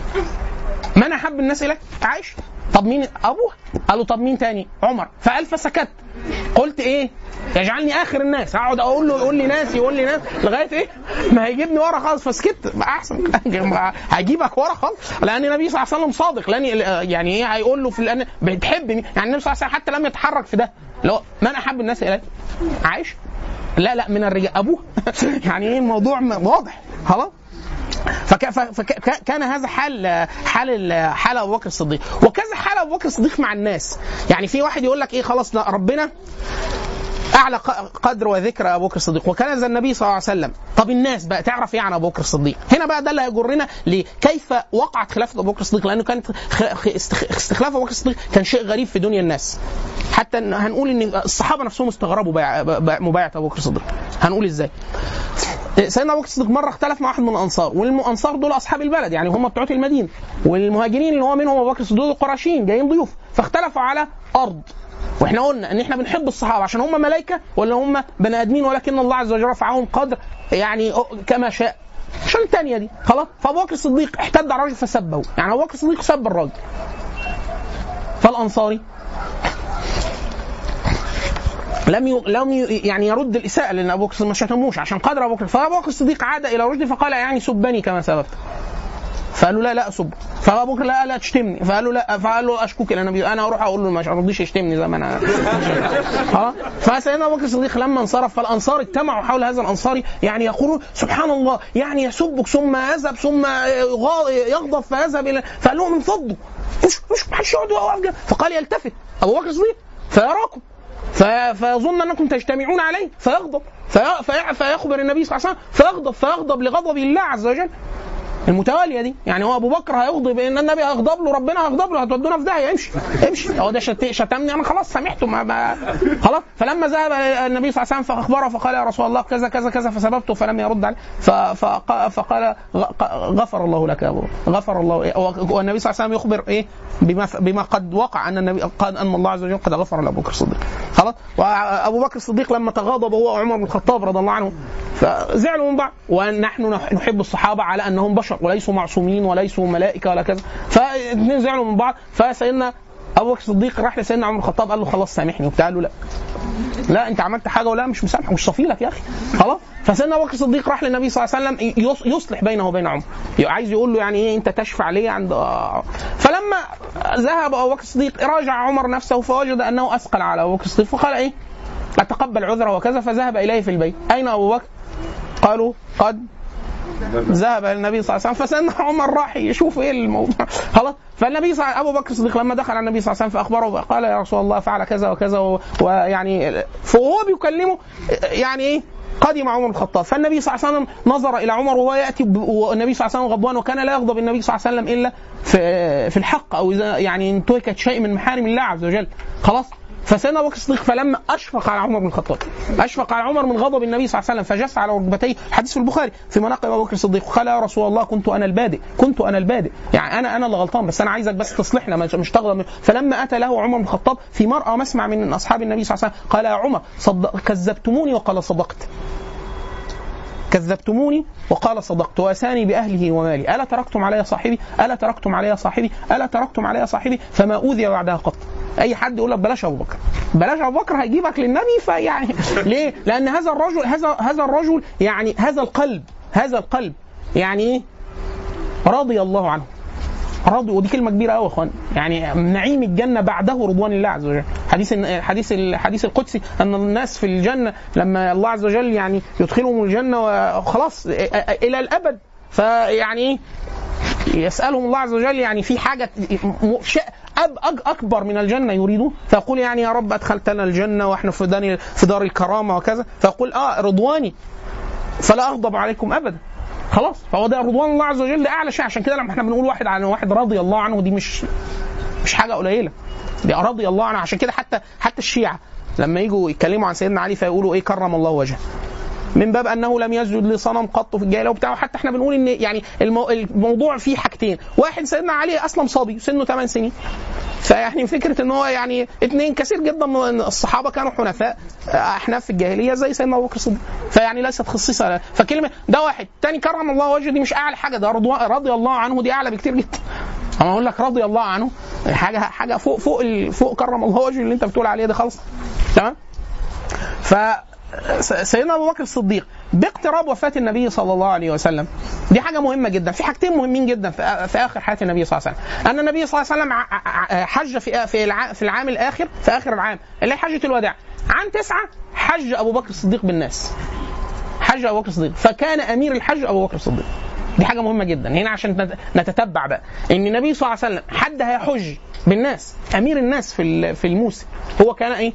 من احب الناس اليك عائشه طب مين ابوها قال له طب مين تاني عمر فقال فسكت قلت ايه يجعلني اخر الناس اقعد اقول له يقول لي ناس يقول لي ناس لغايه ايه ما هيجيبني ورا خالص فسكت بقى احسن هجيبك ورا خالص لان النبي صلى الله عليه وسلم صادق لان يعني ايه هيقول له في الان بتحبني يعني النبي صلى الله عليه وسلم حتى لم يتحرك في ده لو من احب الناس اليك عائشه لا لا من الرجال ابوه يعني ايه الموضوع واضح خلاص فك... فك... كان هذا حال حال حال ابو بكر الصديق وكذا حال ابو بكر الصديق مع الناس يعني في واحد يقول لك ايه خلاص لا ربنا اعلى قدر وذكر ابو بكر الصديق وكان ذا النبي صلى الله عليه وسلم طب الناس بقى تعرف ايه عن ابو بكر الصديق هنا بقى ده اللي هيجرنا لكيف وقعت خلافه ابو بكر الصديق لانه كانت استخلاف ابو بكر الصديق كان شيء غريب في دنيا الناس حتى هنقول ان الصحابه نفسهم استغربوا مبايعه ابو بكر الصديق هنقول ازاي سيدنا ابو بكر الصديق مره اختلف مع واحد من الانصار والانصار دول اصحاب البلد يعني هم بتوع المدينه والمهاجرين اللي هو منهم ابو بكر الصديق القرشيين جايين ضيوف فاختلفوا على ارض واحنا قلنا ان احنا بنحب الصحابه عشان هم ملائكه ولا هم بني ادمين ولكن الله عز وجل رفعهم قدر يعني كما شاء عشان الثانيه دي خلاص فابو بكر الصديق احتد على الراجل فسبه يعني ابو بكر الصديق سب الراجل فالانصاري لم ي... لم ي... يعني يرد الاساءه لان ابو بكر ما شتموش عشان قدر ابو بكر فابو بكر الصديق عاد الى رشدي فقال يعني سبني كما سببت فقال له لا لا اسب فابو بكر لا لا تشتمني فقال له لا فقال له اشكوك الى النبي انا اروح اقول له ما رضيش يشتمني زي ما انا ها فسيدنا ابو بكر الصديق لما انصرف فالانصار اجتمعوا حول هذا الانصاري يعني يقولون سبحان الله يعني يسبك ثم يذهب ثم يغضب فيذهب الى فقال لهم انفضوا مش مش محدش يقعد واقف فقال يلتفت ابو بكر الصديق فيراكم فيظن انكم تجتمعون عليه فيغضب في في فيخبر النبي صلى الله عليه وسلم فيغضب فيغضب لغضب الله عز وجل المتواليه دي يعني هو ابو بكر هيغضب ان النبي هيغضب له ربنا هيغضب له هتودونا في داهيه امشي امشي هو ده شتمني انا خلاص سامحته ما, ما خلاص فلما ذهب النبي صلى الله عليه وسلم فاخبره فقال يا رسول الله كذا كذا كذا فسببته فلم يرد عليه فقال غفر الله لك يا ابو غفر الله والنبي صلى الله عليه وسلم يخبر ايه بما بما قد وقع ان النبي قد ان الله عز وجل قد غفر لابو بكر الصديق خلاص وابو بكر الصديق لما تغاضب هو وعمر بن الخطاب رضي الله عنه فزعلوا من بعض ونحن نحب الصحابه على انهم بشر وليسوا معصومين وليسوا ملائكه ولا كذا فاثنين زعلوا من بعض فسيدنا ابو بكر الصديق راح لسيدنا عمر الخطاب قال له خلاص سامحني وبتاع قال له لا لا انت عملت حاجه ولا مش مسامحك مش صافي لك يا اخي خلاص فسيدنا ابو بكر الصديق راح للنبي صلى الله عليه وسلم يصلح بينه وبين عمر عايز يقول له يعني ايه انت تشفع ليه عند فلما ذهب ابو بكر الصديق راجع عمر نفسه فوجد انه اثقل على ابو بكر الصديق فقال ايه اتقبل عذره وكذا فذهب اليه في البيت اين ابو بكر قالوا قد ذهب الى النبي صلى الله عليه وسلم فسيدنا عمر راح يشوف ايه الموضوع خلاص فالنبي صلى ابو بكر الصديق لما دخل على النبي صلى الله عليه وسلم فاخبره قال يا رسول الله فعل كذا وكذا ويعني فهو بيكلمه يعني ايه قدم عمر بن الخطاب فالنبي صلى الله عليه وسلم نظر الى عمر وهو ياتي ب- والنبي صلى الله عليه وسلم غضبان وكان لا يغضب النبي صلى الله عليه وسلم الا في في الحق او اذا يعني انتهكت شيء من محارم الله عز وجل خلاص فسيدنا ابو بكر الصديق فلما اشفق على عمر بن الخطاب اشفق على عمر من غضب النبي صلى الله عليه وسلم فجس على ركبتيه حديث في البخاري في مناقب ابو بكر الصديق قال يا رسول الله كنت انا البادئ كنت انا البادئ يعني انا انا اللي غلطان بس انا عايزك بس تصلحنا مش مش تغضب فلما اتى له عمر بن الخطاب في مرأى مسمع من اصحاب النبي صلى الله عليه وسلم قال يا عمر صدق كذبتموني وقال صدقت كذبتموني وقال صدقت واساني باهله ومالي الا تركتم علي صاحبي الا تركتم علي صاحبي الا تركتم علي صاحبي فما اوذي بعدها قط اي حد يقول لك بلاش ابو بكر بلاش ابو بكر هيجيبك للنبي فيعني ليه لان هذا الرجل هذا هذا الرجل يعني هذا القلب هذا القلب يعني ايه رضي الله عنه رضي ودي كلمه كبيره قوي يا اخوان يعني نعيم الجنه بعده رضوان الله عز وجل حديث حديث الحديث القدسي ان الناس في الجنه لما الله عز وجل يعني يدخلهم الجنه وخلاص الى الابد فيعني ايه يسالهم الله عز وجل يعني في حاجه م- شيء أب أج اكبر من الجنه يريدون فيقول يعني يا رب ادخلتنا الجنه واحنا في دار في دار الكرامه وكذا فيقول اه رضواني فلا اغضب عليكم ابدا خلاص فهو ده رضوان الله عز وجل ده اعلى شيء عشان كده لما احنا بنقول واحد عن واحد رضي الله عنه دي مش مش حاجه قليله دي رضي الله عنه عشان كده حتى حتى الشيعه لما يجوا يتكلموا عن سيدنا علي فيقولوا ايه كرم الله وجهه من باب انه لم يسجد لصنم قط في الجاهليه وبتاع حتى احنا بنقول ان يعني المو... الموضوع فيه حاجتين واحد سيدنا علي اصلا صبي سنه 8 سنين فيعني فكره ان هو يعني اثنين كثير جدا من الصحابه كانوا حنفاء احناف في الجاهليه زي سيدنا ابو بكر الصديق فيعني ليست خصيصه فكلمه ده واحد تاني كرم الله وجهه دي مش اعلى حاجه ده رضوان رضي الله عنه دي اعلى بكتير جدا انا اقول لك رضي الله عنه حاجه حاجه فوق فوق ال- فوق كرم الله وجهه اللي انت بتقول عليه ده خالص تمام ف س- سيدنا ابو بكر الصديق باقتراب وفاه النبي صلى الله عليه وسلم دي حاجه مهمه جدا في حاجتين مهمين جدا في, آ- في اخر حياه النبي صلى الله عليه وسلم ان النبي صلى الله عليه وسلم ع- ع- حج في آ- في الع- في العام الاخر في اخر العام اللي هي حجه الوداع عام تسعه حج ابو بكر الصديق بالناس حج ابو بكر الصديق فكان امير الحج ابو بكر الصديق دي حاجه مهمه جدا هنا عشان نت- نتتبع بقى ان النبي صلى الله عليه وسلم حد هيحج بالناس امير الناس في ال- في الموسم هو كان ايه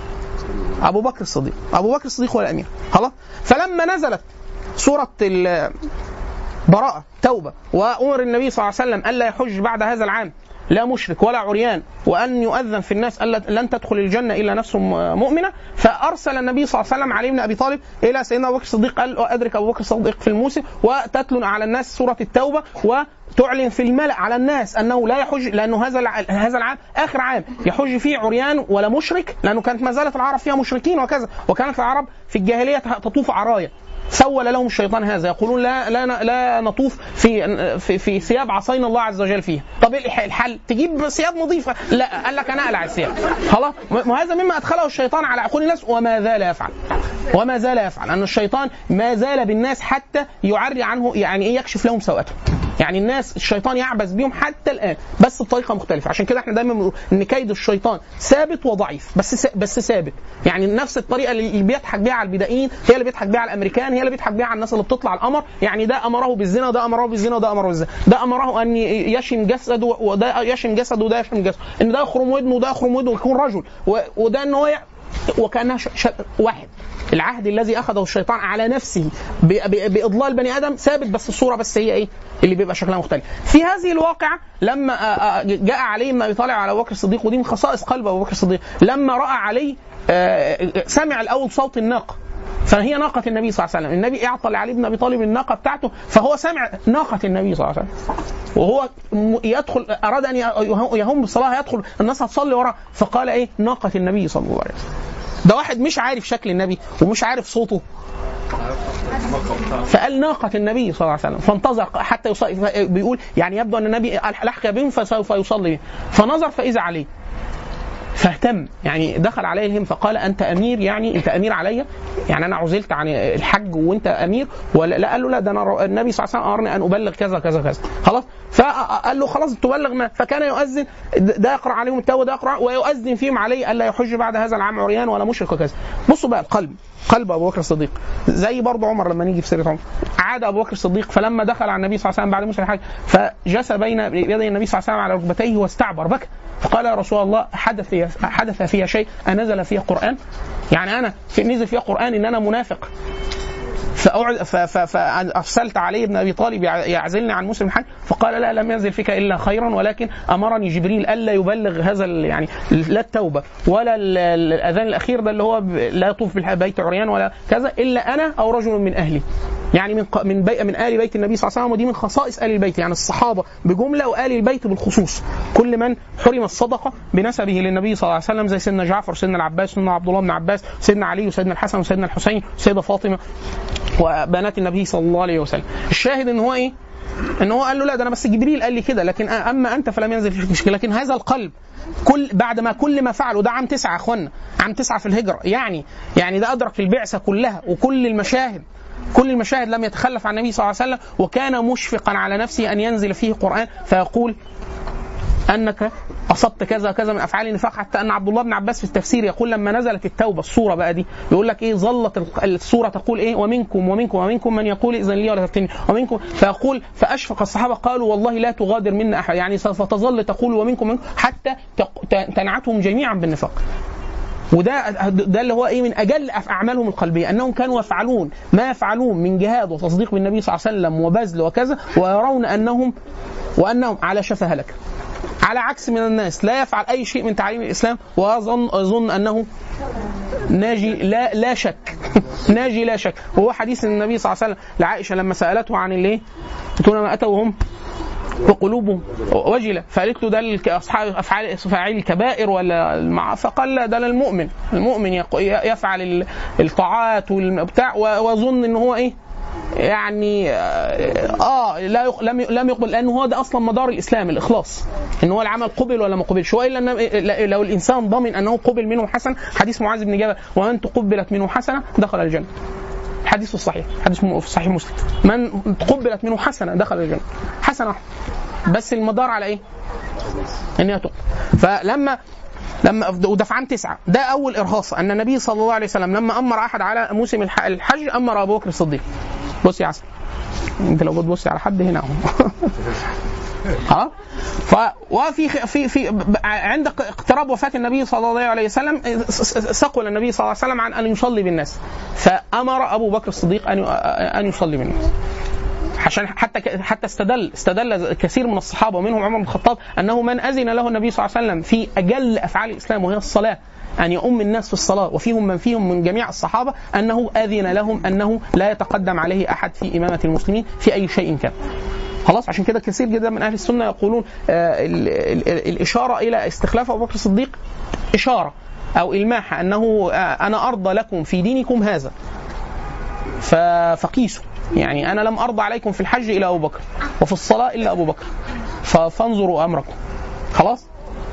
ابو بكر الصديق ابو بكر الصديق هو الامير خلاص فلما نزلت سوره ال- براءه توبه وامر النبي صلى الله عليه وسلم الا يحج بعد هذا العام لا مشرك ولا عريان وان يؤذن في الناس الا لن تدخل الجنه الا نفس مؤمنه فارسل النبي صلى الله عليه وسلم علي بن ابي طالب الى سيدنا ابو بكر الصديق قال ادرك ابو بكر الصديق في الموسم وتتلو على الناس سوره التوبه وتعلن في الملا على الناس انه لا يحج لانه هذا الع- هذا العام اخر عام يحج فيه عريان ولا مشرك لانه كانت ما زالت العرب فيها مشركين وكذا وكانت العرب في الجاهليه تطوف عرايا سول لهم الشيطان هذا يقولون لا لا لا نطوف في في, في ثياب عصينا الله عز وجل فيها طب ايه الح- الحل تجيب ثياب نظيفه لا قال لك انا اقلع الثياب خلاص م- وهذا مما ادخله الشيطان على عقول الناس وما زال يفعل وما زال يفعل ان الشيطان ما زال بالناس حتى يعري عنه يعني ايه يكشف لهم سوءتهم يعني الناس الشيطان يعبث بيهم حتى الان بس بطريقه مختلفه عشان كده احنا دايما بنقول ان كيد الشيطان ثابت وضعيف بس س- بس ثابت يعني نفس الطريقه اللي بيضحك بيها على البدائيين هي اللي بيضحك بيها على الامريكان هي اللي بيضحك بيها على الناس اللي بتطلع القمر يعني ده امره بالزنا وده امره بالزنا وده امره بالزنا ده امره ان يشم جسده وده يشم جسده وده يشم جسده ان ده يخرم ودنه وده يخرم ودنه ويكون رجل و- وده ان هو ي- وكانها ش... ش... واحد العهد الذي اخذه الشيطان على نفسه ب... ب... باضلال بني ادم ثابت بس الصوره بس هي ايه اللي بيبقى شكلها مختلف في هذه الواقعه لما آه، آه، جاء علي بن ابي طالب على ابو بكر الصديق ودي من خصائص قلب ابو بكر الصديق لما راى علي آه، سمع الاول صوت الناقه فهي ناقة النبي صلى الله عليه وسلم، النبي أعطى لعلي بن أبي طالب الناقة بتاعته فهو سمع ناقة النبي صلى الله عليه وسلم. وهو م- يدخل أراد أن يه- يهم بالصلاة يدخل الناس هتصلي وراه فقال إيه ناقة النبي صلى الله عليه وسلم. ده واحد مش عارف شكل النبي ومش عارف صوته فقال ناقة النبي صلى الله عليه وسلم فانتظر حتى يصلي بيقول يعني يبدو أن النبي لحق بهم فسوف يصلي بهم فنظر فإذا عليه فاهتم يعني دخل عليه الهم فقال انت امير يعني انت امير عليا يعني انا عزلت عن الحج وانت امير ولا لا قال له لا ده انا النبي صلى الله عليه وسلم امرني ان ابلغ كذا كذا كذا خلاص فقال له خلاص تبلغ ما فكان يؤذن ده يقرا عليهم التوبه ده يقرا ويؤذن فيهم عليه الا يحج بعد هذا العام عريان ولا مشرك وكذا بصوا بقى القلب قلب ابو بكر الصديق زي برضه عمر لما نيجي في سيره عمر عاد ابو بكر الصديق فلما دخل على النبي صلى الله عليه وسلم بعد موسى الحج فجلس بين يدي النبي صلى الله عليه وسلم على ركبتيه واستعبر بكى فقال يا رسول الله حدث في حدث فيها شيء انزل فيها قران يعني انا في نزل فيها قران ان انا منافق فأعد- ف- ف- فارسلت علي بن ابي طالب يع- يعزلني عن موسى بن الحج فقال لا لم ينزل فيك الا خيرا ولكن امرني جبريل الا يبلغ هذا ال- يعني لا التوبه ولا ال- ال- الاذان الاخير ده اللي هو ب- لا يطوف بالبيت عريان ولا كذا الا انا او رجل من اهلي يعني من ق- من بي من ال بيت النبي صلى الله عليه وسلم ودي من خصائص ال البيت يعني الصحابه بجمله وال البيت بالخصوص كل من حرم الصدقه بنسبه للنبي صلى الله عليه وسلم زي سيدنا جعفر سيدنا العباس سيدنا عبد الله بن عباس سيدنا علي وسيدنا الحسن وسيدنا الحسين وسيده فاطمه وبنات النبي صلى الله عليه وسلم الشاهد ان هو ايه ان هو قال له لا ده انا بس جبريل قال لي كده لكن اما انت فلم ينزل فيك شيء لكن هذا القلب كل بعد ما كل ما فعلوا ده عام تسعه يا اخوانا عام تسعه في الهجره يعني يعني ده ادرك البعثه كلها وكل المشاهد كل المشاهد لم يتخلف عن النبي صلى الله عليه وسلم وكان مشفقا على نفسه ان ينزل فيه قران فيقول انك اصبت كذا كذا من افعال النفاق حتى ان عبد الله بن عباس في التفسير يقول لما نزلت التوبه الصوره بقى دي يقول لك ايه ظلت ال- الصوره تقول ايه ومنكم ومنكم ومنكم من يقول اذن لي ولا تفتني ومنكم فيقول فاشفق الصحابه قالوا والله لا تغادر منا احد يعني سوف تظل تقول ومنكم ومنكم حتى تق- ت- تنعتهم جميعا بالنفاق وده ده اللي هو ايه من اجل أف- اعمالهم القلبيه انهم كانوا يفعلون ما يفعلون من جهاد وتصديق بالنبي صلى الله عليه وسلم وبذل وكذا ويرون انهم وانهم على شفا هلكه على عكس من الناس لا يفعل اي شيء من تعاليم الاسلام ويظن يظن انه ناجي لا لا شك ناجي لا شك وهو حديث النبي صلى الله عليه وسلم لعائشه لما سالته عن الايه؟ قلت ما اتوا وهم وقلوبهم وجلة فقالت له ده الك- اصحاب افعال فاعل الكبائر ولا المع... فقال لا ده للمؤمن المؤمن يق- يفعل ال- الطاعات والبتاع ويظن ان هو ايه يعني اه لا يق... لم ي- لم يقبل لان هو ده اصلا مدار الاسلام الاخلاص ان هو العمل قبل ولا ما قبلش والا إن... لو الانسان ضمن انه قبل منه حسن حديث معاذ بن جبل ومن تقبلت منه حسنه دخل الجنه الحديث الصحيح حديث م- في صحيح مسلم من تقبلت منه حسنه دخل الجنه حسنه واحدة. بس المدار على ايه؟ ان هي تقبل فلما لما وده في عام تسعه ده اول ارهاص ان النبي صلى الله عليه وسلم لما امر احد على موسم الح- الحج امر ابو بكر الصديق بص يا عسل انت لو بتبص على حد هنا اهو خلاص ف وفي في في ب- عند اقتراب وفاه النبي صلى الله عليه وسلم ثقل النبي صلى الله عليه وسلم عن ان يصلي بالناس فامر ابو بكر الصديق ان ان يصلي بالناس عشان حتى حتى استدل استدل كثير من الصحابه ومنهم عمر بن الخطاب انه من اذن له النبي صلى الله عليه وسلم في اجل افعال الاسلام وهي الصلاه ان يؤم الناس في الصلاه وفيهم من فيهم من جميع الصحابه انه اذن لهم انه لا يتقدم عليه احد في امامه المسلمين في اي شيء كان. خلاص عشان كده كثير جدا من اهل السنه يقولون آه ال ال ال الاشاره الى استخلاف ابو بكر الصديق اشاره او الماحه انه آه انا ارضى لكم في دينكم هذا ف- فقيسوا يعني انا لم ارضى عليكم في الحج الا ابو بكر وفي الصلاه الا ابو بكر ف- فانظروا امركم خلاص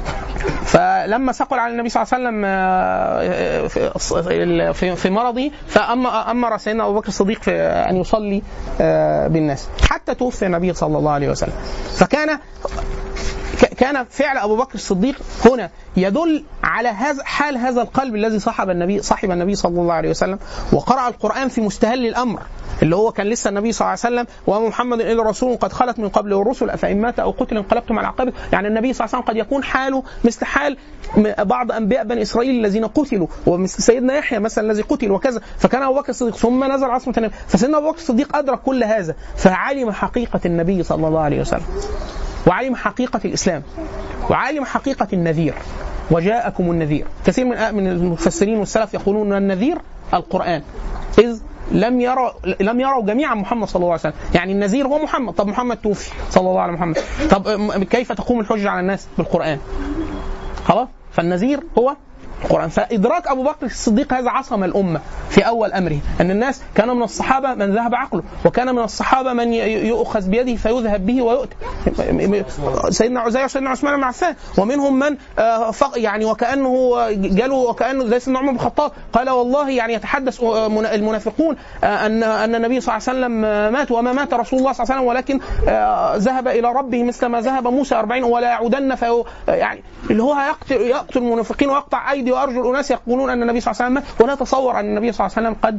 فلما ثقل على النبي صلى الله عليه وسلم آه، في- في في مرضه فامر سيدنا ابو بكر الصديق في ان يصلي آه، بالناس حتى توفي النبي صلى الله عليه وسلم فكان ك- كان فعل ابو بكر الصديق هنا يدل على هذا حال هذا القلب الذي صاحب النبي صاحب النبي صلى الله عليه وسلم وقرأ القرآن في مستهل الأمر اللي هو كان لسه النبي صلى الله عليه وسلم ومحمد إلا رسول قد خلت من قبله الرسل أفإن مات أو قتل انقلبتم على عقابه يعني النبي صلى الله عليه وسلم قد يكون حاله مثل حال م- بعض أنبياء بني إسرائيل الذين قتلوا ومثل سيدنا يحيى مثلا الذي قتل وكذا فكان أبو بكر الصديق ثم نزل عصمة النبي فسيدنا أبو بكر الصديق أدرك كل هذا فعلم حقيقة النبي صلى الله عليه وسلم وعلم حقيقة الإسلام وعلم حقيقة النذير وجاءكم النذير كثير من من المفسرين والسلف يقولون أن النذير القرآن إذ لم يروا لم يروا جميعا محمد صلى الله عليه وسلم يعني النذير هو محمد طب محمد توفي صلى الله عليه محمد طب م- كيف تقوم الحجة على الناس بالقرآن خلاص فالنذير هو القرآن فإدراك أبو بكر الصديق هذا عصم الأمة في أول أمره أن الناس كان من الصحابة من ذهب عقله وكان من الصحابة من ي- يؤخذ بيده فيذهب به ويؤتى سيدنا عزير وسيدنا عثمان بن عفان ومنهم من آه، فق- يعني وكأنه جاله وكأنه زي سيدنا عمر بن الخطاب قال والله يعني يتحدث آه، من- المنافقون آه، أن أن النبي صلى الله عليه وسلم آه، مات وما مات رسول الله صلى الله عليه وسلم ولكن آه، ذهب إلى ربه مثل ما ذهب موسى 40 ولا يعودن في يعني اللي هو هيقتل يقتل المنافقين ويقطع ايدي وارجل اناس يقولون ان النبي صلى الله عليه وسلم مات ولا تصور ان النبي صلى الله عليه وسلم قد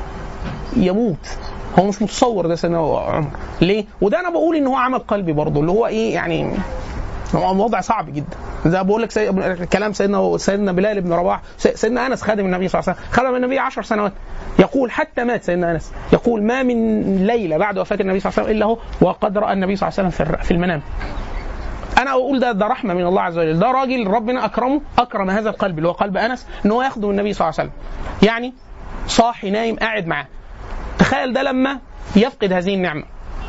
يموت هو مش متصور ده سيدنا عمر ليه؟ وده انا بقول ان هو عمل قلبي برضه اللي هو ايه يعني هو وضع صعب جدا زي بقول لك سي... كلام سيدنا سيدنا بلال بن رباح سي- سيدنا انس خادم النبي صلى الله عليه وسلم خدم النبي عشر سنوات يقول حتى مات سيدنا انس يقول ما من ليله بعد وفاه النبي صلى الله عليه وسلم الا هو وقد راى النبي صلى الله عليه وسلم في الر- في المنام انا اقول ده ده رحمه من الله عز وجل ده راجل ربنا اكرمه اكرم هذا القلب اللي هو قلب انس ان هو يخدم النبي صلى الله عليه وسلم يعني صاحي نايم قاعد معاه تخيل ده لما يفقد هذه النعمه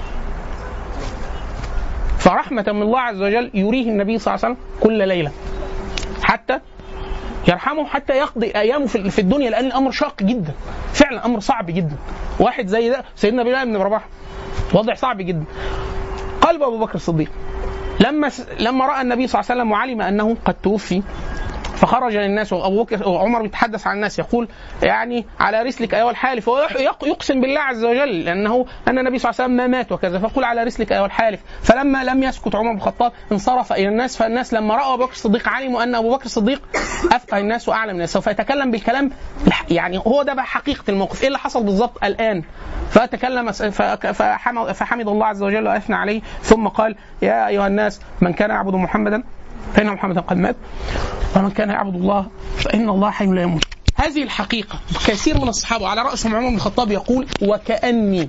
فرحمة من الله عز وجل يريه النبي صلى الله عليه وسلم كل ليلة حتى يرحمه حتى يقضي ايامه في في الدنيا لان الامر شاق جدا فعلا امر صعب جدا واحد زي ده سيدنا بلال بن رباح وضع صعب جدا قلب ابو بكر الصديق لما لما راى النبي صلى الله عليه وسلم وعلم انه قد توفي فخرج للناس وابو بكر وعمر بيتحدث عن الناس يقول يعني على رسلك ايها الحالف هو يق- يقسم بالله عز وجل لانه ان النبي صلى الله عليه وسلم ما مات وكذا فقول على رسلك ايها الحالف فلما لم يسكت عمر بن الخطاب انصرف الى الناس فالناس لما راوا ابو بكر الصديق علموا ان ابو بكر الصديق افقه الناس واعلم الناس سوف يتكلم بالكلام الح- يعني هو ده بقى حقيقه الموقف ايه اللي حصل بالظبط الان فتكلم س- فك- فحمد, فحمد الله عز وجل واثنى عليه ثم قال يا ايها الناس من كان يعبد محمدا فان محمدا قد مات ومن كان يعبد الله فإن الله حي لا يموت هذه الحقيقة كثير من الصحابة على رأسهم عمر بن الخطاب يقول وكأني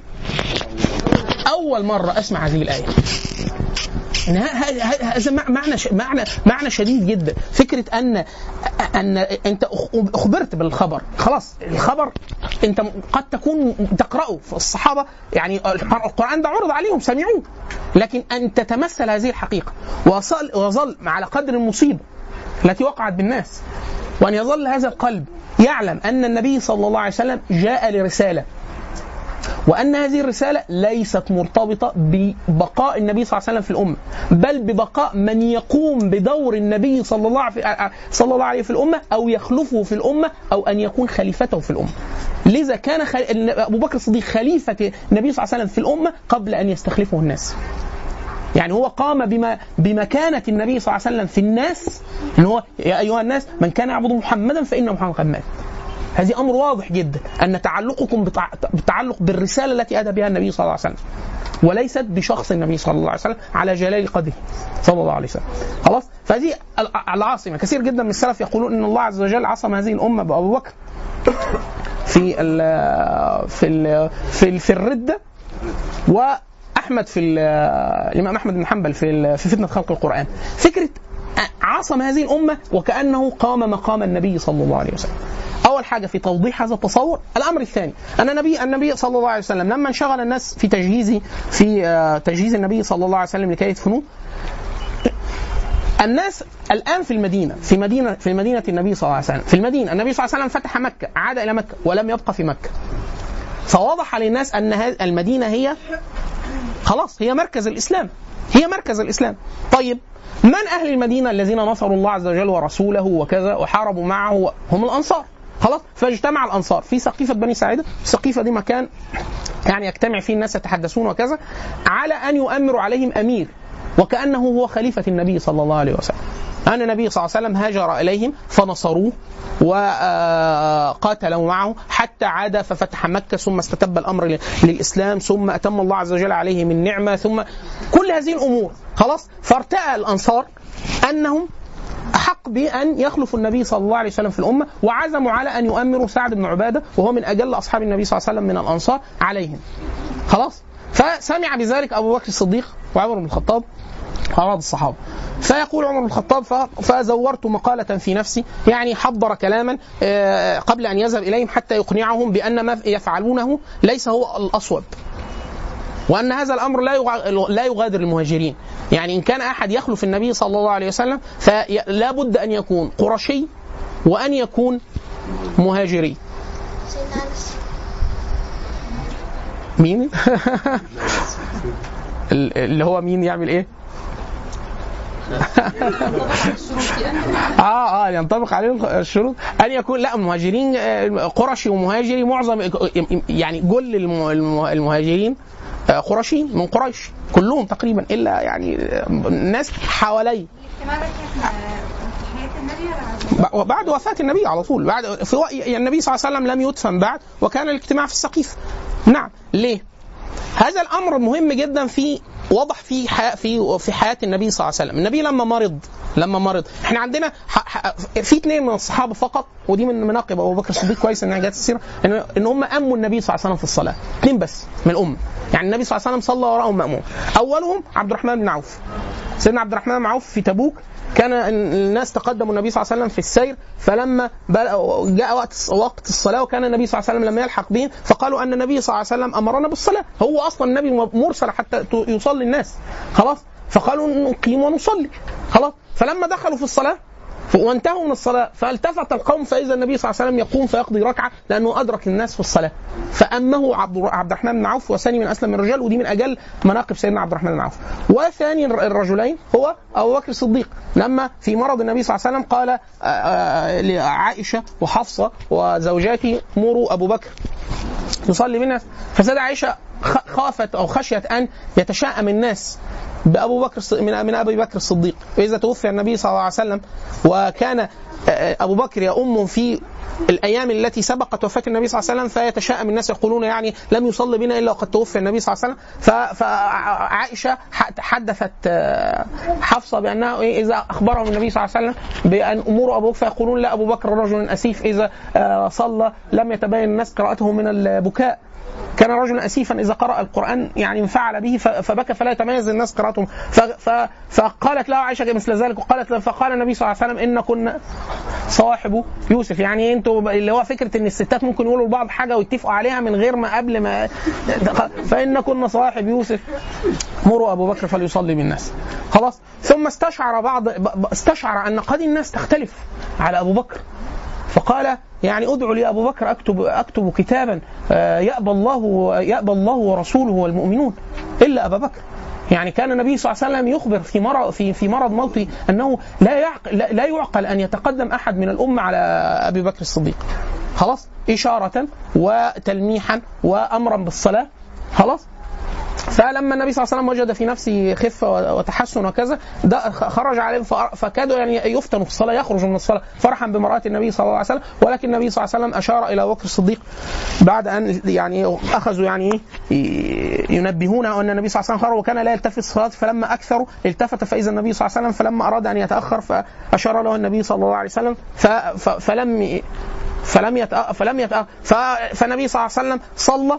أول مرة أسمع هذه الآية إن ه- ه- ه- هذا مع- معنى ش- معنى معنى شديد جدا فكره ان ان انت أخ- اخبرت بالخبر خلاص الخبر انت قد تكون تقراه في الصحابه يعني القر- القران ده عرض عليهم سمعوه لكن ان تتمثل هذه الحقيقه وصل وظل على قدر المصيبه التي وقعت بالناس وان يظل هذا القلب يعلم ان النبي صلى الله عليه وسلم جاء لرساله وان هذه الرساله ليست مرتبطه ببقاء النبي صلى الله عليه وسلم في الامه بل ببقاء من يقوم بدور النبي صلى الله عليه صلى الله عليه في الامه او يخلفه في الامه او ان يكون خليفته في الامه لذا كان خل... ابو بكر الصديق خليفه النبي صلى الله عليه وسلم في الامه قبل ان يستخلفه الناس يعني هو قام بما بمكانة النبي صلى الله عليه وسلم في الناس ان هو يا ايها الناس من كان يعبد محمدا فان محمدا قد مات. هذه امر واضح جدا ان تعلقكم بتع... بتعلق بالرساله التي اتى بها النبي صلى الله عليه وسلم وليست بشخص النبي صلى الله عليه وسلم على جلال قدره صلى الله عليه وسلم خلاص فهذه ال- العاصمه كثير جدا من السلف يقولون ان الله عز وجل عصم هذه الامه بابو بكر في ال في ال في, ال في الرده واحمد في ال- الامام احمد بن حنبل في ال- في فتنه خلق القران فكره عصم هذه الامه وكانه قام مقام النبي صلى الله عليه وسلم اول حاجه في توضيح هذا التصور الامر الثاني ان النبي النبي صلى الله عليه وسلم لما انشغل الناس في تجهيز في آه، تجهيز النبي صلى الله عليه وسلم لكي يدفنوه الناس الان في المدينه في مدينه في مدينه النبي صلى الله عليه وسلم في المدينه النبي صلى الله عليه وسلم فتح مكه عاد الى مكه ولم يبقى في مكه فوضح للناس ان هذه المدينه هي خلاص هي مركز الاسلام هي مركز الاسلام طيب من اهل المدينه الذين نصروا الله عز وجل ورسوله وكذا وحاربوا معه هم الانصار خلاص فاجتمع الانصار في سقيفه بني ساعده السقيفه دي مكان يعني يجتمع فيه الناس يتحدثون وكذا على ان يؤمر عليهم امير وكانه هو خليفه النبي صلى الله عليه وسلم أن النبي صلى الله عليه وسلم هاجر إليهم فنصروه وقاتلوا معه حتى عاد ففتح مكة ثم استتب الأمر ل- للإسلام ثم أتم الله عز وجل عليه من نعمة ثم كل هذه الأمور خلاص فارتأى الأنصار أنهم أحق بأن يخلفوا النبي صلى الله عليه وسلم في الأمة وعزموا على أن يؤمروا سعد بن عبادة وهو من أجل أصحاب النبي صلى الله عليه وسلم من الأنصار عليهم خلاص فسمع بذلك أبو بكر الصديق وعمر بن الخطاب أراد الصحابة فيقول عمر بن الخطاب ف- فزورت مقالة في نفسي يعني حضر كلاما آه، قبل أن يذهب إليهم حتى يقنعهم بأن ما يفعلونه ليس هو الأصوب وأن هذا الأمر لا يغ- لا يغادر المهاجرين يعني إن كان أحد يخلف النبي صلى الله عليه وسلم فلا بد أن يكون قرشي وأن يكون مهاجري مين؟ ال- اللي هو مين يعمل ايه؟ اه اه ينطبق عليه الشروط ان يكون لا مهاجرين آه، قرشي ومهاجري معظم يعني كل الم- الم- المهاجرين آه، قرشيين من قريش كلهم تقريبا الا يعني آه، ناس حوالي الاجتماع ده كان في حياة النبي ولا بعد؟ ب- بعد وفاة النبي على طول بعد في وق- يعني النبي صلى الله عليه وسلم لم يدفن بعد وكان الاجتماع في السقيف نعم ليه؟ هذا الامر مهم جدا في وضح في حياة في في حياه النبي صلى الله عليه وسلم، النبي لما مرض لما مرض احنا عندنا ح- ح- في اثنين من الصحابه فقط ودي من مناقب ابو بكر الصديق كويس انها جت السيره ان ان هم اموا النبي صلى الله عليه وسلم في الصلاه اثنين بس من الامه يعني النبي صلى الله عليه وسلم صلى وراءهم ماموم اولهم عبد الرحمن بن عوف سيدنا عبد الرحمن بن عوف في تبوك كان الناس تقدموا النبي صلى الله عليه وسلم في السير فلما بل- جاء وقت وقت الصلاه وكان النبي صلى الله عليه وسلم لما يلحق بهم فقالوا ان النبي صلى الله عليه وسلم امرنا بالصلاه هو اصلا النبي مرسل حتى ت- يصلي الناس خلاص فقالوا نقيم ونصلي خلاص فلما دخلوا في الصلاه ف- وانتهوا من الصلاة فالتفت القوم فإذا النبي صلى الله عليه وسلم يقوم فيقضي ركعة لأنه أدرك الناس في الصلاة فأمه عبد عبد الرحمن بن عوف وثاني من أسلم الرجال ودي من أجل مناقب سيدنا عبد الرحمن بن عوف وثاني الر- الرجلين هو أبو بكر الصديق لما في مرض النبي صلى الله عليه وسلم قال آه، آه، لعائشة وحفصة وزوجاتي مروا أبو بكر يصلي بالناس فسيدة عائشة خ- خافت أو خشيت أن يتشائم الناس بأبو بكر الص- من من أبي بكر الصديق فإذا توفي النبي صلى الله عليه وسلم وكان آه، أبو بكر يؤم في الايام التي سبقت وفاه النبي صلى الله عليه وسلم فيتشائم الناس يقولون يعني لم يصلي بنا الا وقد توفي النبي صلى الله عليه وسلم ف- فعائشه ح- حدثت آه، حفصه بانها إيه اذا اخبرهم النبي صلى الله عليه وسلم بان امور ابو بكر فيقولون لا ابو بكر رجل اسيف اذا آه، صلى لم يتبين الناس قراءته من البكاء كان رجلا اسيفا اذا قرا القران يعني انفعل به ف- فبكى فلا يتميز الناس قراءتهم ف- ف- فقالت له عائشه مثل ذلك وقالت فقال النبي صلى الله عليه وسلم ان كنا صاحب يوسف يعني انتوا ب- اللي هو فكره ان الستات ممكن يقولوا لبعض حاجه ويتفقوا عليها من غير ما قبل ما فان كنا صاحب يوسف مروا ابو بكر فليصلي بالناس خلاص ثم استشعر بعض ب- ب- استشعر ان قد الناس تختلف على ابو بكر فقال يعني ادعو لي ابو بكر اكتب اكتب كتابا آه، يأبى الله يأبى الله ورسوله والمؤمنون الا ابا بكر يعني كان النبي صلى الله عليه وسلم يخبر في مرض في في مرض موته انه لا يعقل لا لا يعقل ان يتقدم احد من الامه على ابي بكر الصديق خلاص اشاره وتلميحا وامرا بالصلاه خلاص فلما النبي صلى الله عليه وسلم وجد في نفسه خفه وتحسن وكذا ده خرج عليه فأر- فكادوا يعني يفتنوا في الصلاه يخرج من الصلاه فرحا بمراه النبي صلى الله عليه وسلم ولكن النبي صلى الله عليه وسلم اشار الى ابو بكر الصديق بعد ان يعني اخذوا يعني إيه ينبهونه ان النبي صلى الله عليه وسلم خرج وكان لا يلتفت الصلاه فلما اكثروا التفت فاذا النبي صلى الله عليه وسلم فلما اراد ان يتاخر فاشار له النبي صلى الله عليه وسلم ف- ف- فلم فلم يتأ... فلم يتأ... ف... فالنبي صلى الله عليه وسلم صلى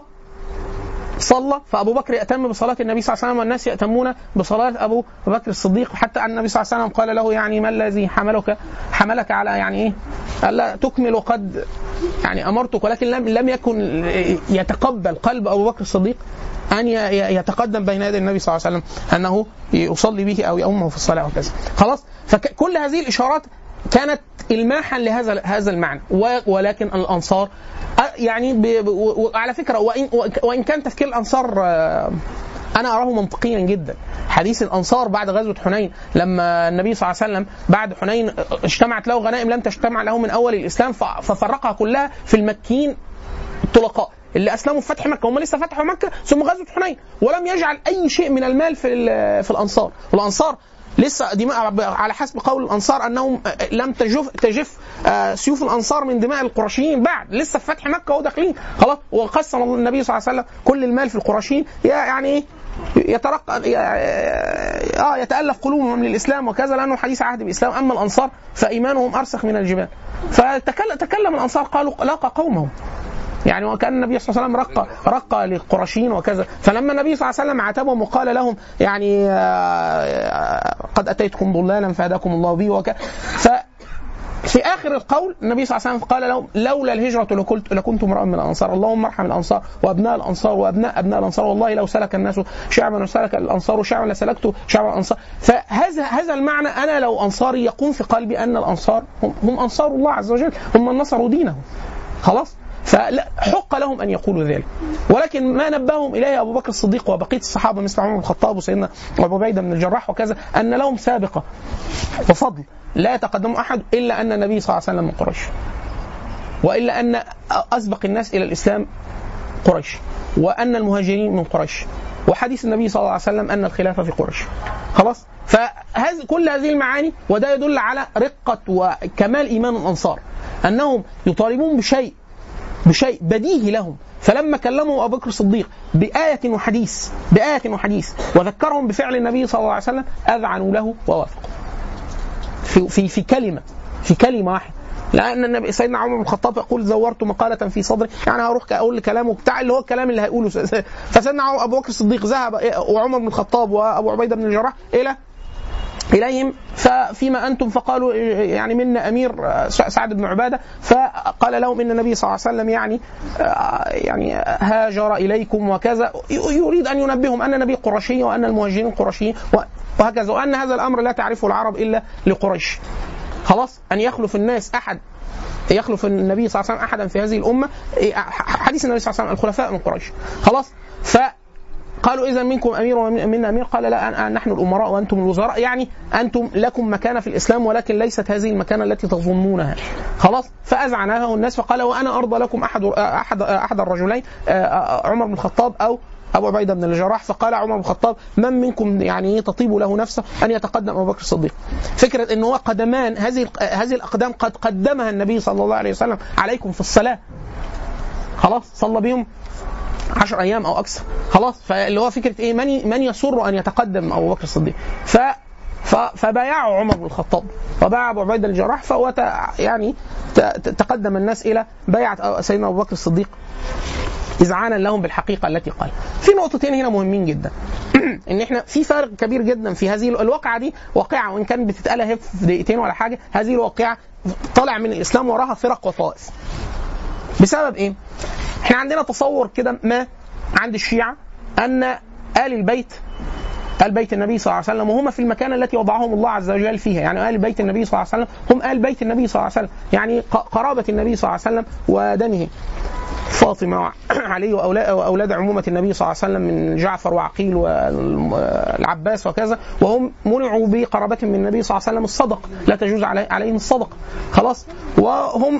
صلى فابو بكر ياتم بصلاه النبي صلى الله عليه وسلم والناس ياتمون بصلاه ابو بكر الصديق حتى ان النبي صلى الله عليه وسلم قال له يعني ما الذي حملك حملك على يعني ايه؟ الا تكمل وقد يعني امرتك ولكن لم لم يكن يتقبل قلب ابو بكر الصديق ان ي- ي- يتقدم بين يدي النبي صلى الله عليه وسلم انه يصلي به او يؤمه في الصلاه وكذا خلاص فكل هذه الاشارات كانت الماحا لهذا هذا المعنى و- ولكن الانصار أ- يعني ب- ب- و- وعلى فكره وان وان كان تفكير الانصار آه، انا اراه منطقيا جدا حديث الانصار بعد غزوه حنين لما النبي صلى الله عليه وسلم بعد حنين اجتمعت له غنائم لم تجتمع له من اول الاسلام ف- ففرقها كلها في المكيين الطلقاء اللي اسلموا في فتح مكه هم لسه فتحوا مكه ثم غزوه حنين ولم يجعل اي شيء من المال في ال- في الانصار والانصار لسه دماء على حسب قول الانصار انهم لم تجف تجف آه، سيوف الانصار من دماء القرشيين بعد لسه في فتح مكه وداخلين خلاص وقسم النبي صلى الله عليه وسلم كل المال في القرشيين يعني ايه يترقى اه يتالف قلوبهم للاسلام وكذا لانه حديث عهد بالاسلام اما الانصار فايمانهم ارسخ من الجبال فتكلم تكلم الانصار قالوا لاقى قومهم يعني وكان النبي صلى الله عليه وسلم رقى رقى للقرشيين وكذا فلما النبي صلى الله عليه وسلم عاتبهم وقال لهم يعني آه، قد اتيتكم ضلالا فهداكم الله به وكذا ف في اخر القول النبي صلى الله عليه وسلم قال لهم لولا الهجره لكنت لكنت امرا من الانصار اللهم ارحم الانصار وابناء الانصار وابناء ابناء الانصار والله لو سلك الناس شعبا وسلك الانصار شعبا لسلكت شعب الانصار فهذا هذا المعنى انا لو انصاري يقوم في قلبي ان الانصار هم, هم انصار الله عز وجل هم من نصروا دينه خلاص فحق لهم ان يقولوا ذلك ولكن ما نبههم اليه ابو بكر الصديق وبقيه الصحابه مثل عمر بن الخطاب وسيدنا ابو عبيده بن الجراح وكذا ان لهم سابقه وفضل لا يتقدم احد الا ان النبي صلى الله عليه وسلم من قريش والا ان اسبق الناس الى الاسلام قريش وان المهاجرين من قريش وحديث النبي صلى الله عليه وسلم ان الخلافه في قريش خلاص فهذه كل هذه المعاني وده يدل على رقه وكمال ايمان الانصار انهم يطالبون بشيء بشيء بديهي لهم فلما كلموا ابو بكر الصديق بايه وحديث بايه وحديث وذكرهم بفعل النبي صلى الله عليه وسلم اذعنوا له ووافقوا في في في كلمه في كلمه واحده لان النبي سيدنا عمر بن الخطاب يقول زورت مقاله في صدري يعني هروح اقول كلامه بتاع اللي هو الكلام اللي هيقوله فسيدنا عمر- ابو بكر الصديق ذهب وعمر بن الخطاب وابو عبيده بن الجراح الى اليهم ففيما انتم فقالوا يعني منا امير سعد بن عباده فقال لهم ان النبي صلى الله عليه وسلم يعني يعني هاجر اليكم وكذا يريد ان ينبههم ان النبي قرشي وان المهاجرين قرشيين وهكذا وان هذا الامر لا تعرفه العرب الا لقريش خلاص ان يخلف الناس احد يخلف النبي صلى الله عليه وسلم احدا في هذه الامه حديث النبي صلى الله عليه وسلم الخلفاء من قريش خلاص ف قالوا اذا منكم امير ومنا امير قال لا أن- نحن الامراء وانتم الوزراء يعني انتم لكم مكانه في الاسلام ولكن ليست هذه المكانه التي تظنونها خلاص فاذعناه الناس فقال وانا ارضى لكم احد احد احد الرجلين آه، عمر بن الخطاب او ابو عبيده بن الجراح فقال عمر بن الخطاب من منكم يعني تطيب له نفسه ان يتقدم ابو بكر الصديق فكره ان هو قدمان هذه هذه الاقدام قد قدمها النبي صلى الله عليه وسلم عليكم في الصلاه خلاص صلى بهم عشر ايام او اكثر خلاص فاللي هو فكره ايه من من يسر ان يتقدم ابو بكر الصديق ف ف- فبايعه عمر بن الخطاب وبايع ابو عبيده الجراح فهو ت- يعني ت- ت- تقدم الناس الى بيعه سيدنا ابو بكر الصديق اذعانا لهم بالحقيقه التي قال. في نقطتين هنا مهمين جدا. ان احنا في فرق كبير جدا في هذه الواقعه دي واقعه وان كانت بتتقال اهي في دقيقتين ولا حاجه، هذه الواقعه طالع من الاسلام وراها فرق وطائف. بسبب ايه؟ احنا عندنا تصور كده ما عند الشيعة أن آل البيت آل بيت النبي صلى الله عليه وسلم وهم في المكان التي وضعهم الله عز وجل فيها يعني آل بيت النبي صلى الله عليه وسلم هم آل بيت النبي صلى الله عليه وسلم يعني ق- قرابة النبي صلى الله عليه وسلم ودمه فاطمة وعلي وأولا- وأولاد عمومة النبي صلى الله عليه وسلم من جعفر وعقيل والعباس وكذا وهم منعوا بقرابة من النبي صلى الله عليه وسلم الصدق لا تجوز علي- عليهم الصدقة خلاص وهم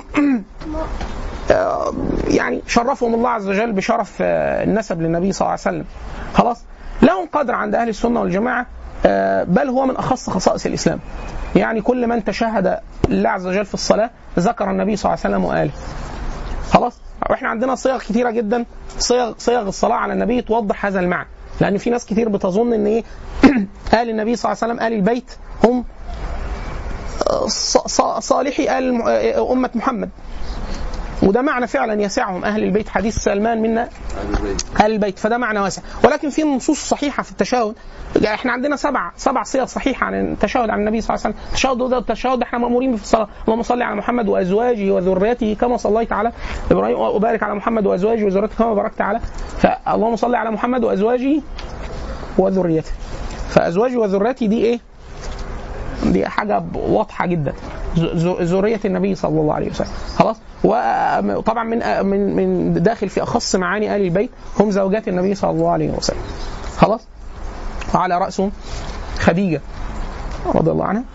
آه، يعني شرفهم الله عز وجل بشرف آه، النسب للنبي صلى الله عليه وسلم خلاص لهم قدر عند اهل السنه والجماعه آه، بل هو من اخص خصائص الاسلام يعني كل من تشهد الله عز وجل في الصلاه ذكر النبي صلى الله عليه وسلم واله خلاص واحنا عندنا صيغ كثيره جدا صيغ صيغ الصلاه على النبي توضح هذا المعنى لان في ناس كتير بتظن ان ايه ال النبي صلى الله عليه وسلم ال البيت هم آه، ص- ص- صالحي ال آه، امه محمد وده معنى فعلا يسعهم اهل البيت حديث سلمان منا اهل البيت فده معنى واسع ولكن في نصوص صحيحه في التشهد يعني احنا عندنا سبع سبع صيغ صحيحه عن التشهد عن النبي صلى الله عليه وسلم التشهد ده التشهد احنا مامورين به في الصلاه اللهم صل على محمد وازواجه وذريته كما صليت على ابراهيم وبارك على محمد وازواجه وذريته كما باركت على فاللهم صل على محمد وازواجه وذريته فازواجه وذريته دي ايه؟ دي حاجه واضحه جدا ز- ز- ذريه النبي صلى الله عليه وسلم خلاص وطبعا من من من داخل في اخص معاني ال البيت هم زوجات النبي صلى الله عليه وسلم خلاص وعلى راسهم خديجه رضي الله عنها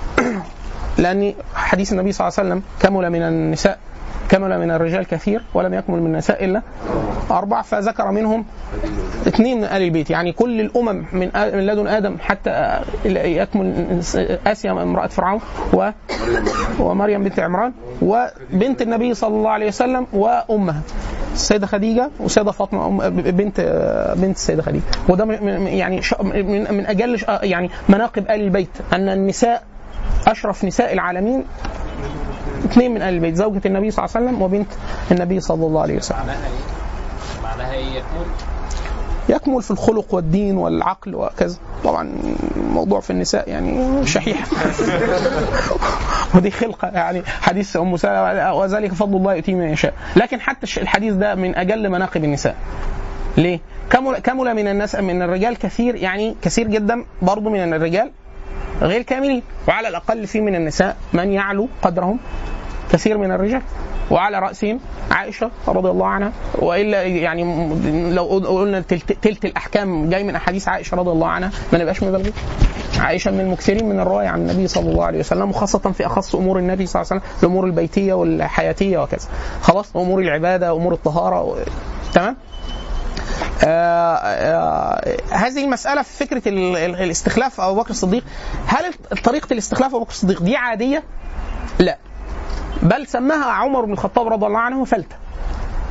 لان حديث النبي صلى الله عليه وسلم كمل من النساء كمل من الرجال كثير ولم يكمل من النساء الا اربع فذكر منهم اثنين من ال البيت يعني كل الامم من آ- من لدن ادم حتى آه، يكمل اسيا امراه فرعون و ومريم بنت عمران وبنت النبي صلى الله عليه وسلم وامها السيده خديجه والسيده فاطمه أم بنت بنت السيده خديجه وده من من- يعني ش- من من اجل ش- يعني مناقب ال البيت ان النساء اشرف نساء العالمين اثنين من ال البيت زوجة النبي صلى الله عليه وسلم وبنت النبي صلى الله عليه وسلم معناها ايه؟ معناها ايه يكون؟ يكمل في الخلق والدين والعقل وكذا طبعا موضوع في النساء يعني شحيح ودي خلقه يعني حديث ام سلمه وذلك فضل الله يؤتيه من يشاء لكن حتى الش- الحديث ده من اجل مناقب النساء ليه؟ كمل كمل من الناس من الرجال كثير يعني كثير جدا برضه من الرجال غير كاملين وعلى الاقل في من النساء من يعلو قدرهم كثير من الرجال وعلى راسهم عائشه رضي الله عنها والا يعني م- لو قلنا تلت, تلت الاحكام جاي من احاديث عائشه رضي الله عنها ما نبقاش مبالغين. عائشه من المكثرين من الروايه عن النبي صلى الله عليه وسلم وخاصه في اخص امور النبي صلى الله عليه وسلم الامور البيتيه والحياتيه وكذا. خلاص امور العباده امور الطهاره و... تمام؟ آه آه هذه المسألة في فكرة ال- ال- الاستخلاف أبو بكر الصديق هل طريقة الاستخلاف أبو بكر الصديق دي عادية؟ لا بل سماها عمر بن الخطاب رضي الله عنه فلتة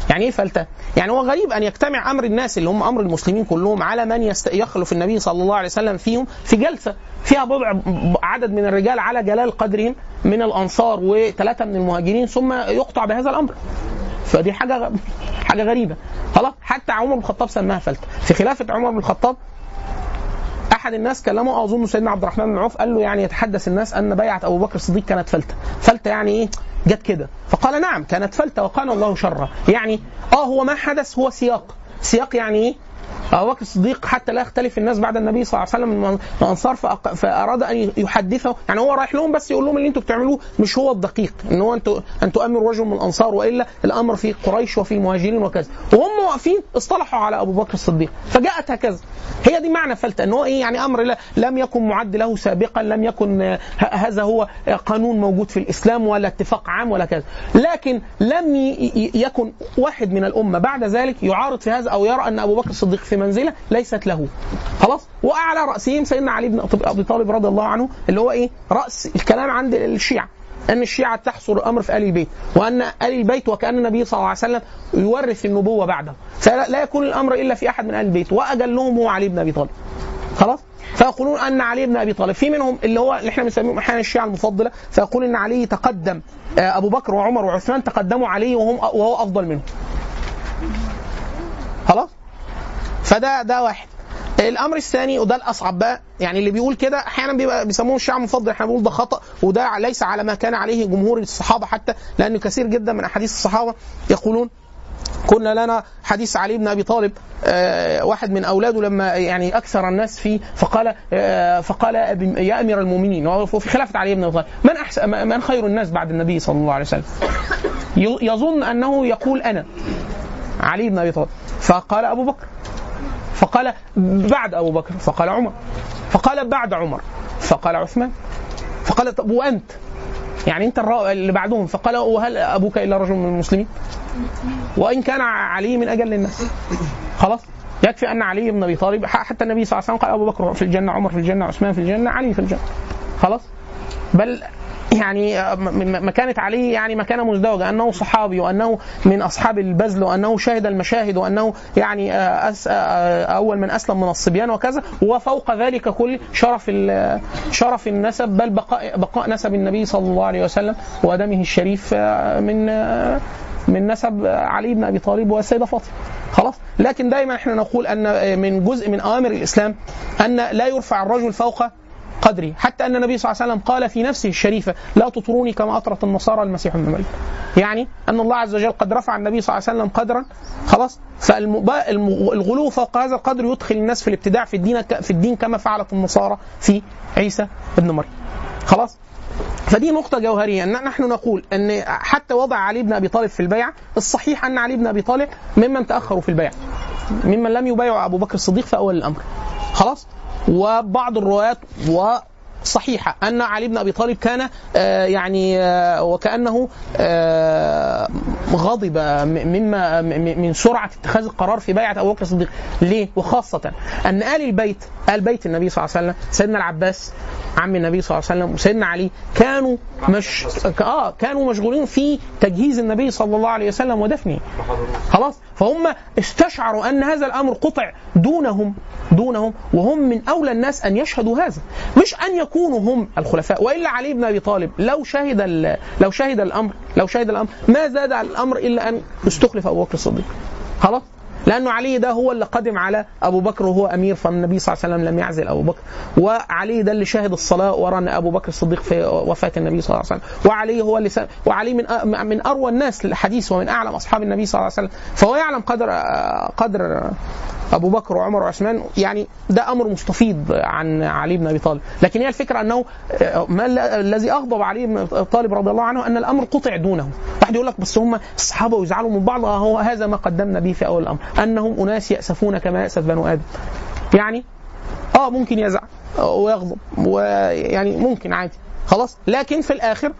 يعني ايه فلته؟ يعني هو غريب ان يجتمع امر الناس اللي هم امر المسلمين كلهم على من يست... يخلف النبي صلى الله عليه وسلم فيهم في جلسه فيها بضع عدد من الرجال على جلال قدرهم من الانصار وثلاثه من المهاجرين ثم يقطع بهذا الامر. فدي حاجه حاجه غريبه خلاص حتى عمر بن الخطاب سماها فلته في خلافه عمر بن الخطاب احد الناس كلمه اظن سيدنا عبد الرحمن بن عوف قال له يعني يتحدث الناس ان بيعه ابو بكر الصديق كانت فلته فلته يعني ايه جت كده فقال نعم كانت فلته وقال الله شرها يعني اه هو ما حدث هو سياق سياق يعني ايه ابو بكر الصديق حتى لا يختلف الناس بعد النبي صلى الله عليه وسلم من الانصار فأق- فاراد ان يحدثه يعني هو رايح لهم بس يقول لهم اللي انتوا بتعملوه مش هو الدقيق ان هو انتوا ان تؤمروا رجل من الانصار والا الامر في قريش وفي المهاجرين وكذا وهم واقفين اصطلحوا على ابو بكر الصديق فجاءت هكذا هي دي معنى فلته ان هو ايه يعني امر لا لم يكن معد له سابقا لم يكن آه، ه- هذا هو آه، قانون موجود في الاسلام ولا اتفاق عام ولا كذا لكن لم ي- ي- يكن واحد من الامه بعد ذلك يعارض في هذا او يرى ان ابو بكر الصديق في منزله ليست له خلاص واعلى راسهم سيدنا علي بن ابي طالب رضي الله عنه اللي هو ايه راس الكلام عند الشيعه ان الشيعه تحصر الامر في ال البيت وان ال البيت وكان النبي صلى الله عليه وسلم يورث النبوه بعده فلا لا يكون الامر الا في احد من ال البيت واجلهم هو علي بن ابي طالب خلاص فيقولون ان علي بن ابي طالب في منهم اللي هو اللي احنا بنسميهم احيانا الشيعه المفضله فيقول ان علي تقدم آه، ابو بكر وعمر وعثمان تقدموا عليه وهم وهو افضل منهم خلاص فده ده واحد الامر الثاني وده الاصعب بقى يعني اللي بيقول كده احيانا بيبقى بيسموه الشيعه المفضل احنا بنقول ده خطا وده ليس على ما كان عليه جمهور الصحابه حتى لان كثير جدا من احاديث الصحابه يقولون كنا لنا حديث علي بن ابي طالب آه، واحد من اولاده لما يعني اكثر الناس فيه فقال آه، فقال أبي- يا امير المؤمنين وهو في خلافه علي بن ابي طالب من احسن من خير الناس بعد النبي صلى الله عليه وسلم ي- يظن انه يقول انا علي بن ابي طالب فقال ابو بكر فقال بعد ابو بكر فقال عمر فقال بعد عمر فقال عثمان فقال طب وانت يعني انت الرا- اللي بعدهم فقال وهل ابوك الا رجل من المسلمين وان كان علي من اجل الناس خلاص يكفي ان علي بن ابي طالب ح- حتى النبي صلى الله عليه وسلم قال ابو بكر في الجنه عمر في الجنه عثمان في الجنه علي في الجنه خلاص بل يعني م- م- مكانة علي يعني مكانة مزدوجة أنه صحابي وأنه من أصحاب البذل وأنه شهد المشاهد وأنه يعني آه، أس آه، أول من أسلم من الصبيان وكذا وفوق ذلك كل شرف ال- شرف النسب بل بقاء بقاء نسب النبي صلى الله عليه وسلم ودمه الشريف آه، من آه، من نسب علي بن ابي طالب والسيده فاطمه خلاص لكن دائما احنا نقول ان من جزء من اوامر الاسلام ان لا يرفع الرجل فوق قدري حتى ان النبي صلى الله عليه وسلم قال في نفسه الشريفه لا تطروني كما اطرت النصارى المسيح ابن مريم يعني ان الله عز وجل قد رفع النبي صلى الله عليه وسلم قدرا خلاص فالغلو فوق هذا القدر يدخل الناس في الابتداع في الدين في الدين كما فعلت النصارى في عيسى ابن مريم خلاص فدي نقطة جوهرية أن نحن نقول أن حتى وضع علي بن أبي طالب في البيعة الصحيح أن علي بن أبي طالب ممن تأخروا في البيعة ممن لم يبايعوا أبو بكر الصديق في أول الأمر خلاص وبعض الروايات وصحيحة أن علي بن أبي طالب كان آه، يعني آه، وكأنه آه، غضب م- مما م- من سرعة اتخاذ القرار في بيعة أبو بكر الصديق ليه؟ وخاصة أن آل البيت آل بيت النبي صلى الله عليه وسلم سيدنا العباس عم النبي صلى الله عليه وسلم وسيدنا علي كانوا مش اه كانوا مشغولين في تجهيز النبي صلى الله عليه وسلم ودفنه خلاص فهم استشعروا ان هذا الامر قطع دونهم دونهم وهم من اولى الناس ان يشهدوا هذا مش ان يكونوا هم الخلفاء والا علي بن ابي طالب لو شهد ال- لو شهد الامر لو شهد الامر ما زاد على الامر الا ان استخلف ابو بكر الصديق خلاص لانه علي ده هو اللي قدم على ابو بكر وهو امير فالنبي صلى الله عليه وسلم لم يعزل ابو بكر وعلي ده اللي شاهد الصلاه ورا ابو بكر الصديق في وفاه النبي صلى الله عليه وسلم وعلي هو اللي س... وعلي من أ- من اروى الناس للحديث ومن اعلم اصحاب النبي صلى الله عليه وسلم فهو يعلم قدر قدر ابو بكر وعمر وعثمان يعني ده امر مستفيض عن علي بن ابي طالب لكن هي الفكره انه ما ال- الذي اغضب علي بن ابي طالب رضي الله عنه ان الامر قطع دونه واحد يقول لك بس هم الصحابه ويزعلوا من بعض آه هو هذا ما قدمنا به في اول الامر انهم اناس ياسفون كما ياسف بنو ادم يعني اه ممكن يزعل ويغضب ويعني ممكن عادي خلاص لكن في الاخر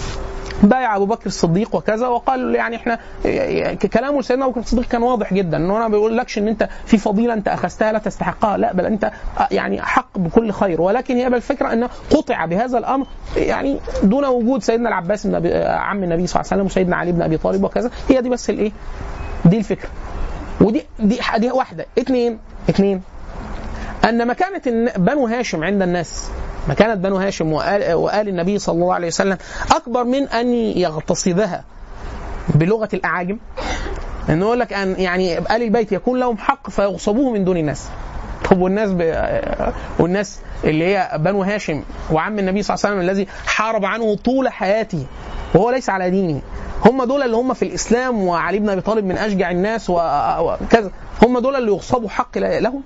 بايع ابو بكر الصديق وكذا وقال يعني احنا كلامه لسيدنا ابو بكر الصديق كان واضح جدا انه انا ما بيقولكش ان انت في فضيله انت اخذتها لا تستحقها لا بل انت يعني حق بكل خير ولكن هي بالفكره انه قطع بهذا الامر يعني دون وجود سيدنا العباس بن أبي- عم النبي صلى الله عليه وسلم وسيدنا علي بن ابي طالب وكذا هي دي بس الايه دي الفكره ودي دي دي واحده اثنين اثنين ان مكانه الن- بنو هاشم عند الناس مكانه بنو هاشم وآل, وآل النبي صلى الله عليه وسلم اكبر من ان يغتصبها بلغه الاعاجم انه يقول لك ان يعني ال البيت يكون لهم حق فيغصبوه من دون الناس طب والناس ب... والناس اللي هي بنو هاشم وعم النبي صلى الله عليه وسلم الذي حارب عنه طول حياته وهو ليس على دينه هم دول اللي هم في الاسلام وعلي بن ابي طالب من اشجع الناس و- وكذا هم دول اللي يغصبوا حق لهم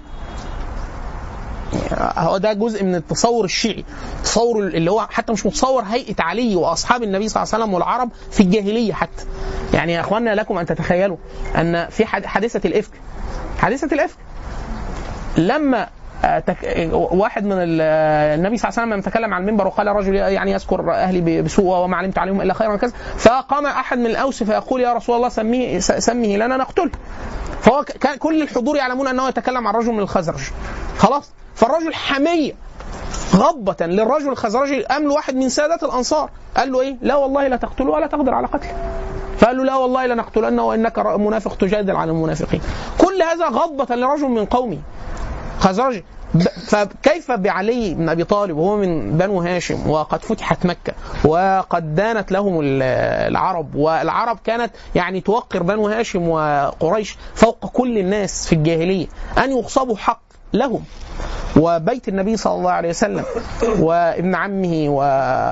هو ده جزء من التصور الشيعي تصور اللي هو حتى مش متصور هيئه علي واصحاب النبي صلى الله عليه وسلم والعرب في الجاهليه حتى يعني يا اخواننا لكم ان تتخيلوا ان في حد- حادثه الافك حادثه الافك لما آه، تك... واحد من ال- آه، النبي صلى الله عليه وسلم لما تكلم عن المنبر وقال رجل يعني يذكر اهلي ب- بسوء وما علمت عليهم الا خيرا كذا فقام احد من الاوس فيقول يا رسول الله سميه س- سمه لنا نقتله فهو ك- كان كل الحضور يعلمون انه يتكلم عن رجل من الخزرج خلاص فالرجل حميه غضبة للرجل الخزرجي قام له واحد من سادات الانصار قال له ايه؟ لا والله لا تقتله ولا تقدر على قتله. فقال له لا والله لنقتلنه وانك ر- منافق تجادل عن المنافقين. كل هذا غضبة لرجل من قومه خزرجي ب- فكيف بعلي بن ابي طالب وهو من بنو هاشم وقد فتحت مكه وقد دانت لهم ال- العرب والعرب كانت يعني توقر بنو هاشم وقريش فوق كل الناس في الجاهليه ان يغصبوا حق لهم وبيت النبي صلى الله عليه وسلم وابن عمه و...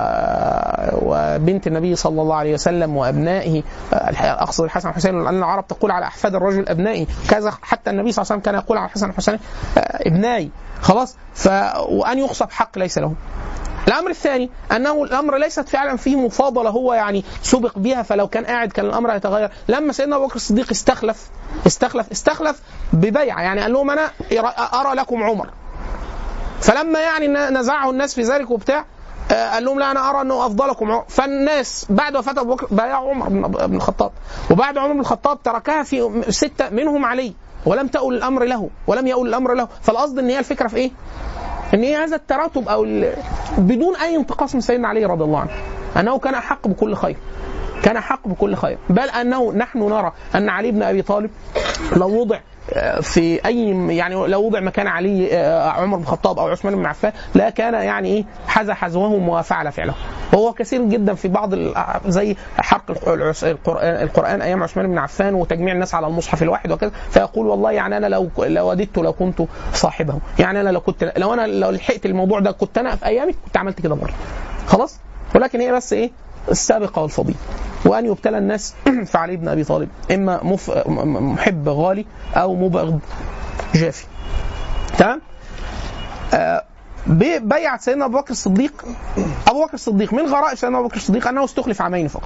وبنت النبي صلى الله عليه وسلم وابنائه اقصد الحسن والحسين لان العرب تقول على احفاد الرجل ابنائي كذا حتى النبي صلى الله عليه وسلم كان يقول على الحسن والحسين آه، ابنائي خلاص ف... وان يغصب حق ليس له الامر الثاني انه الامر ليست فعلا فيه مفاضله هو يعني سبق بها فلو كان قاعد كان الامر هيتغير لما سيدنا ابو بكر الصديق استخلف استخلف استخلف ببيعه يعني قال لهم انا ارى لكم عمر فلما يعني نزعه الناس في ذلك وبتاع آه، قال لهم لا انا ارى انه افضلكم عمر فالناس بعد وفاه ابو بكر بايعوا عمر بن بن الخطاب وبعد عمر بن الخطاب تركها في سته منهم علي ولم تؤل الامر له ولم يؤل الامر له فالقصد ان هي الفكره في ايه؟ ان هي هذا التراتب او ال- بدون اي انتقاص من سيدنا علي رضي الله عنه انه كان احق بكل خير كان احق بكل خير بل انه نحن نرى ان علي بن ابي طالب لو وضع آه، في اي يعني لو وضع مكان علي آه، عمر بن الخطاب او عثمان بن عفان لا كان يعني ايه حذا حذوهم وفعل فعله وهو كثير جدا في بعض ال- زي حرق العس- القران القران ايام عثمان بن عفان وتجميع الناس على المصحف الواحد وكذا فيقول والله يعني انا لو لو وددت لو كنت صاحبه يعني انا لو كنت لو انا لو لحقت الموضوع ده كنت انا في ايامي كنت عملت كده برضه خلاص ولكن هي بس ايه السابقه والفضيله وان يبتلى الناس في علي بن ابي طالب اما مف... م- محب غالي او مبغض جافي تمام آه ب- بيعة سيدنا ابو بكر الصديق ابو بكر الصديق من غرائب سيدنا ابو بكر الصديق انه استخلف عامين فقط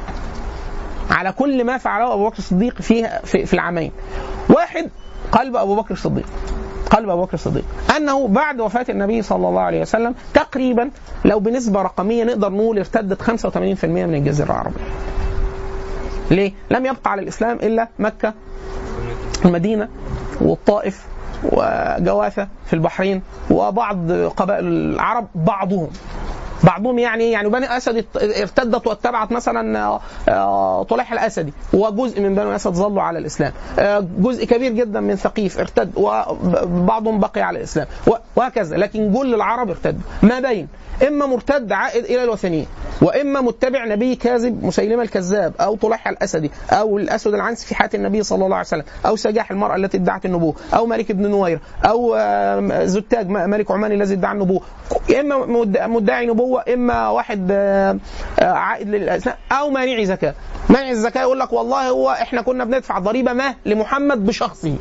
على كل ما فعله ابو بكر الصديق في في, في العامين واحد قلب ابو بكر الصديق قلب ابو بكر الصديق انه بعد وفاه النبي صلى الله عليه وسلم تقريبا لو بنسبه رقميه نقدر نقول ارتدت 85% من الجزيره العربيه. ليه؟ لم يبقى على الاسلام الا مكه المدينه والطائف وجواثه في البحرين وبعض قبائل العرب بعضهم بعضهم يعني إيه؟ يعني بني اسد ارتدت واتبعت مثلا آه، طليح الاسدي وجزء من بني اسد ظلوا على الاسلام آه، جزء كبير جدا من ثقيف ارتد وبعضهم بقي على الاسلام و- وهكذا لكن كل العرب ارتدوا ما بين اما مرتد عائد الى الوثنيه واما متبع نبي كاذب مسيلمه الكذاب او طليح الاسدي او الاسود العنسي في حياه النبي صلى الله عليه وسلم او سجاح المراه التي ادعت النبوه او مالك بن نوير او آه، زتاج م- ملك عمان الذي ادعى النبوه اما مد- مدعي نبوه اما واحد آه، آه، عائد للاسلام او مانعي زكاه مانع الزكاه يقول لك والله هو احنا كنا بندفع ضريبه ما لمحمد بشخصه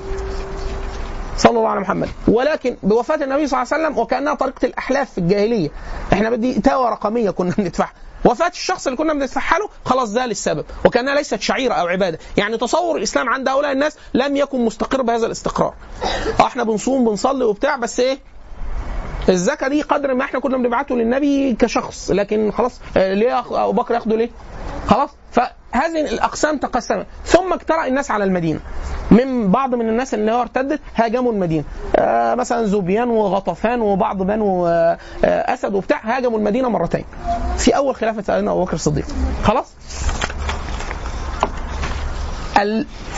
صلى الله على محمد ولكن بوفاة النبي صلى الله عليه وسلم وكأنها طريقة الأحلاف في الجاهلية احنا بدي تاوى رقمية كنا بندفعها وفاة الشخص اللي كنا بندفعها له خلاص زال السبب وكأنها ليست شعيرة أو عبادة يعني تصور الإسلام عند هؤلاء الناس لم يكن مستقر بهذا الاستقرار اه احنا بنصوم بنصلي وبتاع بس ايه الزكاة دي قدر ما احنا كنا بنبعته للنبي كشخص لكن خلاص آه، ليه أخ- ابو بكر ياخده ليه؟ خلاص فهذه الاقسام تقسمت ثم اجترأ الناس على المدينه من بعض من الناس اللي هو ارتدت هاجموا المدينه آه مثلا زوبيان وغطفان وبعض بنو آه آه اسد وبتاع هاجموا المدينه مرتين في اول خلافه سيدنا ابو بكر الصديق خلاص ال-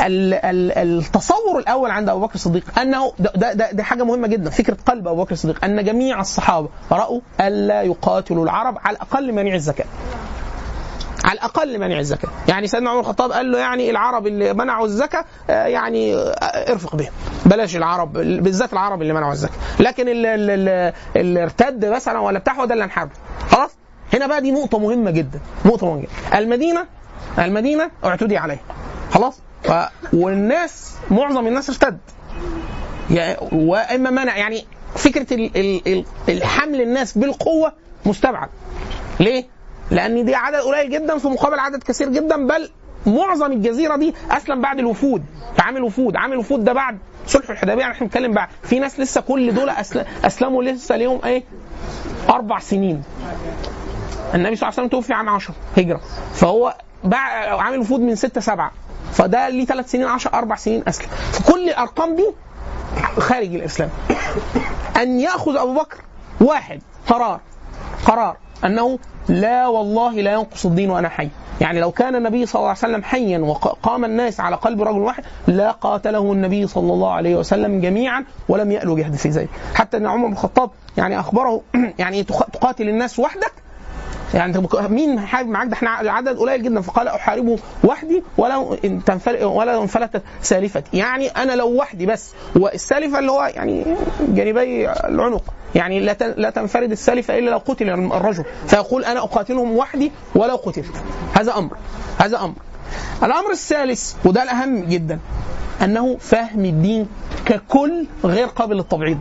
ال- ال- التصور الاول عند ابو بكر الصديق انه ده, ده, ده, ده حاجه مهمه جدا فكره قلب ابو بكر الصديق ان جميع الصحابه راوا الا يقاتلوا العرب على الاقل منيع الزكاه على الاقل منع الزكاه يعني سيدنا عمر الخطاب قال له يعني العرب اللي منعوا الزكاه آه، يعني آه، ارفق بهم بلاش العرب بالذات العرب اللي منعوا الزكاه لكن اللي, اللي, اللي ارتد مثلا ولا بتاع هو ده اللي هنحاربه خلاص هنا بقى دي نقطه مهمه جدا نقطه مهمه جدا المدينه المدينه اعتدي عليها خلاص ف... والناس معظم الناس ارتد يعني واما منع يعني فكره ال... ال... ال... الحمل الناس بالقوه مستبعد ليه؟ لان دي عدد قليل جدا في مقابل عدد كثير جدا بل معظم الجزيره دي اسلم بعد الوفود عامل وفود عامل وفود ده بعد صلح الحديبيه احنا بنتكلم بعد في ناس لسه كل دول أسل... اسلموا لسه ليهم ايه اربع سنين النبي صلى الله عليه وسلم توفي عام 10 هجره فهو بع... عامل وفود من 6 7 فده ليه ثلاث سنين 10 اربع سنين اسلم فكل الارقام دي خارج الاسلام ان ياخذ ابو بكر واحد قرار قرار انه لا والله لا ينقص الدين وانا حي يعني لو كان النبي صلى الله عليه وسلم حيا وقام الناس على قلب رجل واحد لا قاتله النبي صلى الله عليه وسلم جميعا ولم يألو جهد في ذلك حتى ان عمر بن الخطاب يعني اخبره يعني تخ- تقاتل الناس وحدك يعني انت بك- مين حارب معاك ده احنا عدد قليل جدا فقال احاربه وحدي ولو ان تنفل ولا انفلتت سالفتي يعني انا لو وحدي بس والسالفه اللي هو يعني جانبي العنق يعني لا تن- لا تنفرد السالفه الا لو قتل الرجل فيقول انا اقاتلهم وحدي ولو قتلت هذا امر هذا امر الامر الثالث وده الاهم جدا انه فهم الدين ككل غير قابل للتبعيض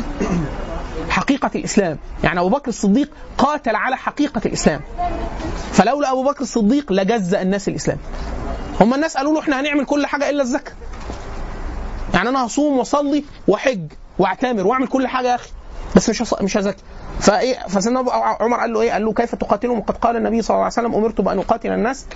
حقيقة الإسلام يعني أبو بكر الصديق قاتل على حقيقة الإسلام فلولا أبو بكر الصديق لجز الناس الإسلام هم الناس قالوا له احنا هنعمل كل حاجة إلا الزكاة يعني أنا هصوم وأصلي وأحج وأعتمر وأعمل كل حاجة يا أخي بس مش هص- مش هزكي فايه فسيدنا أبو عمر قال له ايه؟ قال له كيف تقاتلهم وقد قال النبي صلى الله عليه وسلم امرت بان اقاتل الناس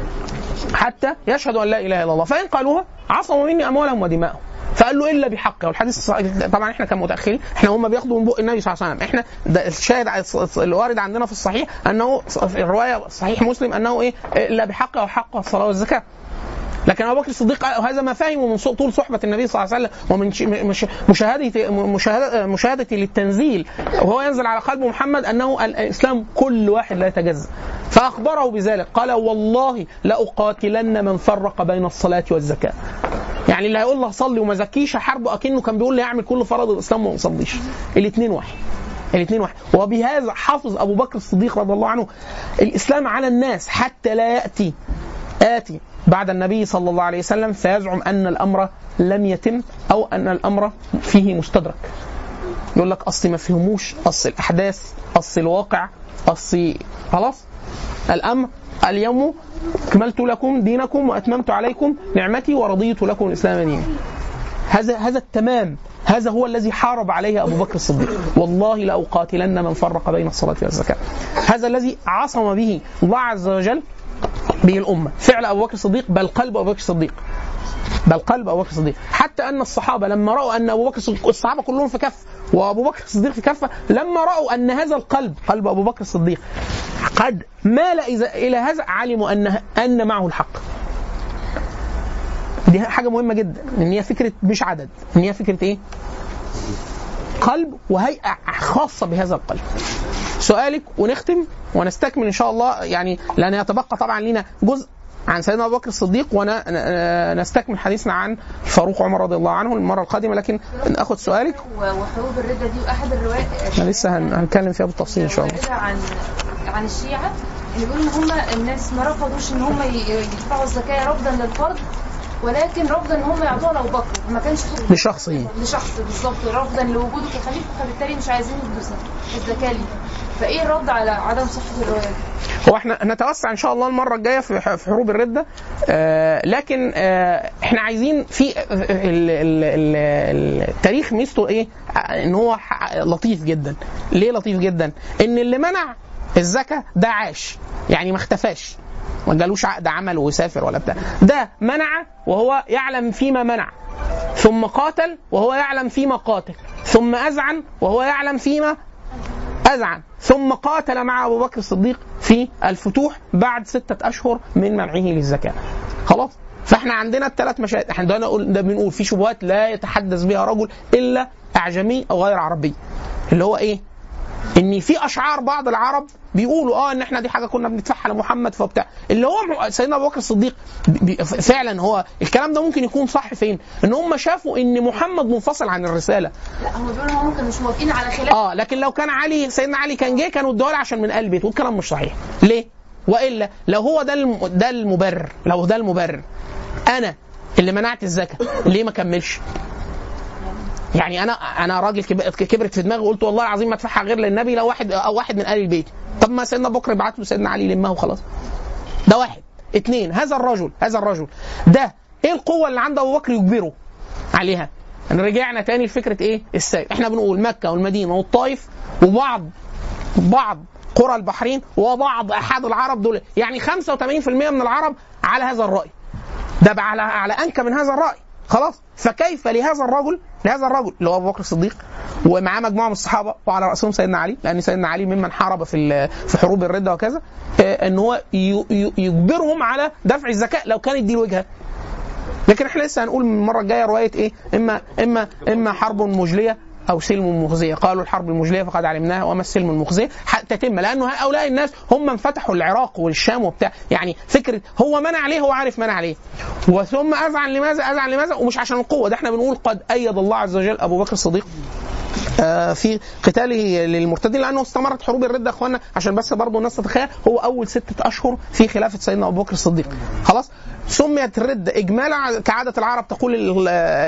حتى يشهدوا ان لا اله الا الله فان قالوها عصموا مني اموالهم ودماءهم فقال له الا بحق والحديث الصحيح- طبعا احنا كمتاخرين احنا هم بياخدوا من بق النبي صلى الله عليه وسلم احنا ده الشاهد على الص- الوارد عندنا في الصحيح انه في الروايه صحيح مسلم انه ايه الا بحق وحق الصلاه والزكاه لكن ابو بكر الصديق قال- وهذا ما فهمه من صو- طول صحبه النبي صلى الله عليه وسلم ومن ش- مش- مشاهده مشاهده مشاهده للتنزيل وهو ينزل على قلب محمد انه الاسلام كل واحد لا يتجزا فاخبره بذلك قال والله لاقاتلن من فرق بين الصلاه والزكاه يعني اللي هيقول له صلي وما زكيش حربه اكنه كان بيقول لي اعمل كل فرض الاسلام وما اصليش الاثنين واحد الاثنين واحد وبهذا حافظ ابو بكر الصديق رضي الله عنه الاسلام على الناس حتى لا ياتي آتي بعد النبي صلى الله عليه وسلم فيزعم أن الأمر لم يتم أو أن الأمر فيه مستدرك يقول لك أصل ما فهموش أصل الأحداث أصل الواقع أصل خلاص الأمر اليوم أكملت لكم دينكم وأتممت عليكم نعمتي ورضيت لكم الإسلام دينا هذا هذا التمام هذا هو الذي حارب عليه ابو بكر الصديق والله لاقاتلن من فرق بين الصلاه والزكاه هذا الذي عصم به الله عز وجل به الامه فعل ابو بكر الصديق بل قلب ابو بكر الصديق بل قلب ابو بكر الصديق حتى ان الصحابه لما راوا ان ابو بكر الصديق الصحابه كلهم في كفه وابو بكر الصديق في كفه لما راوا ان هذا القلب قلب ابو بكر الصديق قد مال إذا- الى هذا علموا ان ان معه الحق دي حاجه مهمه جدا ان هي فكره مش عدد ان هي فكره ايه قلب وهيئه خاصه بهذا القلب سؤالك ونختم ونستكمل ان شاء الله يعني لان يتبقى طبعا لنا جزء عن سيدنا ابو بكر الصديق ونستكمل حديثنا عن الفاروق عمر رضي الله عنه المره القادمه لكن ناخد سؤالك وحروب الردة دي واحد الروايات احنا لسه هن- هنتكلم فيها بالتفصيل ان شاء الله الواردة عن عن الشيعة اللي بيقولوا ان هم الناس ما رفضوش ان هم ي- يدفعوا الزكاة رفضا للفرض ولكن رفضا ان هم يعطوها لابو بكر ما كانش في- لشخصه لشخص بالظبط رفضا لوجوده كخليفه فبالتالي مش عايزين يدوا الزكاة ليه فايه الرد على عدم صحة الرواية دي؟ هو احنا نتوسع ان شاء الله المره الجايه في ح- في حروب الرده آه لكن آه احنا عايزين في ال- ال- ال- التاريخ ميزته ايه؟ آه، ان هو ح- لطيف جدا. ليه لطيف جدا؟ ان اللي منع الزكاه ده عاش يعني ما اختفاش ما جالوش عقد عمل وسافر ولا بتاع ده منع وهو يعلم فيما منع ثم قاتل وهو يعلم فيما قاتل ثم أذعن وهو يعلم فيما أذعن ثم قاتل مع أبو بكر الصديق في الفتوح بعد ستة أشهر من منعه للزكاة خلاص فاحنا عندنا الثلاث مشاهد احنا ده نقول ده بنقول في شبهات لا يتحدث بها رجل الا اعجمي او غير عربي اللي هو ايه ان في اشعار بعض العرب بيقولوا اه ان احنا دي حاجه كنا بندفعها لمحمد فبتاع اللي هو م- سيدنا ابو بكر الصديق بي- ب- فعلا هو الكلام ده ممكن يكون صح فين؟ ان هم شافوا ان محمد منفصل عن الرساله لا هم بيقولوا هم كانوا مش موافقين على خلاف اه لكن لو كان علي سيدنا علي كان جه كانوا ادوها له عشان من قلب بيته والكلام مش صحيح ليه والا لو هو ده الم... ده المبرر لو ده المبرر انا اللي منعت الزكاه ليه ما كملش يعني انا انا راجل كب- كبرت في دماغي وقلت والله العظيم ما ادفعها غير للنبي لو واحد او واحد من ال البيت طب ما سيدنا بكر يبعت له سيدنا علي يلمها وخلاص ده واحد اثنين هذا الرجل هذا الرجل ده ايه القوه اللي عند ابو بكر يجبره عليها رجعنا تاني لفكره ايه السيف احنا بنقول مكه والمدينه والطائف وبعض بعض قرى البحرين وبعض احد العرب دول يعني 85% من العرب على هذا الراي ده بقى على على انكى من هذا الراي خلاص فكيف لهذا الرجل لهذا الرجل اللي هو ابو بكر الصديق ومعاه مجموعه من الصحابه وعلى راسهم سيدنا علي لان سيدنا علي ممن حارب في ال- في حروب الرده وكذا آه، ان هو ي- ي- يجبرهم على دفع الزكاه لو كانت دي الوجهه لكن احنا لسه هنقول من المره الجايه روايه ايه اما اما اما حرب مجليه او سلم مخزيه قالوا الحرب المجليه فقد علمناها وما السلم المخزيه حتى تتم لانه هؤلاء الناس هم من فتحوا العراق والشام وبتاع يعني فكره هو منع ليه هو عارف منع ليه وثم اذعن لماذا اذعن لماذا ومش عشان القوه ده احنا بنقول قد ايد الله عز وجل ابو بكر الصديق آه، في قتاله للمرتدين لانه استمرت حروب الرده يا اخوانا عشان بس برضه الناس تتخيل هو اول ستة اشهر في خلافه سيدنا ابو بكر الصديق خلاص سميت الرده اجمالا كعاده العرب تقول ال-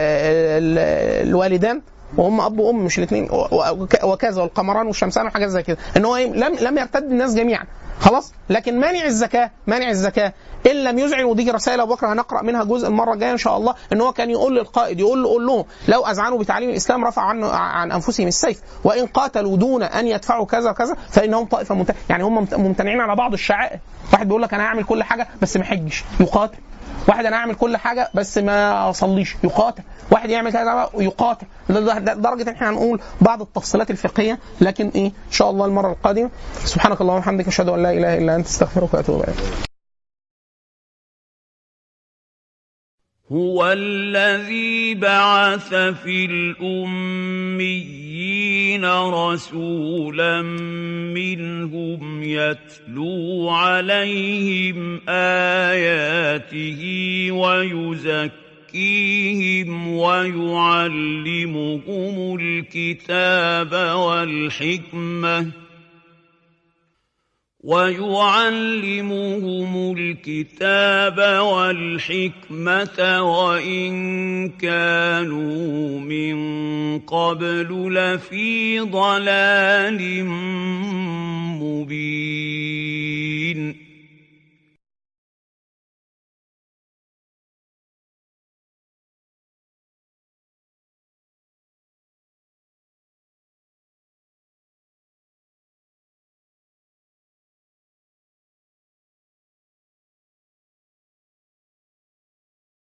ال- الوالدان وهم اب وام مش الاثنين وكذا والقمران والشمسان وحاجات زي كده ان هو إيه؟ لم لم يرتد الناس جميعا خلاص لكن مانع الزكاه مانع الزكاه ان لم يزعل ودي رسائل ابو بكر هنقرا منها جزء المره الجايه ان شاء الله ان هو كان يقول للقائد يقول له قول لهم لو اذعنوا بتعليم الاسلام رفع عنه عن انفسهم السيف وان قاتلوا دون ان يدفعوا كذا وكذا فانهم طائفه ممتنعه يعني هم ممت- ممتنعين على بعض الشعائر واحد بيقول لك انا هعمل كل حاجه بس ما حجش يقاتل واحد انا اعمل كل حاجه بس ما اصليش يقاتل واحد يعمل كذا يقاتل لدرجه ان احنا هنقول بعض التفصيلات الفقهيه لكن ايه ان شاء الله المره القادمه سبحانك اللهم وبحمدك اشهد ان لا اله الا انت استغفرك واتوب اليك هو الذي بعث في الأميين رسولا منهم يتلو عليهم آياته ويزكيهم ويعلمهم الكتاب والحكمة ويعلمهم الكتاب والحكمة وإن كانوا من قبل لفي ضلال مبين